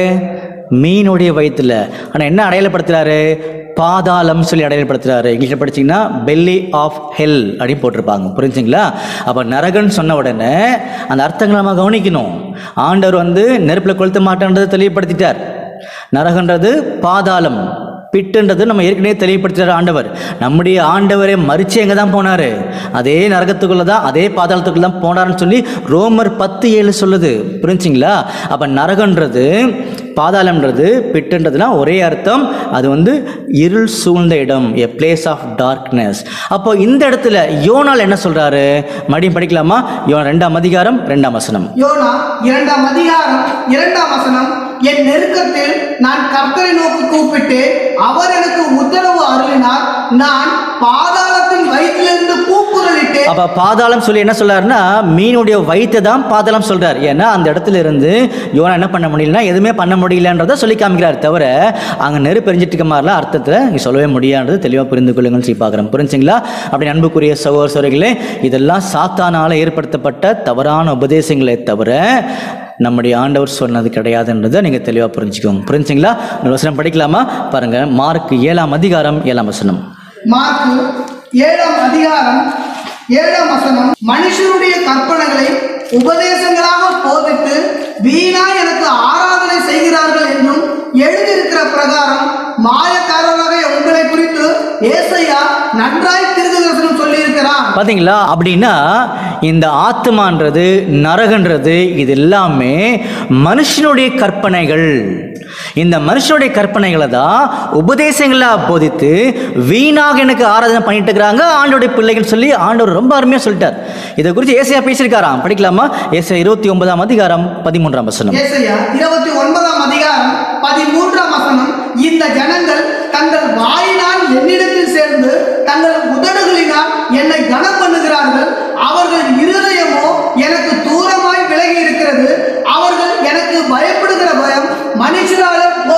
மீனுடைய வயிற்றுல ஆனா என்ன அடையாளப்படுத்துறாரு பாதாளம் சொல்லி அடையாளப்படுத்துறாரு இங்கிலீஷில் படிச்சீங்கன்னா பெல்லி ஆஃப் ஹெல் அப்படின்னு போட்டிருப்பாங்க புரிஞ்சுங்களா அப்போ நரகன் சொன்ன உடனே அந்த அர்த்தங்களை நம்ம கவனிக்கணும் ஆண்டவர் வந்து நெருப்பில் கொளுத்த மாட்டேன்றதை தெளிவுபடுத்திட்டார் நரகன்றது பாதாளம் பிட்டுன்றது நம்ம ஏற்கனவே தெளிவுபடுத்துகிற ஆண்டவர் நம்முடைய ஆண்டவரே மறிச்சு எங்கே தான் போனார் அதே நரகத்துக்குள்ளே தான் அதே பாதாளத்துக்குள்ள தான் போனார்னு சொல்லி ரோமர் பத்து ஏழு சொல்லுது புரிஞ்சுங்களா அப்போ நரகன்றது பாதாளம்ன்றது பிட்டுன்றதுனா ஒரே அர்த்தம் அது வந்து இருள் சூழ்ந்த இடம் எ பிளேஸ் ஆஃப் டார்க்னஸ் அப்போ இந்த இடத்துல யோனால் என்ன சொல்றாரு மறுபடியும் படிக்கலாமா யோனா ரெண்டாம் அதிகாரம் ரெண்டாம் வசனம் யோனா இரண்டாம் அதிகாரம் இரண்டாம் வசனம் என் நெருக்கத்தில் நான் கர்த்தரை நோக்கி கூப்பிட்டு அவர் எனக்கு உத்தரவு அருளினார் நான் பாதாளத்தின் வயிற்றிலிருந்து கூக்குரலிட்டேன் அப்ப பாதாளம் சொல்லி என்ன சொல்றாருன்னா மீனுடைய வயிற்றை தான் பாதாளம் சொல்றார் ஏன்னா அந்த இடத்துல இருந்து யோனா என்ன பண்ண முடியலன்னா எதுவுமே பண்ண முடியலன்றதை சொல்லி காமிக்கிறார் தவிர அங்க நெருப்பு எரிஞ்சிட்டு இருக்க மாதிரிலாம் அர்த்தத்தை இங்க சொல்லவே முடியான்றது தெளிவா புரிந்து கொள்ளுங்கன்னு சொல்லி பார்க்குறோம் புரிஞ்சுங்களா அப்படி அன்புக்குரிய சகோதர சகோதரிகளே இதெல்லாம் சாத்தானால ஏற்படுத்தப்பட்ட தவறான உபதேசங்களே தவிர நம்முடைய ஆண்டவர் சொன்னது கிடையாதுன்றதை நீங்கள் தெளிவாக புரிஞ்சுக்கோங்க புரிஞ்சுங்களா இந்த வசனம் படிக்கலாமா பாருங்க மார்க் ஏழாம் அதிகாரம் ஏழாம் வசனம் மார்க்கு ஏழாம் அதிகாரம் ஏழாம் வசனம் மனுஷருடைய கற்பனைகளை உபதேசங்களாக போதித்து வீணா எனக்கு ஆராதனை செய்கிறார்கள் என்றும் எழுதியிருக்கிற பிரகாரம் மாயக்காரராக உங்களை குறித்து ஏசையா நன்றாய் திருதர்சனம் சொல்லியிருக்கிறான் பாத்தீங்களா அப்படின்னா இந்த ஆத்மான்றது நரகன்றது இது எல்லாமே மனுஷனுடைய கற்பனைகள் இந்த மனுஷனுடைய கற்பனைகளை தான் உபதேசங்களா போதித்து வீணாக எனக்கு ஆராதனை பண்ணிட்டு இருக்கிறாங்க ஆண்டோடைய பிள்ளைகள் சொல்லி ஆண்டவர் ரொம்ப அருமையா சொல்லிட்டார் இதை குறித்து ஏசையா பேசியிருக்காராம் படிக்கலாமா ஏசையா இருபத்தி ஒன்பதாம் அதிகாரம் பதிமூன்றாம் வசனம் ஏசையா இருபத்தி ஒன்பதாம் அதிகாரம் பதிமூன்றாம் வசனம் இந்த ஜனங்கள் தங்கள் வாயினால் என்னிடத்தில் சேர்ந்து தங்கள் உதடுகளினால் என்னை கனம் பண்ணுகிறார்கள் அவர்கள் இருதயமோ எனக்கு தூரமாய் விலகி இருக்கிறது அவர்கள் எனக்கு பயப்படுகிற பயம் மனுஷரால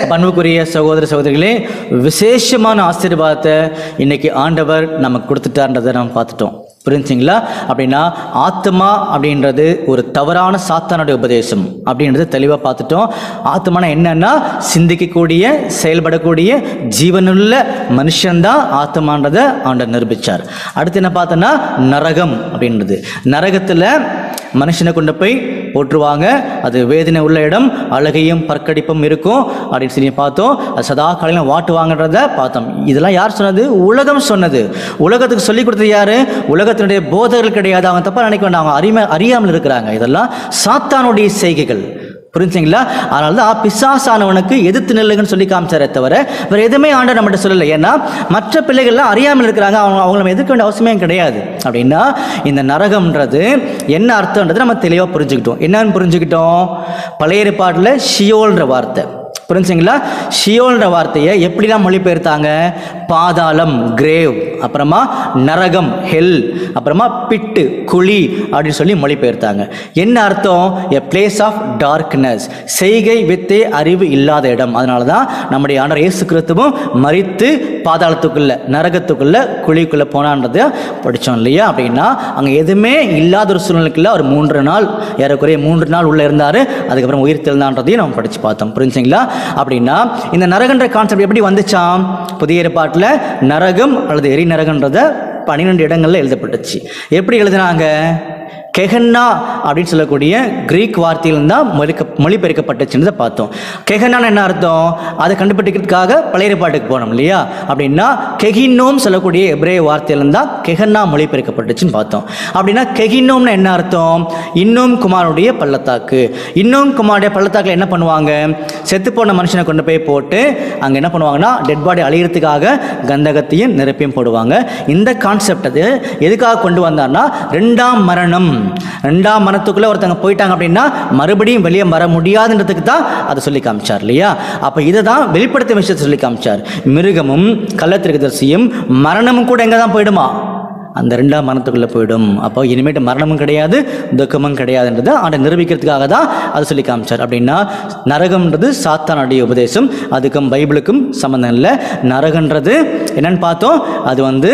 அப்ப அன்புக்குரிய சகோதர சகோதரிகளே விசேஷமான ஆசீர்வாதத்தை இன்னைக்கு ஆண்டவர் நமக்கு கொடுத்துட்டான்றதை நம்ம பார்த்துட்டோம் புரிஞ்சுங்களா அப்படின்னா ஆத்மா அப்படின்றது ஒரு தவறான சாத்தானுடைய உபதேசம் அப்படின்றது தெளிவாக பார்த்துட்டோம் ஆத்மானா என்னன்னா சிந்திக்கக்கூடிய செயல்படக்கூடிய ஜீவனுள்ள மனுஷன்தான் ஆத்மான்றதை ஆண்டவர் நிரூபிச்சார் அடுத்து என்ன பார்த்தோன்னா நரகம் அப்படின்றது நரகத்தில் மனுஷனை கொண்டு போய் போட்டுருவாங்க அது வேதனை உள்ள இடம் அழகையும் பற்கடிப்பும் இருக்கும் அப்படின்னு சொல்லி பார்த்தோம் அது சதா காலையில் வாட்டுவாங்கன்றத பார்த்தோம் இதெல்லாம் யார் சொன்னது உலகம் சொன்னது உலகத்துக்கு சொல்லி கொடுத்தது யாரு உலகத்தினுடைய போதகர்கள் கிடையாது அவங்க தப்பா நினைக்க வேண்டாம் அவங்க அறிமை அறியாமல் இருக்கிறாங்க இதெல்லாம் சாத்தானுடைய செய்கைகள் புரிஞ்சுங்களா அதனால தான் பிசாசானவனுக்கு எதிர்த்து நில்லுங்கன்னு சொல்லி காமிச்சாரே தவிர வேறு எதுவுமே ஆண்டவர் நம்மகிட்ட சொல்லலை ஏன்னா மற்ற பிள்ளைகள்லாம் அறியாமல் இருக்கிறாங்க அவங்க அவங்கள நம்ம எதிர்க்க வேண்டிய அவசியமே கிடையாது அப்படின்னா இந்த நரகம்ன்றது என்ன அர்த்தம்ன்றது நம்ம தெளிவாக புரிஞ்சுக்கிட்டோம் என்னன்னு புரிஞ்சுக்கிட்டோம் பழைய ஏற்பாட்டில் ஷியோல்ன்ற வார்த்தை புரிஞ்சுங்களா ஷியோல்ன்ற வார்த்தையை எப்படிலாம் மொழிபெயர்த்தாங்க பாதாளம் கிரேவ் அப்புறமா நரகம் ஹெல் அப்புறமா பிட்டு குழி அப்படின்னு சொல்லி மொழிபெயர்த்தாங்க என்ன அர்த்தம் எ பிளேஸ் ஆஃப் டார்க்னஸ் செய்கை வித்தே அறிவு இல்லாத இடம் அதனால தான் நம்முடைய ஆண்டவர் இயேசு கிறிஸ்துவும் மறித்து பாதாளத்துக்குள்ள நரகத்துக்குள்ள குழிக்குள்ள போனான்றதை படித்தோம் இல்லையா அப்படின்னா அங்கே எதுவுமே இல்லாத ஒரு சூழ்நிலைக்குள்ள ஒரு மூன்று நாள் ஏறக்குறைய மூன்று நாள் உள்ள இருந்தார் அதுக்கப்புறம் உயிர் தெழுந்தான்றதையும் நம்ம படித்து பார்த்தோம் புரிஞ்சுங்களா அப்படின்னா இந்த நரகன்ற கான்செப்ட் எப்படி வந்துச்சாம் புதிய ஏற்பாட்டில் நரகம் அல்லது எரி நரகன்றத பன்னிரெண்டு இடங்கள்ல எழுதப்பட்டுச்சு எப்படி எழுதுனாங்க கெஹன்னா அப்படின்னு சொல்லக்கூடிய கிரீக் வார்த்தையிலிருந்து தான் மொழிக்க மொழிபெயர்க்கப்பட்டுச்சுன்றதை பார்த்தோம் கெஹன்னான்னு என்ன அர்த்தம் அதை கண்டுபிடிக்கிறதுக்காக பழைய பாட்டுக்கு போனோம் இல்லையா அப்படின்னா கெகின்னோம் சொல்லக்கூடிய எப்ரே வார்த்தையிலிருந்து தான் கெஹன்னா மொழிபெயர்க்கப்பட்டுச்சுன்னு பார்த்தோம் அப்படின்னா கெகின்னோம்னு என்ன அர்த்தம் இன்னும் குமாருடைய பள்ளத்தாக்கு இன்னும் குமாருடைய பள்ளத்தாக்கில் என்ன பண்ணுவாங்க செத்து போன மனுஷனை கொண்டு போய் போட்டு அங்கே என்ன பண்ணுவாங்கன்னா டெட் பாடி அழியறதுக்காக கந்தகத்தையும் நிரப்பியும் போடுவாங்க இந்த கான்செப்ட் அது எதுக்காக கொண்டு வந்தார்னா ரெண்டாம் மரணம் ரெண்டாம் மரணத்துக்குள்ளே ஒருத்தங்க போயிட்டாங்க அப்படின்னா மறுபடியும் வெளியே வர முடியாதுன்றதுக்கு தான் அதை சொல்லி காமிச்சார் இல்லையா அப்போ இதை தான் வெளிப்படுத்தும் விஷயத்தை சொல்லி காமிச்சார் மிருகமும் கள்ளத்திருக்கதரிசியும் மரணமும் கூட எங்கே தான் போயிடுமா அந்த ரெண்டாம் மரணத்துக்குள்ளே போயிடும் அப்போ இனிமேட்டு மரணமும் கிடையாது துக்கமும் கிடையாதுன்றதை அதை நிரூபிக்கிறதுக்காக தான் அதை சொல்லி காமிச்சார் அப்படின்னா நரகம்ன்றது சாத்தானுடைய உபதேசம் அதுக்கும் பைபிளுக்கும் சம்மந்தம் இல்லை நரகன்றது என்னன்னு பார்த்தோம் அது வந்து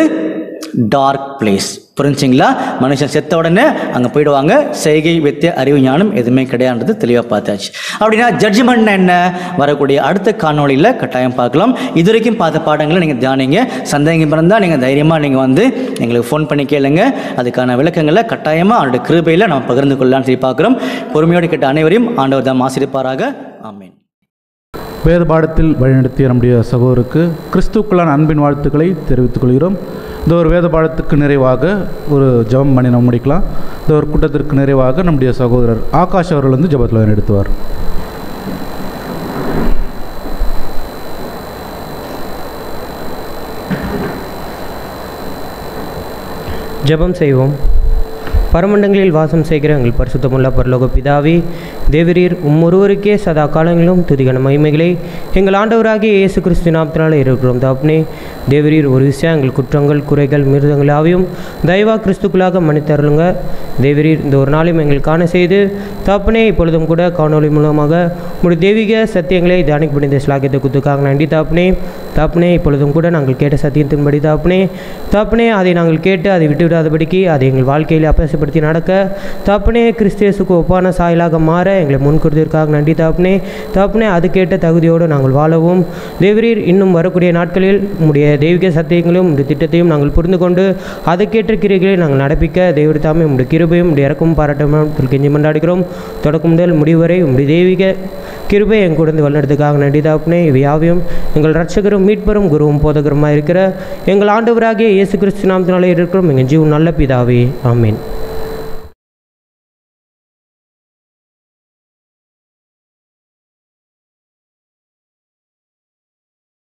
டார்க் பிளேஸ் புரிஞ்சுங்களா மனுஷன் செத்த உடனே அங்கே போயிடுவாங்க செய்கை வித்திய அறிவு ஞானம் எதுவுமே கிடையாதுன்றது தெளிவாக பார்த்தாச்சு அப்படின்னா ஜட்ஜ்மெண்ட் என்ன வரக்கூடிய அடுத்த காணொளியில் கட்டாயம் பார்க்கலாம் இது வரைக்கும் பார்த்த பாடங்களை நீங்கள் தியானிங்க சந்தேகம் இருந்தால் நீங்கள் தைரியமாக நீங்கள் வந்து எங்களுக்கு ஃபோன் பண்ணி கேளுங்க அதுக்கான விளக்கங்களை கட்டாயமாக அவருடைய கிருபையில் நம்ம பகிர்ந்து கொள்ளலாம்னு சொல்லி பார்க்குறோம் பொறுமையோடு கேட்ட அனைவரையும் ஆண்டவர் தான் ஆசிரிப்பாராக ஆமென் வேத பாடத்தில் வழிநடத்திய நம்முடைய சகோதரருக்கு கிறிஸ்துக்குள்ளான அன்பின் வாழ்த்துக்களை தெரிவித்துக் கொள்கிறோம் இந்த ஒரு வேத பாடத்துக்கு நிறைவாக ஒரு ஜெபம் பண்ணி நம்ம முடிக்கலாம் இந்த ஒரு கூட்டத்திற்கு நிறைவாக நம்முடைய சகோதரர் ஆகாஷ் அவர்கள் வந்து ஜெபத்தில் வழிநடத்துவார் ஜெபம் செய்வோம் பரமண்டங்களில் வாசம் செய்கிற எங்கள் பரிசுத்தமுள்ள பரலோக பிதாவே தேவரீர் உம்மொருவருக்கே சதா காலங்களிலும் துதிகன மகிமைகளை எங்கள் ஆண்டவராகிய இயேசு கிறிஸ்து நாமத்தினால இருக்கிறோம் தாப்னே தேவரீர் ஒரு விஷயம் எங்கள் குற்றங்கள் குறைகள் மிருதங்களாவையும் தயவா கிறிஸ்துக்களாக மன்னித்தருளுங்க தேவரீர் இந்த ஒரு நாளையும் எங்கள் காண செய்து தாப்பனே இப்பொழுதும் கூட காணொளி மூலமாக உங்களுடைய தெய்வீக சத்தியங்களை தியானிக்கப்படும் இந்த ஸ்லாக்கியத்தை குத்துக்காக நன்றி தாப்பனே தாப்பனே இப்பொழுதும் கூட நாங்கள் கேட்ட சத்தியத்தின்படி தாப்பனே தாப்பனே அதை நாங்கள் கேட்டு அதை விட்டு விடாதபடிக்கு அதை எங்கள் வாழ்க்கையில் அபியாசப்படுத்தி நடக்க தாப்பனே கிறிஸ்தியஸுக்கு ஒப்பான சாயலாக மாற எங்களை முன்குறுதிற்காக நன்றி தாப்பனே தாப்பனே அது கேட்ட தகுதியோடு நாங்கள் வாழவும் தேவரீர் இன்னும் வரக்கூடிய நாட்களில் உம்முடைய தெய்வீக சத்தியங்களையும் உடைய திட்டத்தையும் நாங்கள் புரிந்து கொண்டு அதுக்கேற்ற கிரிகளை நாங்கள் நடப்பிக்க தேவடி தாமே உடைய கிருபையும் உடைய இறக்கும் பாராட்டமும் கெஞ்சி மன்றாடுகிறோம் தொடக்கம் முதல் முடிவு வரை உடைய தெய்வீக கிருபை என் கூட வழிநடத்துக்காக நன்றி தாப்பனே இவை யாவையும் எங்கள் ரட்சகரும் மீட்பரும் குருவும் போதகருமாக இருக்கிற எங்கள் ஆண்டவராகிய இயேசு கிறிஸ்து நாமத்தினாலே இருக்கிறோம் எங்கள் ஜீவன் நல்ல பிதாவே ஆமீன்